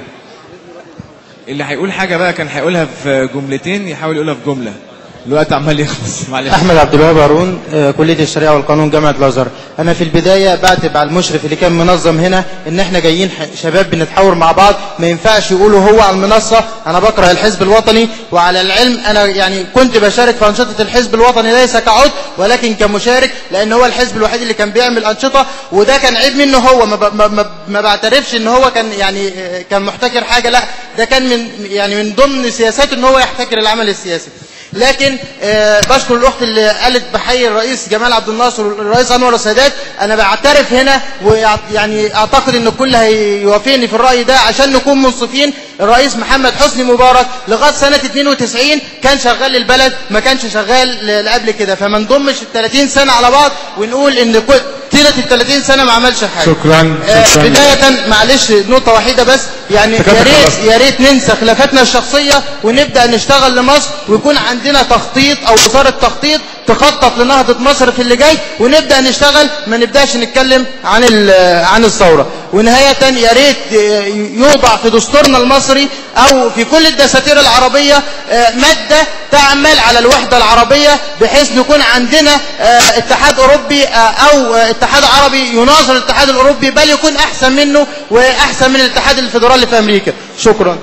S2: اللي هيقول حاجة بقى كان هيقولها في جملتين يحاول يقولها في جملة الوقت عمال يخلص معلش
S13: احمد عبد الوهاب هارون آه، كليه الشريعه والقانون جامعه الازهر انا في البدايه بعتب على المشرف اللي كان منظم هنا ان احنا جايين ح- شباب بنتحاور مع بعض ما ينفعش يقولوا هو على المنصه انا بكره الحزب الوطني وعلى العلم انا يعني كنت بشارك في انشطه الحزب الوطني ليس كعضو ولكن كمشارك لان هو الحزب الوحيد اللي كان بيعمل انشطه وده كان عيب منه هو ما, ب... ما, ما, ما بعترفش ان هو كان يعني آه، كان محتكر حاجه لا ده كان من يعني من ضمن سياساته ان هو يحتكر العمل السياسي لكن آه، بشكر الاخت اللي قالت بحي الرئيس جمال عبد الناصر والرئيس انور السادات انا بعترف هنا ويعني اعتقد ان الكل هيوافقني في الراي ده عشان نكون منصفين الرئيس محمد حسني مبارك لغايه سنه 92 كان شغال للبلد ما كانش شغال ل- قبل كده فما نضمش ال 30 سنه على بعض ونقول ان كل طيله ال 30 سنه ما عملش حاجه
S3: شكراً،
S13: آه،
S3: شكراً.
S13: بدايه معلش نقطه وحيده بس يعني يا
S3: دكاترة
S13: ريت
S3: خلاص.
S13: يا ريت ننسى خلافاتنا الشخصيه ونبدا نشتغل لمصر ويكون عندنا تخطيط او وزاره تخطيط تخطط لنهضه مصر في اللي جاي ونبدا نشتغل ما نبداش نتكلم عن ال- عن الثوره ونهايه يا ريت يوضع في دستورنا المصري او في كل الدساتير العربيه آه، ماده تعمل على الوحده العربيه بحيث نكون عندنا آه، اتحاد اوروبي آه، او آه، اتحاد عربي يناظر الاتحاد الاوروبي بل يكون احسن منه واحسن من الاتحاد الفيدرالي في امريكا شكرا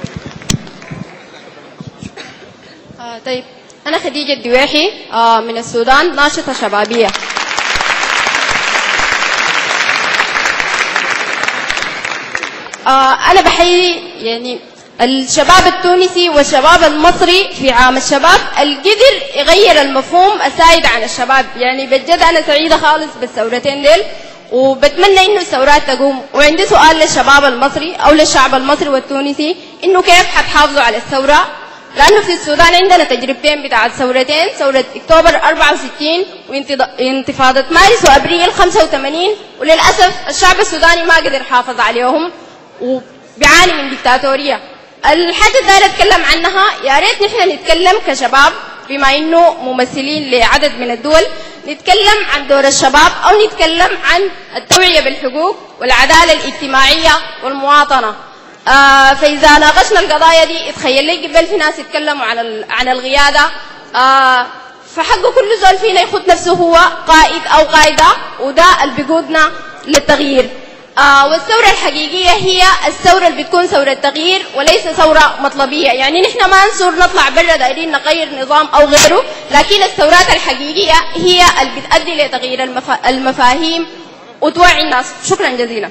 S11: آه طيب أنا خديجة الدواحي آه من السودان ناشطة شبابية آه أنا بحيي يعني الشباب التونسي والشباب المصري في عام الشباب القدر يغير المفهوم السائد عن الشباب يعني بجد أنا سعيدة خالص بالثورتين ديل وبتمنى انه الثورات تقوم وعندي سؤال للشباب المصري او للشعب المصري والتونسي انه كيف حتحافظوا على الثوره لانه في السودان عندنا تجربتين بتاعت ثورتين ثوره اكتوبر 64 وانتفاضه مارس وابريل 85 وللاسف الشعب السوداني ما قدر يحافظ عليهم وبيعاني من ديكتاتوريه الحاجه اللي داير اتكلم عنها يا ريت نحن نتكلم كشباب بما انه ممثلين لعدد من الدول نتكلم عن دور الشباب او نتكلم عن التوعيه بالحقوق والعداله الاجتماعيه والمواطنه آه فاذا ناقشنا القضايا دي اتخيل لي قبل في ناس يتكلموا عن ال- عن القياده آه فحقه كل زول فينا يخد نفسه هو قائد او قائده وده اللي بيقودنا للتغيير آه والثورة الحقيقية هي الثورة اللي بتكون ثورة تغيير وليس ثورة مطلبية يعني نحن ما نصور نطلع برا دايرين نغير نظام أو غيره لكن الثورات الحقيقية هي اللي بتؤدي لتغيير المفا... المفاهيم وتوعي الناس شكرا جزيلا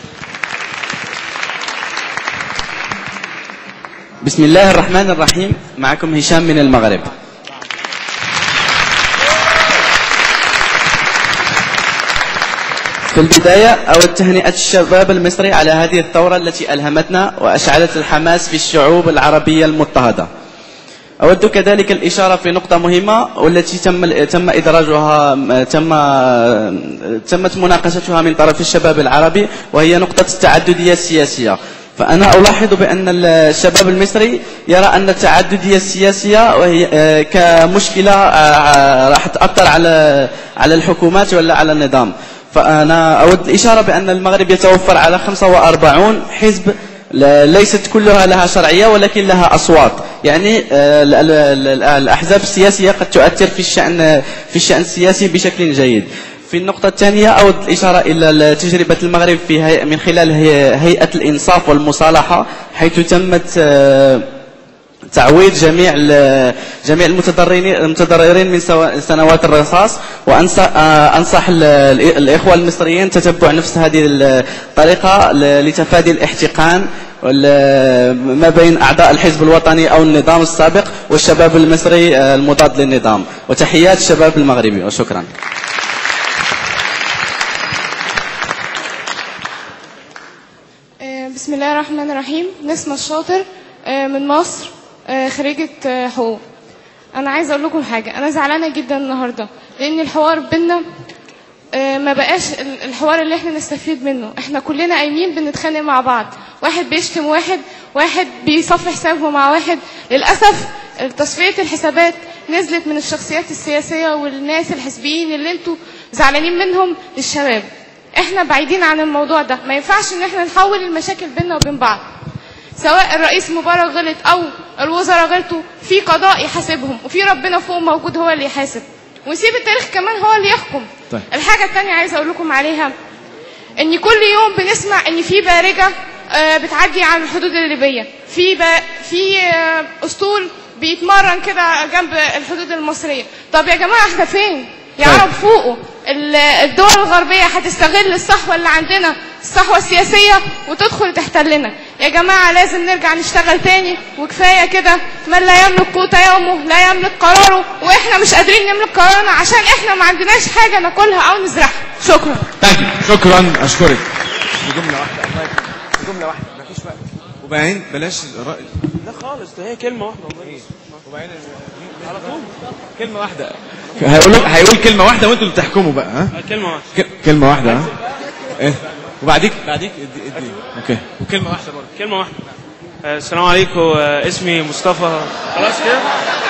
S14: بسم الله الرحمن الرحيم معكم هشام من المغرب في البداية أود تهنئة الشباب المصري على هذه الثورة التي ألهمتنا وأشعلت الحماس في الشعوب العربية المضطهدة أود كذلك الإشارة في نقطة مهمة والتي تم تم إدراجها تم تمت مناقشتها من طرف الشباب العربي وهي نقطة التعددية السياسية فأنا ألاحظ بأن الشباب المصري يرى أن التعددية السياسية وهي آه، كمشكلة آه، راح تأثر على على الحكومات ولا على النظام فأنا أود الإشارة بأن المغرب يتوفر على 45 حزب لا- ليست كلها لها شرعية ولكن لها أصوات يعني آه، ال- ال- ال- الأحزاب السياسية قد تؤثر في الشأن في الشأن السياسي بشكل جيد في النقطة الثانية أود الإشارة إلى تجربة المغرب في هي من خلال هي هيئة الإنصاف والمصالحة حيث تمت آه، تعويض جميع ال- جميع المتضررين المتضررين من سوا- سنوات الرصاص وانصح آه، انصح ال- ال- الاخوه المصريين تتبع نفس هذه الطريقه ل- لتفادي الاحتقان وال- ما بين اعضاء الحزب الوطني او النظام السابق والشباب المصري آه، المضاد للنظام وتحيات الشباب المغربي وشكرا
S24: آه، بسم الله الرحمن الرحيم نسمة الشاطر آه، من مصر آه، خريجة آه، حقوق أنا عايزة أقول لكم حاجة أنا زعلانة جدا النهاردة لأن الحوار بينا آه، ما بقاش ال- الحوار اللي احنا نستفيد منه احنا كلنا قايمين بنتخانق مع بعض واحد بيشتم واحد واحد بيصفي حسابه مع واحد للأسف تصفية الحسابات نزلت من الشخصيات السياسية والناس الحزبيين اللي انتوا زعلانين منهم للشباب احنا بعيدين عن الموضوع ده ما ينفعش ان احنا نحول المشاكل بيننا وبين بعض سواء الرئيس مبارك غلط او الوزراء غلطوا في قضاء يحاسبهم وفي ربنا فوق موجود هو اللي يحاسب ونسيب التاريخ كمان هو اللي يحكم
S2: طيب.
S24: الحاجة التانية عايزة أقول لكم عليها إن كل يوم بنسمع إن في بارجة آه، بتعدي عن الحدود الليبية في با... في آه، أسطول بيتمرن كده جنب الحدود المصرية طب يا جماعة احنا فين؟ يا
S2: طيب.
S24: عرب فوقوا ال- الدول الغربية هتستغل الصحوة اللي عندنا الصحوة السياسية وتدخل تحتلنا يا جماعة لازم نرجع نشتغل تاني وكفاية كده من لا يملك قوت يومه لا يملك قراره واحنا مش قادرين نملك قرارنا عشان احنا ما عندناش حاجة ناكلها او نزرعها شكرا
S2: شكرا اشكرك في جمله واحده الله يكرمك. في جمله واحده مفيش وقت وبعدين بلاش الرأي
S3: لا خالص ده هي كلمه واحده والله
S2: وبعدين
S3: على طول
S2: كلمه واحده هيقول هيقول كلمه واحده وانتوا اللي تحكموا بقى ها
S3: كلمه واحده
S2: ك- كلمه واحده ها ايه وبعديك بعديك ادي ادي اوكي
S3: وكلمه واحده برضه كلمه واحده آه، السلام عليكم آه، اسمي مصطفى خلاص كده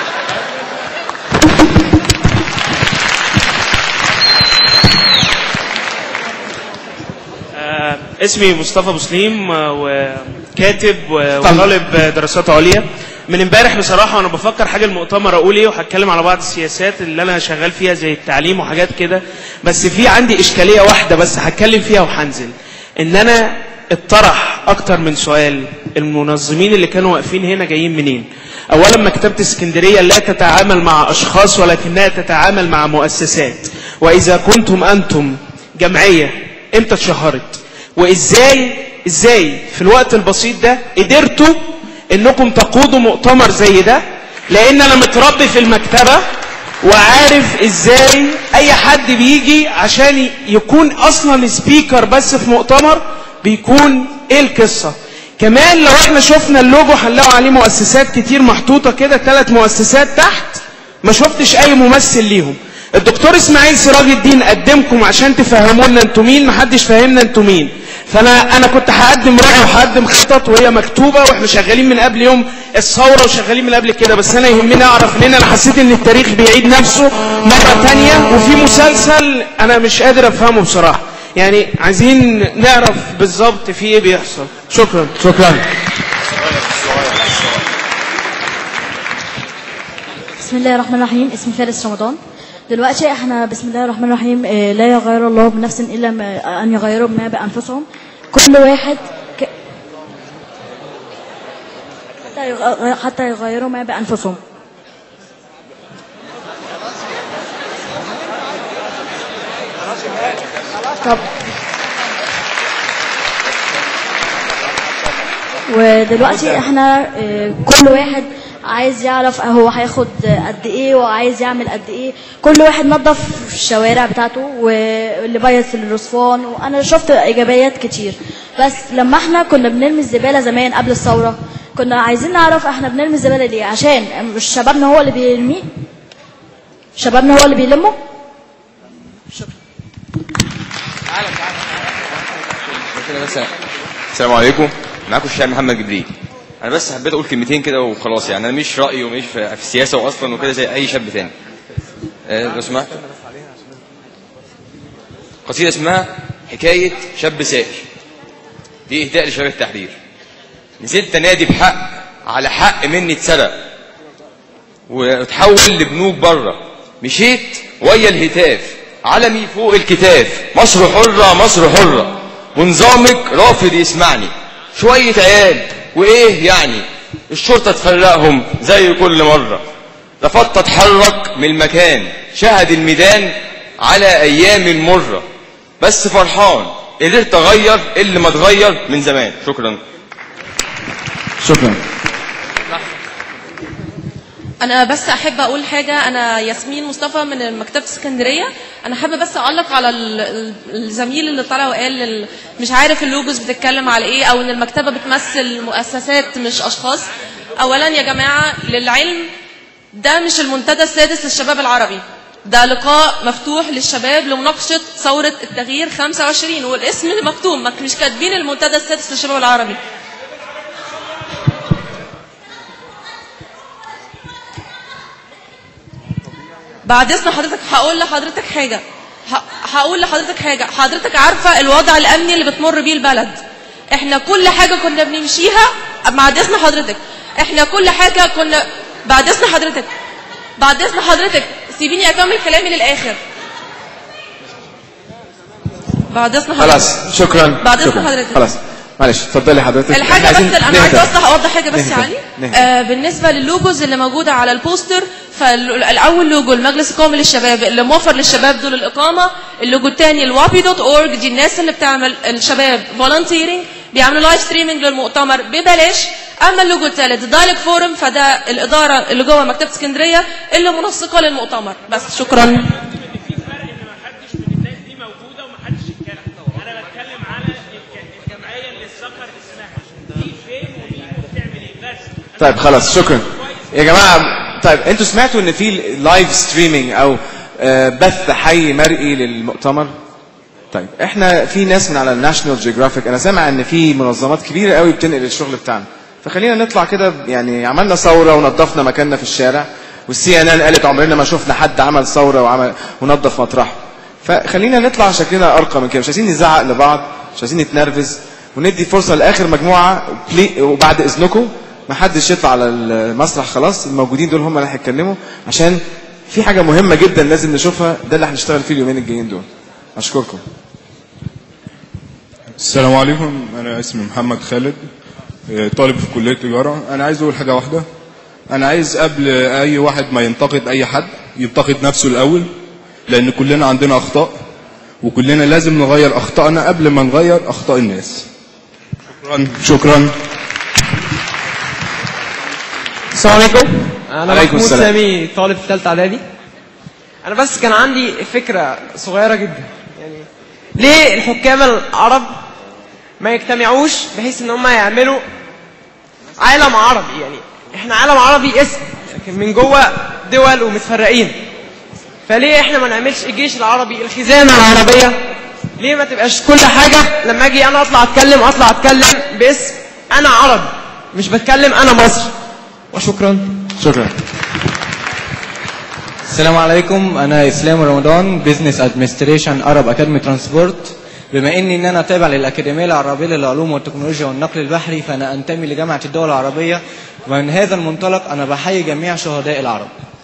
S3: آه، اسمي مصطفى مسلم آه، وكاتب و- وطالب دراسات عليا من امبارح بصراحه وانا بفكر حاجه المؤتمر اقول ايه وهتكلم على بعض السياسات اللي انا شغال فيها زي التعليم وحاجات كده بس في عندي اشكاليه واحده بس هتكلم فيها وهنزل ان انا اتطرح اكتر من سؤال المنظمين اللي كانوا واقفين هنا جايين منين اولا مكتبه اسكندريه لا تتعامل مع اشخاص ولكنها تتعامل مع مؤسسات واذا كنتم انتم جمعيه امتى اتشهرت وازاي ازاي في الوقت البسيط ده قدرتوا انكم تقودوا مؤتمر زي ده لان انا متربي في المكتبه وعارف ازاي اي حد بيجي عشان يكون اصلا سبيكر بس في مؤتمر بيكون ايه القصه كمان لو احنا شفنا اللوجو هنلاقوا عليه مؤسسات كتير محطوطه كده ثلاث مؤسسات تحت ما شفتش اي ممثل ليهم الدكتور اسماعيل سراج الدين قدمكم عشان تفهموا لنا انتوا مين محدش فاهمنا انتوا مين فانا انا كنت هقدم رؤيه وهقدم خطط وهي مكتوبه واحنا شغالين من قبل يوم الثوره وشغالين من قبل كده بس انا يهمني اعرف لان انا حسيت ان التاريخ بيعيد نفسه مره تانية وفي مسلسل انا مش قادر افهمه بصراحه يعني عايزين نعرف بالظبط في ايه بيحصل شكرا
S2: شكرا
S8: بسم الله الرحمن الرحيم اسمي فارس رمضان دلوقتي احنا بسم الله الرحمن الرحيم اه، لا يغير الله بنفس الا ما ان يغيروا ما بانفسهم كل واحد ك... حتى يغ- حتى يغيروا ما بانفسهم طب ودلوقتي احنا اه، كل واحد عايز يعرف هو هياخد قد ايه وعايز يعمل قد ايه كل واحد نظف الشوارع بتاعته واللي بيض الرصفان وانا شفت ايجابيات كتير بس لما احنا كنا بنرمي الزباله زمان قبل الثوره كنا عايزين نعرف احنا بنرمي الزباله ليه عشان مش شبابنا هو اللي بيرميه شبابنا هو اللي بيلمه
S15: كده بس السلام عليكم معاكم الشاعر محمد جبريل انا بس حبيت اقول كلمتين كده وخلاص يعني انا مش رايي ومش في في السياسه واصلا وكده زي اي شاب تاني آه، لو سمحت قصيده اسمها حكايه شاب سائر دي اهداء لشباب التحرير نزلت نادي بحق على حق مني اتسرق وتحول لبنوك بره مشيت ويا الهتاف علمي فوق الكتاف مصر حرة مصر حرة ونظامك رافض يسمعني شوية عيال وإيه يعني الشرطة تفرقهم زي كل مرة رفضت أتحرك من المكان شهد الميدان على أيام مرة بس فرحان قدرت أغير اللي ما اتغير من زمان شكرا
S2: شكرا
S16: انا بس احب اقول حاجه انا ياسمين مصطفى من مكتبه اسكندريه انا حابه بس اعلق على ال- ال- الزميل اللي طلع وقال ال- مش عارف اللوجوز بتتكلم على ايه او ان المكتبه بتمثل مؤسسات مش اشخاص اولا يا جماعه للعلم ده مش المنتدى السادس للشباب العربي ده لقاء مفتوح للشباب لمناقشه ثوره التغيير 25 والاسم مكتوب مك- مش كاتبين المنتدى السادس للشباب العربي بعد اذن حضرتك هقول لحضرتك حاجه ه- هقول لحضرتك حاجه حضرتك عارفه الوضع الامني اللي بتمر بيه البلد احنا كل حاجه كنا بنمشيها بعد اذن حضرتك احنا كل حاجه كنا بعد اذن حضرتك بعد اذن حضرتك سيبيني اكمل كلامي للاخر بعد اذن حضرتك
S2: خلاص شكرا
S16: بعد إذن
S2: شكراً.
S16: حضرتك.
S2: خلاص معلش اتفضلي حضرتك
S16: الحاجه
S2: إحنا
S16: بس
S2: عايزين
S16: انا عايزه
S2: نهدى.
S16: اوضح اوضح حاجه بس يا
S2: نهدى.
S16: علي
S2: نهدى.
S16: آه بالنسبه للوجوز اللي موجوده على البوستر فالاول لوجو المجلس القومي للشباب اللي موفر للشباب دول الاقامه اللوجو الثاني الوابي دوت اورج دي الناس اللي بتعمل الشباب فولنتيرنج بيعملوا لايف ستريمنج للمؤتمر ببلاش اما اللوجو الثالث دايلك فورم فده الاداره اللي جوه مكتبه اسكندريه اللي منسقه للمؤتمر بس شكرا
S2: طيب خلاص شكرا يا جماعه طيب انتوا سمعتوا ان في لايف ستريمينج او آه، بث حي مرئي للمؤتمر طيب احنا في ناس من على الناشونال جيوغرافيك انا سامع ان في منظمات كبيره قوي بتنقل الشغل بتاعنا فخلينا نطلع كده يعني عملنا ثوره ونظفنا مكاننا في الشارع والسي ان ان قالت عمرنا ما شفنا حد عمل ثوره وعمل ونظف مطرحه فخلينا نطلع شكلنا ارقى من كده مش عايزين نزعق لبعض مش عايزين نتنرفز وندي فرصه لاخر مجموعه بلي- وبعد اذنكم ما حدش يطلع على المسرح خلاص الموجودين دول هم اللي هيتكلموا عشان في حاجه مهمه جدا لازم نشوفها ده اللي هنشتغل فيه اليومين الجايين دول اشكركم
S1: السلام عليكم انا اسمي محمد خالد آه، طالب في كليه تجاره انا عايز اقول حاجه واحده انا عايز قبل اي واحد ما ينتقد اي حد ينتقد نفسه الاول لان كلنا عندنا اخطاء وكلنا لازم نغير اخطائنا قبل ما نغير اخطاء الناس شكرا شكرا
S17: السلام عليكم انا
S2: عليكم
S17: محمود
S2: السلام.
S17: سامي طالب في ثالثه اعدادي انا بس كان عندي فكره صغيره جدا يعني ليه الحكام العرب ما يجتمعوش بحيث ان هم يعملوا عالم عربي يعني احنا عالم عربي اسم لكن من جوه دول ومتفرقين فليه احنا ما نعملش الجيش العربي الخزانه العربيه ليه ما تبقاش كل حاجه لما اجي انا اطلع اتكلم اطلع اتكلم باسم انا عربي مش بتكلم انا مصري وشكرا
S2: شكرا
S18: السلام عليكم انا اسلام رمضان بزنس ادمنستريشن ارب اكاديمي ترانسبورت بما اني ان انا تابع للاكاديميه العربيه للعلوم والتكنولوجيا والنقل البحري فانا انتمي لجامعه الدول العربيه ومن هذا المنطلق انا بحيي جميع شهداء العرب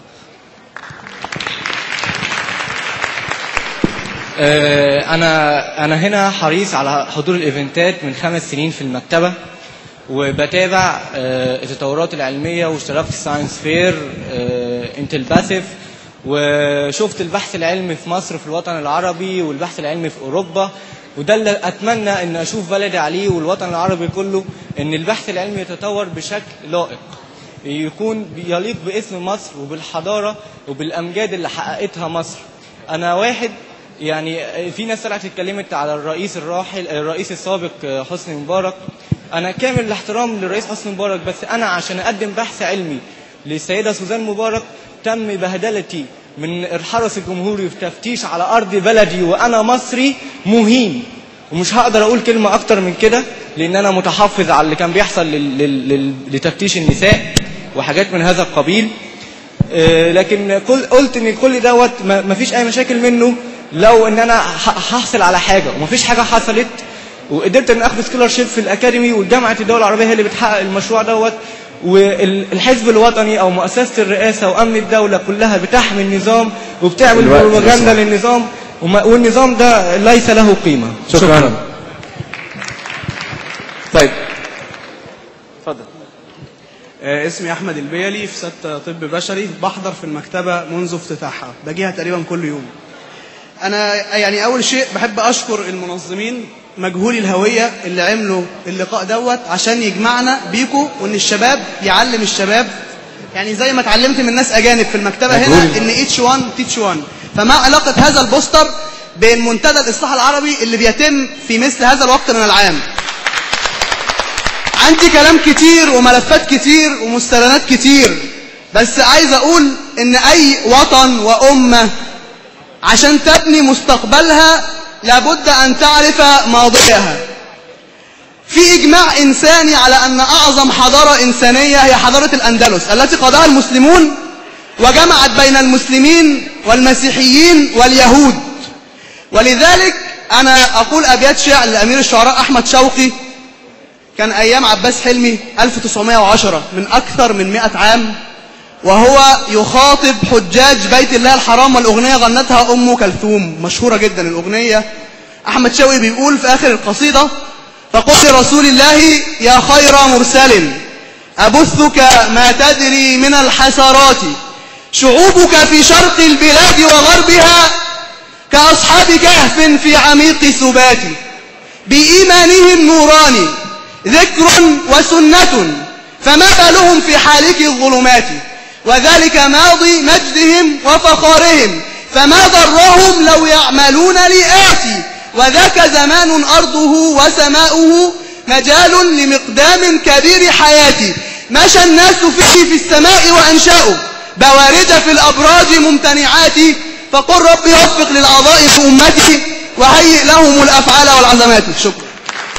S18: آه، انا انا هنا حريص على حضور الايفنتات من خمس سنين في المكتبه وبتابع آه، التطورات العلميه واشتركت في ساينس فير انتل باسيف وشفت البحث العلمي في مصر في الوطن العربي والبحث العلمي في اوروبا وده اللي اتمنى ان اشوف بلدي عليه والوطن العربي كله ان البحث العلمي يتطور بشكل لائق يكون يليق باسم مصر وبالحضاره وبالامجاد اللي حققتها مصر انا واحد يعني في ناس طلعت اتكلمت على الرئيس الراحل الرئيس السابق حسني مبارك انا كامل الاحترام للرئيس حسني مبارك بس انا عشان اقدم بحث علمي للسيده سوزان مبارك تم بهدلتي من الحرس الجمهوري في تفتيش على ارض بلدي وانا مصري مهين ومش هقدر اقول كلمه اكتر من كده لان انا متحفظ على اللي كان بيحصل لل- لل- لل- لتفتيش النساء وحاجات من هذا القبيل آه، لكن كل قلت ان كل دوت ما ما فيش اي مشاكل منه لو ان انا ح- هحصل على حاجه وما فيش حاجه حصلت وقدرت ان اخد سكولارشيب في الاكاديمي والجامعه الدول العربيه هي اللي بتحقق المشروع دوت والحزب الوطني او مؤسسه الرئاسه وامن الدوله كلها بتحمي النظام وبتعمل
S2: الوقت
S18: بروباجندا
S2: لو
S18: للنظام وما- والنظام ده ليس له قيمه
S2: شكرا طيب
S19: اتفضل اسمي احمد البيلي في ستة طب بشري بحضر في المكتبه منذ افتتاحها باجيها تقريبا كل يوم انا يعني اول شيء بحب اشكر المنظمين مجهولي الهويه اللي عملوا اللقاء دوت عشان يجمعنا بيكو وان الشباب يعلم الشباب يعني زي ما اتعلمت من ناس اجانب في المكتبه هنا
S2: مجهول.
S19: ان اتش 1 تيتش 1 فما علاقه هذا البوستر بين منتدى الاصلاح العربي اللي بيتم في مثل هذا الوقت من العام عندي كلام كتير وملفات كتير ومستندات كتير بس عايز اقول ان اي وطن وامه عشان تبني مستقبلها لابد ان تعرف ماضيها في اجماع انساني على ان اعظم حضاره انسانيه هي حضاره الاندلس التي قادها المسلمون وجمعت بين المسلمين والمسيحيين واليهود ولذلك انا اقول ابيات شعر لامير الشعراء احمد شوقي كان ايام عباس حلمي 1910 من اكثر من 100 عام وهو يخاطب حجاج بيت الله الحرام والاغنيه غنتها ام كلثوم مشهوره جدا الاغنيه احمد شوقي بيقول في اخر القصيده فقل لرسول الله يا خير مرسل ابثك ما تدري من الحسرات شعوبك في شرق البلاد وغربها كأصحاب كهف في عميق ثبات بإيمانهم نوران ذكر وسنة فما بالهم في حالك الظلمات وذلك ماضي مجدهم وفخارهم فما ضرهم لو يعملون لآتي وذاك زمان أرضه وسماؤه مجال لمقدام كبير حياتي مشى الناس فيه في السماء وأنشأوا بوارد في الأبراج ممتنعات فقل ربي وفق للأعضاء في أمتي وهيئ لهم الأفعال والعزمات شكرا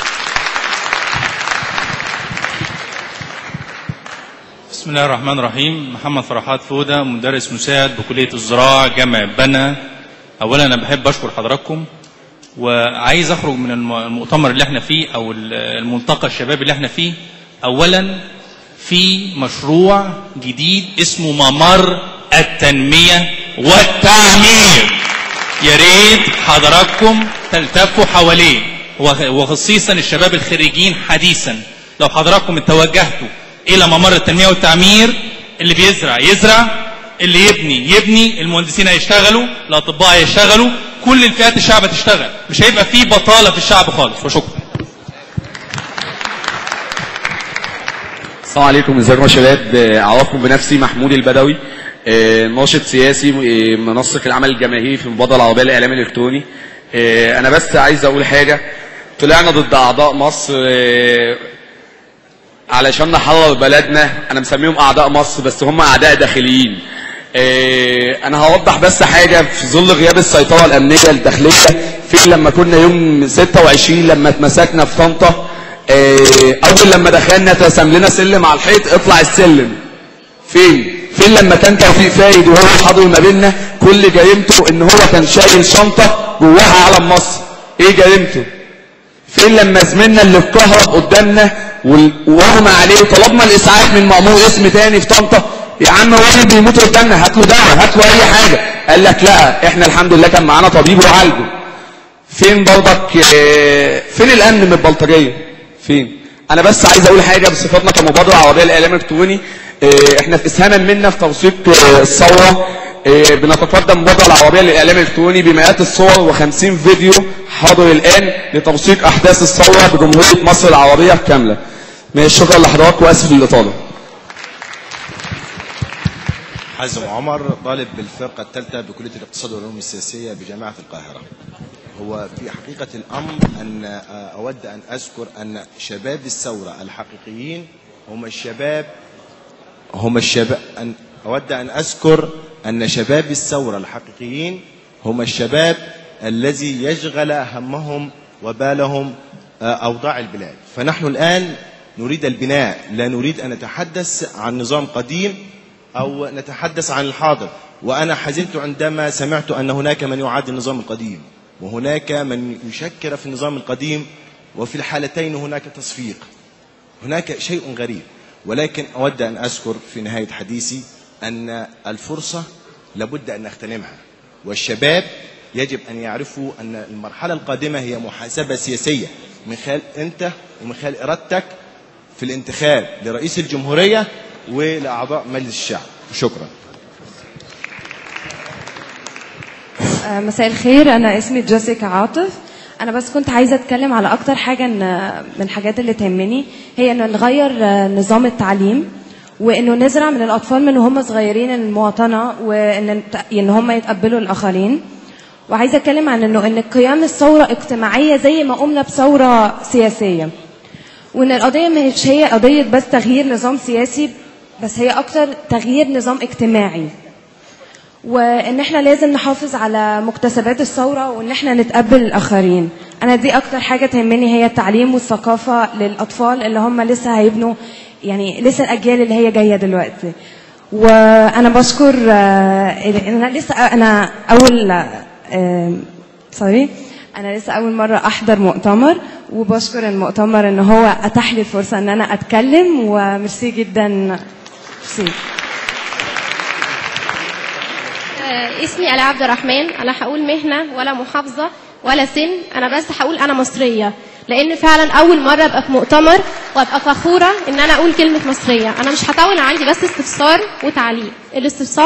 S4: بسم الله الرحمن الرحيم محمد فرحات فودة مدرس مساعد بكلية الزراعة جامع بنا أولا أنا بحب أشكر حضراتكم وعايز أخرج من الم- المؤتمر اللي احنا فيه أو ال- الملتقى الشباب اللي احنا فيه أولا في مشروع جديد اسمه ممر التنمية والتعمير يا ريت حضراتكم تلتفوا حواليه وخ- وخصيصا الشباب الخريجين حديثا لو حضراتكم توجهتوا الى ممر التنميه والتعمير اللي بيزرع يزرع اللي يبني يبني المهندسين هيشتغلوا الاطباء هيشتغلوا كل الفئات الشعب هتشتغل مش هيبقى في بطاله في الشعب خالص وشكرا
S6: السلام عليكم ازيكم يا شباب آه، اعرفكم بنفسي محمود البدوي آه، ناشط سياسي آه، منسق العمل الجماهيري في المبادره العربيه للاعلام الالكتروني آه، انا بس عايز اقول حاجه طلعنا ضد اعضاء مصر آه، علشان نحرر بلدنا انا مسميهم اعداء مصر بس هم اعداء داخليين آه، انا هوضح بس حاجه في ظل غياب السيطره الامنيه الداخليه في لما كنا يوم 26 لما اتمسكنا في طنطا آه، اول لما دخلنا اترسم لنا سلم على الحيط اطلع السلم فين فين لما كان توفيق فايد وهو حاضر ما بيننا كل جريمته ان هو كان شايل شنطه جواها علم مصر ايه جريمته فين لما زميلنا اللي اتكهرب قدامنا وال- واغمى عليه طلبنا الاسعاف من مأمور اسم تاني في طنطا يا عم راجل بيموت قدامنا هات له دواء هات له اي حاجه قال لك لا احنا الحمد لله كان معانا طبيب وعالجه فين برضك آه، فين الامن من البلطجيه فين انا بس عايز اقول حاجه بصفتنا كمبادره عربيه للاعلام الالكتروني آه، احنا اسهاما منا في توثيق آه، الثوره آه، بنتقدم المبادره العربيه للاعلام الالكتروني بمئات الصور و50 فيديو حاضر الان لتوثيق احداث الثوره بجمهوريه مصر العربيه كامله ماشي شكرا لحضراتكم واسف للاطاله
S9: حازم عمر طالب بالفرقة الثالثة بكلية الاقتصاد والعلوم السياسية بجامعة القاهرة هو في حقيقة الأمر أن أود أن أذكر أن شباب الثورة الحقيقيين هم الشباب هم الشباب أن أود أن أذكر أن شباب الثورة الحقيقيين هم الشباب الذي يشغل همهم وبالهم آه، أوضاع البلاد فنحن الآن نريد البناء لا نريد أن نتحدث عن نظام قديم أو نتحدث عن الحاضر وأنا حزنت عندما سمعت أن هناك من يعادي النظام القديم وهناك من يشكر في النظام القديم وفي الحالتين هناك تصفيق هناك شيء غريب ولكن أود أن أذكر في نهاية حديثي أن الفرصة لابد أن نغتنمها والشباب يجب أن يعرفوا أن المرحلة القادمة هي محاسبة سياسية من خلال أنت ومن خلال إرادتك في الانتخاب لرئيس الجمهورية ولأعضاء مجلس الشعب شكرا
S21: آه، مساء الخير انا اسمي جيسيكا عاطف انا بس كنت عايزه اتكلم على اكتر حاجه ان من الحاجات اللي تهمني هي انه نغير آه، نظام التعليم وانه نزرع من الاطفال من وهم صغيرين المواطنه وان ان هم يتقبلوا الاخرين وعايزه اتكلم عن انه ان قيام الثوره اجتماعيه زي ما قمنا بثوره سياسيه وان القضيه مش هي قضيه بس تغيير نظام سياسي بس هي اكتر تغيير نظام اجتماعي وان احنا لازم نحافظ على مكتسبات الثوره وان احنا نتقبل الاخرين انا دي اكتر حاجه تهمني هي التعليم والثقافه للاطفال اللي هم لسه هيبنوا يعني لسه الاجيال اللي هي جايه دلوقتي وانا بشكر آه، انا لسه انا اول سوري انا لسه اول مره احضر مؤتمر وبشكر المؤتمر ان هو اتاح لي الفرصه ان انا اتكلم وميرسي جدا ميرسي
S11: آه، اسمي آلاء عبد الرحمن انا هقول مهنه ولا محافظه ولا سن انا بس هقول انا مصريه لان فعلا اول مره ابقى في مؤتمر وابقى فخوره ان انا اقول كلمه مصريه انا مش هطول عندي بس استفسار وتعليق الاستفسار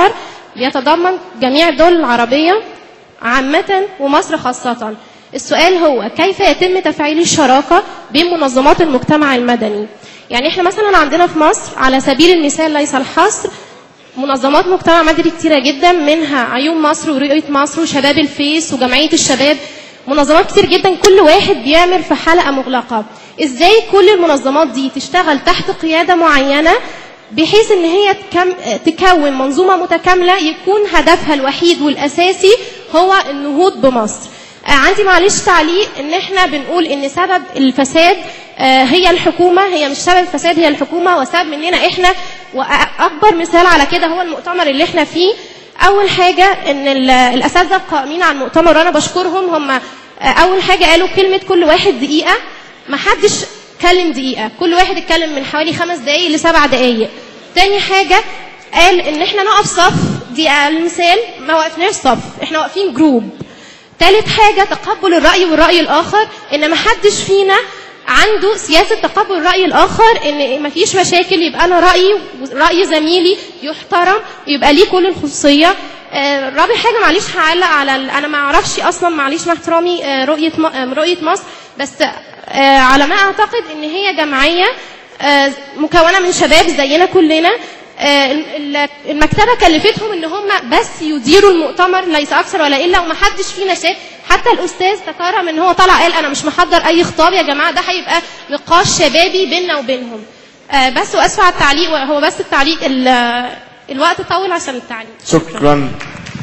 S5: بيتضمن جميع الدول العربية عامة ومصر خاصة السؤال هو كيف يتم تفعيل الشراكة بين منظمات المجتمع المدني يعني احنا مثلا عندنا في مصر على سبيل المثال ليس الحصر منظمات مجتمع مدني كتيرة جدا منها عيون مصر ورؤية مصر وشباب الفيس وجمعية الشباب منظمات كتير جدا كل واحد بيعمل في حلقة مغلقة ازاي كل المنظمات دي تشتغل تحت قيادة معينة بحيث ان هي تكم تكون منظومة متكاملة يكون هدفها الوحيد والاساسي هو النهوض بمصر آه، عندي معلش تعليق ان احنا بنقول ان سبب الفساد آه، هي الحكومة هي مش سبب الفساد هي الحكومة وسبب مننا احنا واكبر مثال على كده هو المؤتمر اللي احنا فيه اول حاجة ان ال- الاساتذة القائمين على المؤتمر وانا بشكرهم هم آه، اول حاجة قالوا كلمة كل واحد دقيقة ما حدش اتكلم دقيقة كل واحد اتكلم من حوالي خمس دقايق لسبع دقايق تاني حاجة قال ان احنا نقف صف دي اقل مثال ما وقفناش صف احنا واقفين جروب تالت حاجة تقبل الرأي والرأي الآخر إن ما حدش فينا عنده سياسة تقبل الرأي الآخر إن مفيش مشاكل يبقى أنا رأيي ورأي زميلي يحترم ويبقى ليه كل الخصوصية آه، رابع حاجة معلش هعلق على ال- أنا ما أعرفش أصلا معلش مع احترامي آه، رؤية م- آه، رؤية مصر بس آه، على ما أعتقد إن هي جمعية آه، مكونة من شباب زينا كلنا آه، ال- المكتبة كلفتهم ان هم بس يديروا المؤتمر ليس اكثر ولا الا ومحدش فينا شاف حتى الاستاذ تكرم ان هو طلع قال انا مش محضر اي خطاب يا جماعه ده هيبقى نقاش شبابي بيننا وبينهم آه، بس واسفه على التعليق هو بس التعليق ال- الوقت طول عشان التعليق
S2: شكرا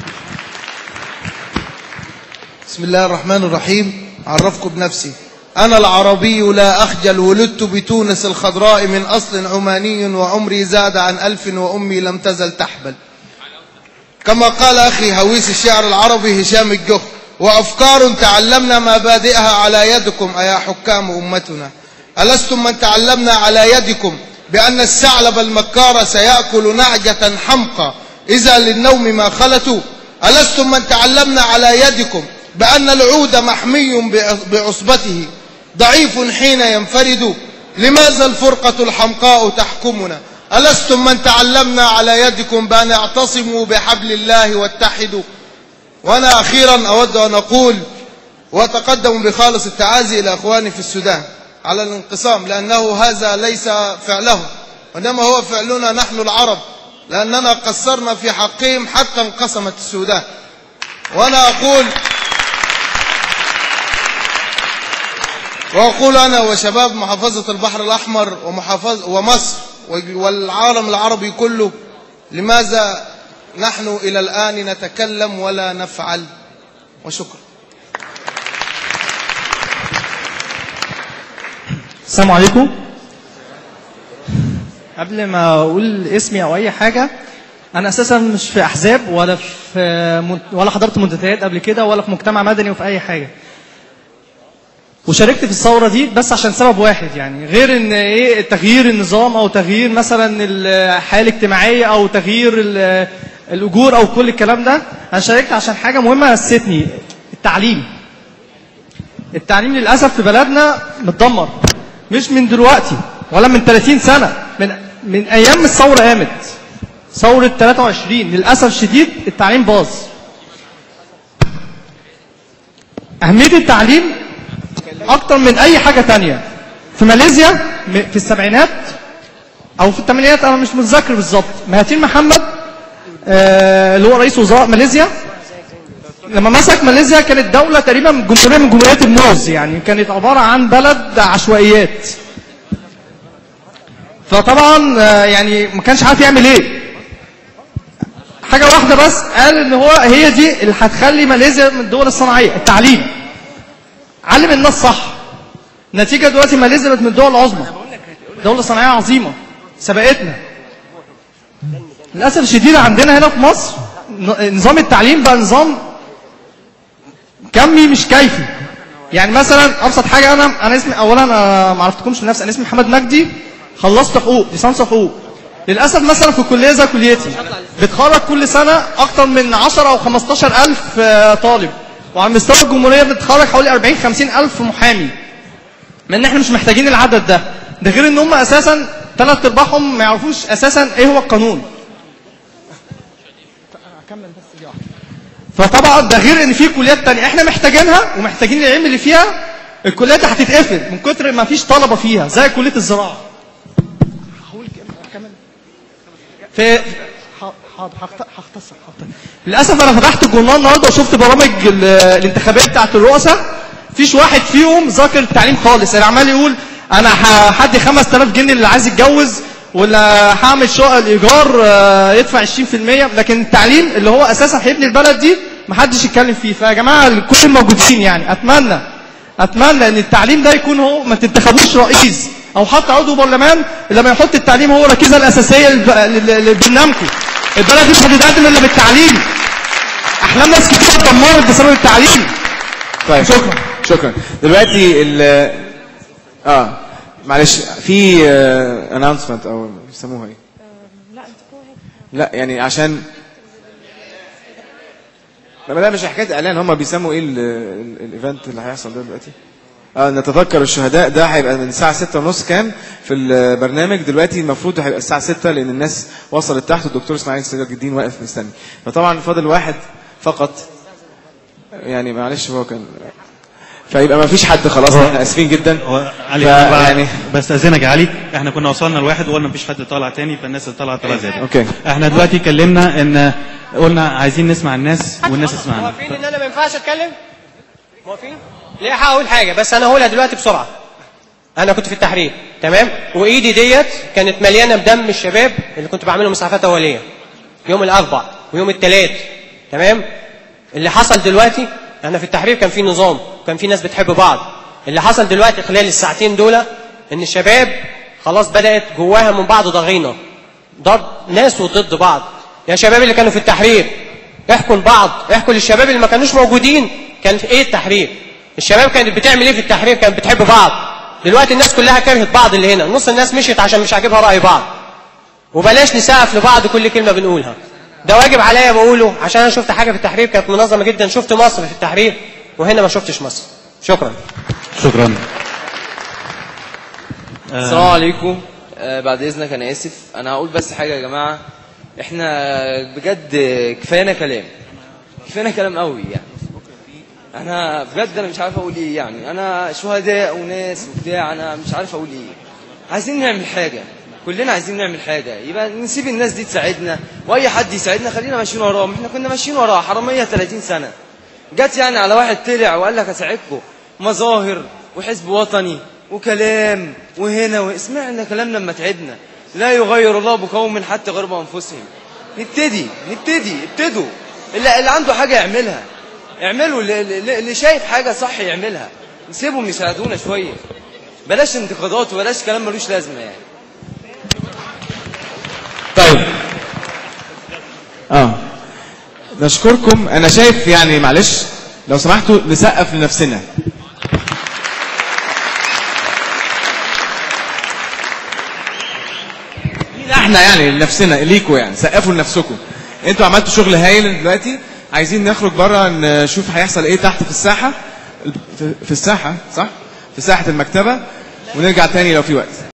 S7: بسم الله الرحمن الرحيم أعرفكم بنفسي أنا العربي لا أخجل ولدت بتونس الخضراء من أصل عماني وعمري زاد عن ألف وأمي لم تزل تحبل كما قال أخي هويس الشعر العربي هشام الجه وأفكار تعلمنا مبادئها على يدكم أيا حكام أمتنا ألستم من تعلمنا على يدكم بأن الثعلب المكار سيأكل نعجة حمقى إذا للنوم ما خلتوا ألستم من تعلمنا على يدكم بأن العود محمي بعصبته ضعيف حين ينفرد لماذا الفرقة الحمقاء تحكمنا ألستم من تعلمنا على يدكم بأن اعتصموا بحبل الله واتحدوا وأنا أخيرا أود أن أقول وأتقدم بخالص التعازي إلى أخواني في السودان على الانقسام لأنه هذا ليس فعله وإنما هو فعلنا نحن العرب لأننا قصرنا في حقهم حتى انقسمت السودان وأنا أقول وأقول أنا وشباب محافظة البحر الأحمر ومحافظة ومصر والعالم العربي كله لماذا نحن إلى الآن نتكلم ولا نفعل وشكرا
S20: السلام عليكم قبل ما اقول اسمي او اي حاجه انا اساسا مش في احزاب ولا في من- ولا حضرت منتديات قبل كده ولا في مجتمع مدني وفي اي حاجه وشاركت في الثوره دي بس عشان سبب واحد يعني غير ان ايه تغيير النظام او تغيير مثلا الحياه الاجتماعيه او تغيير ال- الاجور او كل الكلام ده انا شاركت عشان حاجه مهمه هستني التعليم التعليم للاسف في بلدنا متدمر مش من دلوقتي ولا من 30 سنه من من ايام الثوره قامت ثوره 23 للاسف الشديد التعليم باظ اهميه التعليم اكتر من اي حاجه تانية في ماليزيا م- في السبعينات او في الثمانينات انا مش متذكر بالظبط مهاتير محمد آه، اللي هو رئيس وزراء ماليزيا لما مسك ماليزيا كانت دولة تقريبا جمهورية من جمهوريات الموز يعني كانت عبارة عن بلد عشوائيات فطبعا آه، يعني ما كانش عارف يعمل ايه حاجة واحدة بس قال ان هو هي دي اللي هتخلي ماليزيا من الدول الصناعية التعليم علم الناس صح نتيجة دلوقتي ماليزيا بقت من الدول العظمى دولة صناعية عظيمة سبقتنا للأسف الشديد عندنا هنا في مصر ن- نظام التعليم بقى نظام كمي مش كيفي يعني مثلا ابسط حاجه انا انا اسمي اولا انا ما عرفتكمش بنفسي انا اسمي محمد مجدي خلصت حقوق ليسانس حقوق للاسف مثلا في كليه زي كليتي بتخرج كل سنه اكتر من 10 او 15 الف آه، طالب وعلى مستوى الجمهوريه بتخرج حوالي 40 50 الف محامي مع ان احنا مش محتاجين العدد ده ده غير ان هم اساسا ثلاث ارباعهم ما يعرفوش اساسا ايه هو القانون كمل بس دي واحدة. فطبعا ده غير ان في كليات تانية احنا محتاجينها ومحتاجين العلم اللي فيها الكليات دي هتتقفل من كتر ما فيش طلبه فيها زي كليه الزراعه هقول كمان في ح- حاضر هخت- هختصر هختصر. للاسف انا فتحت الجورنال النهارده وشفت برامج ال- الانتخابات بتاعت الرؤساء فيش واحد فيهم ذاكر التعليم خالص يعني عمال يقول انا ه- هدي 5000 جنيه اللي عايز يتجوز ولا هعمل شقق الايجار آه، يدفع 20% لكن التعليم اللي هو اساسا هيبني البلد دي محدش يتكلم فيه فيا جماعه كل الموجودين يعني اتمنى اتمنى ان التعليم ده يكون هو ما تنتخبوش رئيس او حتى عضو برلمان لما يحط التعليم هو الركيزه الاساسيه للب- لل- لبرنامجكم البلد دي مش هتتقدم الا بالتعليم احلام ناس كتير اتدمرت بسبب التعليم
S2: طيب شكرا شكرا دلوقتي ال اه معلش في اناونسمنت او بيسموها ايه؟ لا يعني عشان لا لا مش حكايه اعلان هم بيسموا ايه ال- ال- الايفنت اللي هيحصل ده دلوقتي؟ اه نتذكر الشهداء ده هيبقى من الساعه 6 ونص كان في البرنامج دلوقتي المفروض هيبقى الساعه 6 لان الناس وصلت تحت والدكتور اسماعيل سراج الدين واقف مستني فطبعا فاضل واحد فقط يعني معلش هو كان فيبقى ما فيش حد خلاص احنا اسفين جدا
S10: علي
S2: ف-
S10: أنا بقى
S2: يعني
S10: بستاذنك يا علي احنا كنا وصلنا لواحد وقلنا مفيش حد طالع تاني فالناس اللي طالعه طالعه زياده
S2: اوكي
S10: احنا دلوقتي اتكلمنا ان قلنا عايزين نسمع الناس والناس تسمعنا
S17: موافقين ان انا ما ينفعش اتكلم؟ موافقين؟ ليه هقول حاجه بس انا هقولها دلوقتي بسرعه. انا كنت في التحرير تمام؟ وايدي ديت كانت مليانه بدم الشباب اللي كنت بعملهم اسعافات اوليه. يوم الاربع ويوم الثلاث تمام؟ اللي حصل دلوقتي احنا في التحرير كان في نظام كان في ناس بتحب بعض اللي حصل دلوقتي خلال الساعتين دول ان الشباب خلاص بدات جواها من بعض ضغينه ضد ناس وضد بعض يا شباب اللي كانوا في التحرير احكوا لبعض احكوا للشباب اللي ما كانوش موجودين كان في ايه التحرير الشباب كانت بتعمل ايه في التحرير كانت بتحب بعض دلوقتي الناس كلها كرهت بعض اللي هنا نص الناس مشيت عشان مش عاجبها راي بعض وبلاش نسقف لبعض كل كلمه بنقولها ده واجب عليا بقوله عشان انا شفت حاجه في التحرير كانت منظمه جدا شفت مصر في التحرير وهنا ما شفتش مصر شكرا
S10: شكرا
S12: السلام عليكم آه بعد اذنك انا اسف انا هقول بس حاجه يا جماعه احنا بجد كفايانا كلام كفايانا كلام قوي يعني انا بجد انا مش عارف اقول ايه يعني انا شهداء وناس وبتاع انا مش عارف اقول ايه عايزين نعمل حاجه كلنا عايزين نعمل حاجه يبقى نسيب الناس دي تساعدنا واي حد يساعدنا خلينا ماشيين وراهم احنا كنا ماشيين وراه حراميه 30 سنه جت يعني على واحد طلع وقال لك اساعدكم مظاهر وحزب وطني وكلام وهنا واسمعنا كلام لما تعبنا لا يغير الله بقوم حتى غير بانفسهم نبتدي نبتدي ابتدوا اللي, اللي عنده حاجه يعملها اعملوا اللي, اللي اللي شايف حاجه صح يعملها نسيبهم يساعدونا شويه بلاش انتقادات وبلاش كلام ملوش لازمه يعني
S2: طيب اه نشكركم انا شايف يعني معلش لو سمحتوا نسقف لنفسنا لينا احنا يعني لنفسنا ليكوا يعني سقفوا لنفسكم انتوا عملتوا شغل هايل دلوقتي عايزين نخرج بره نشوف هيحصل ايه تحت في الساحه في الساحه صح في ساحه المكتبه ونرجع تاني لو في وقت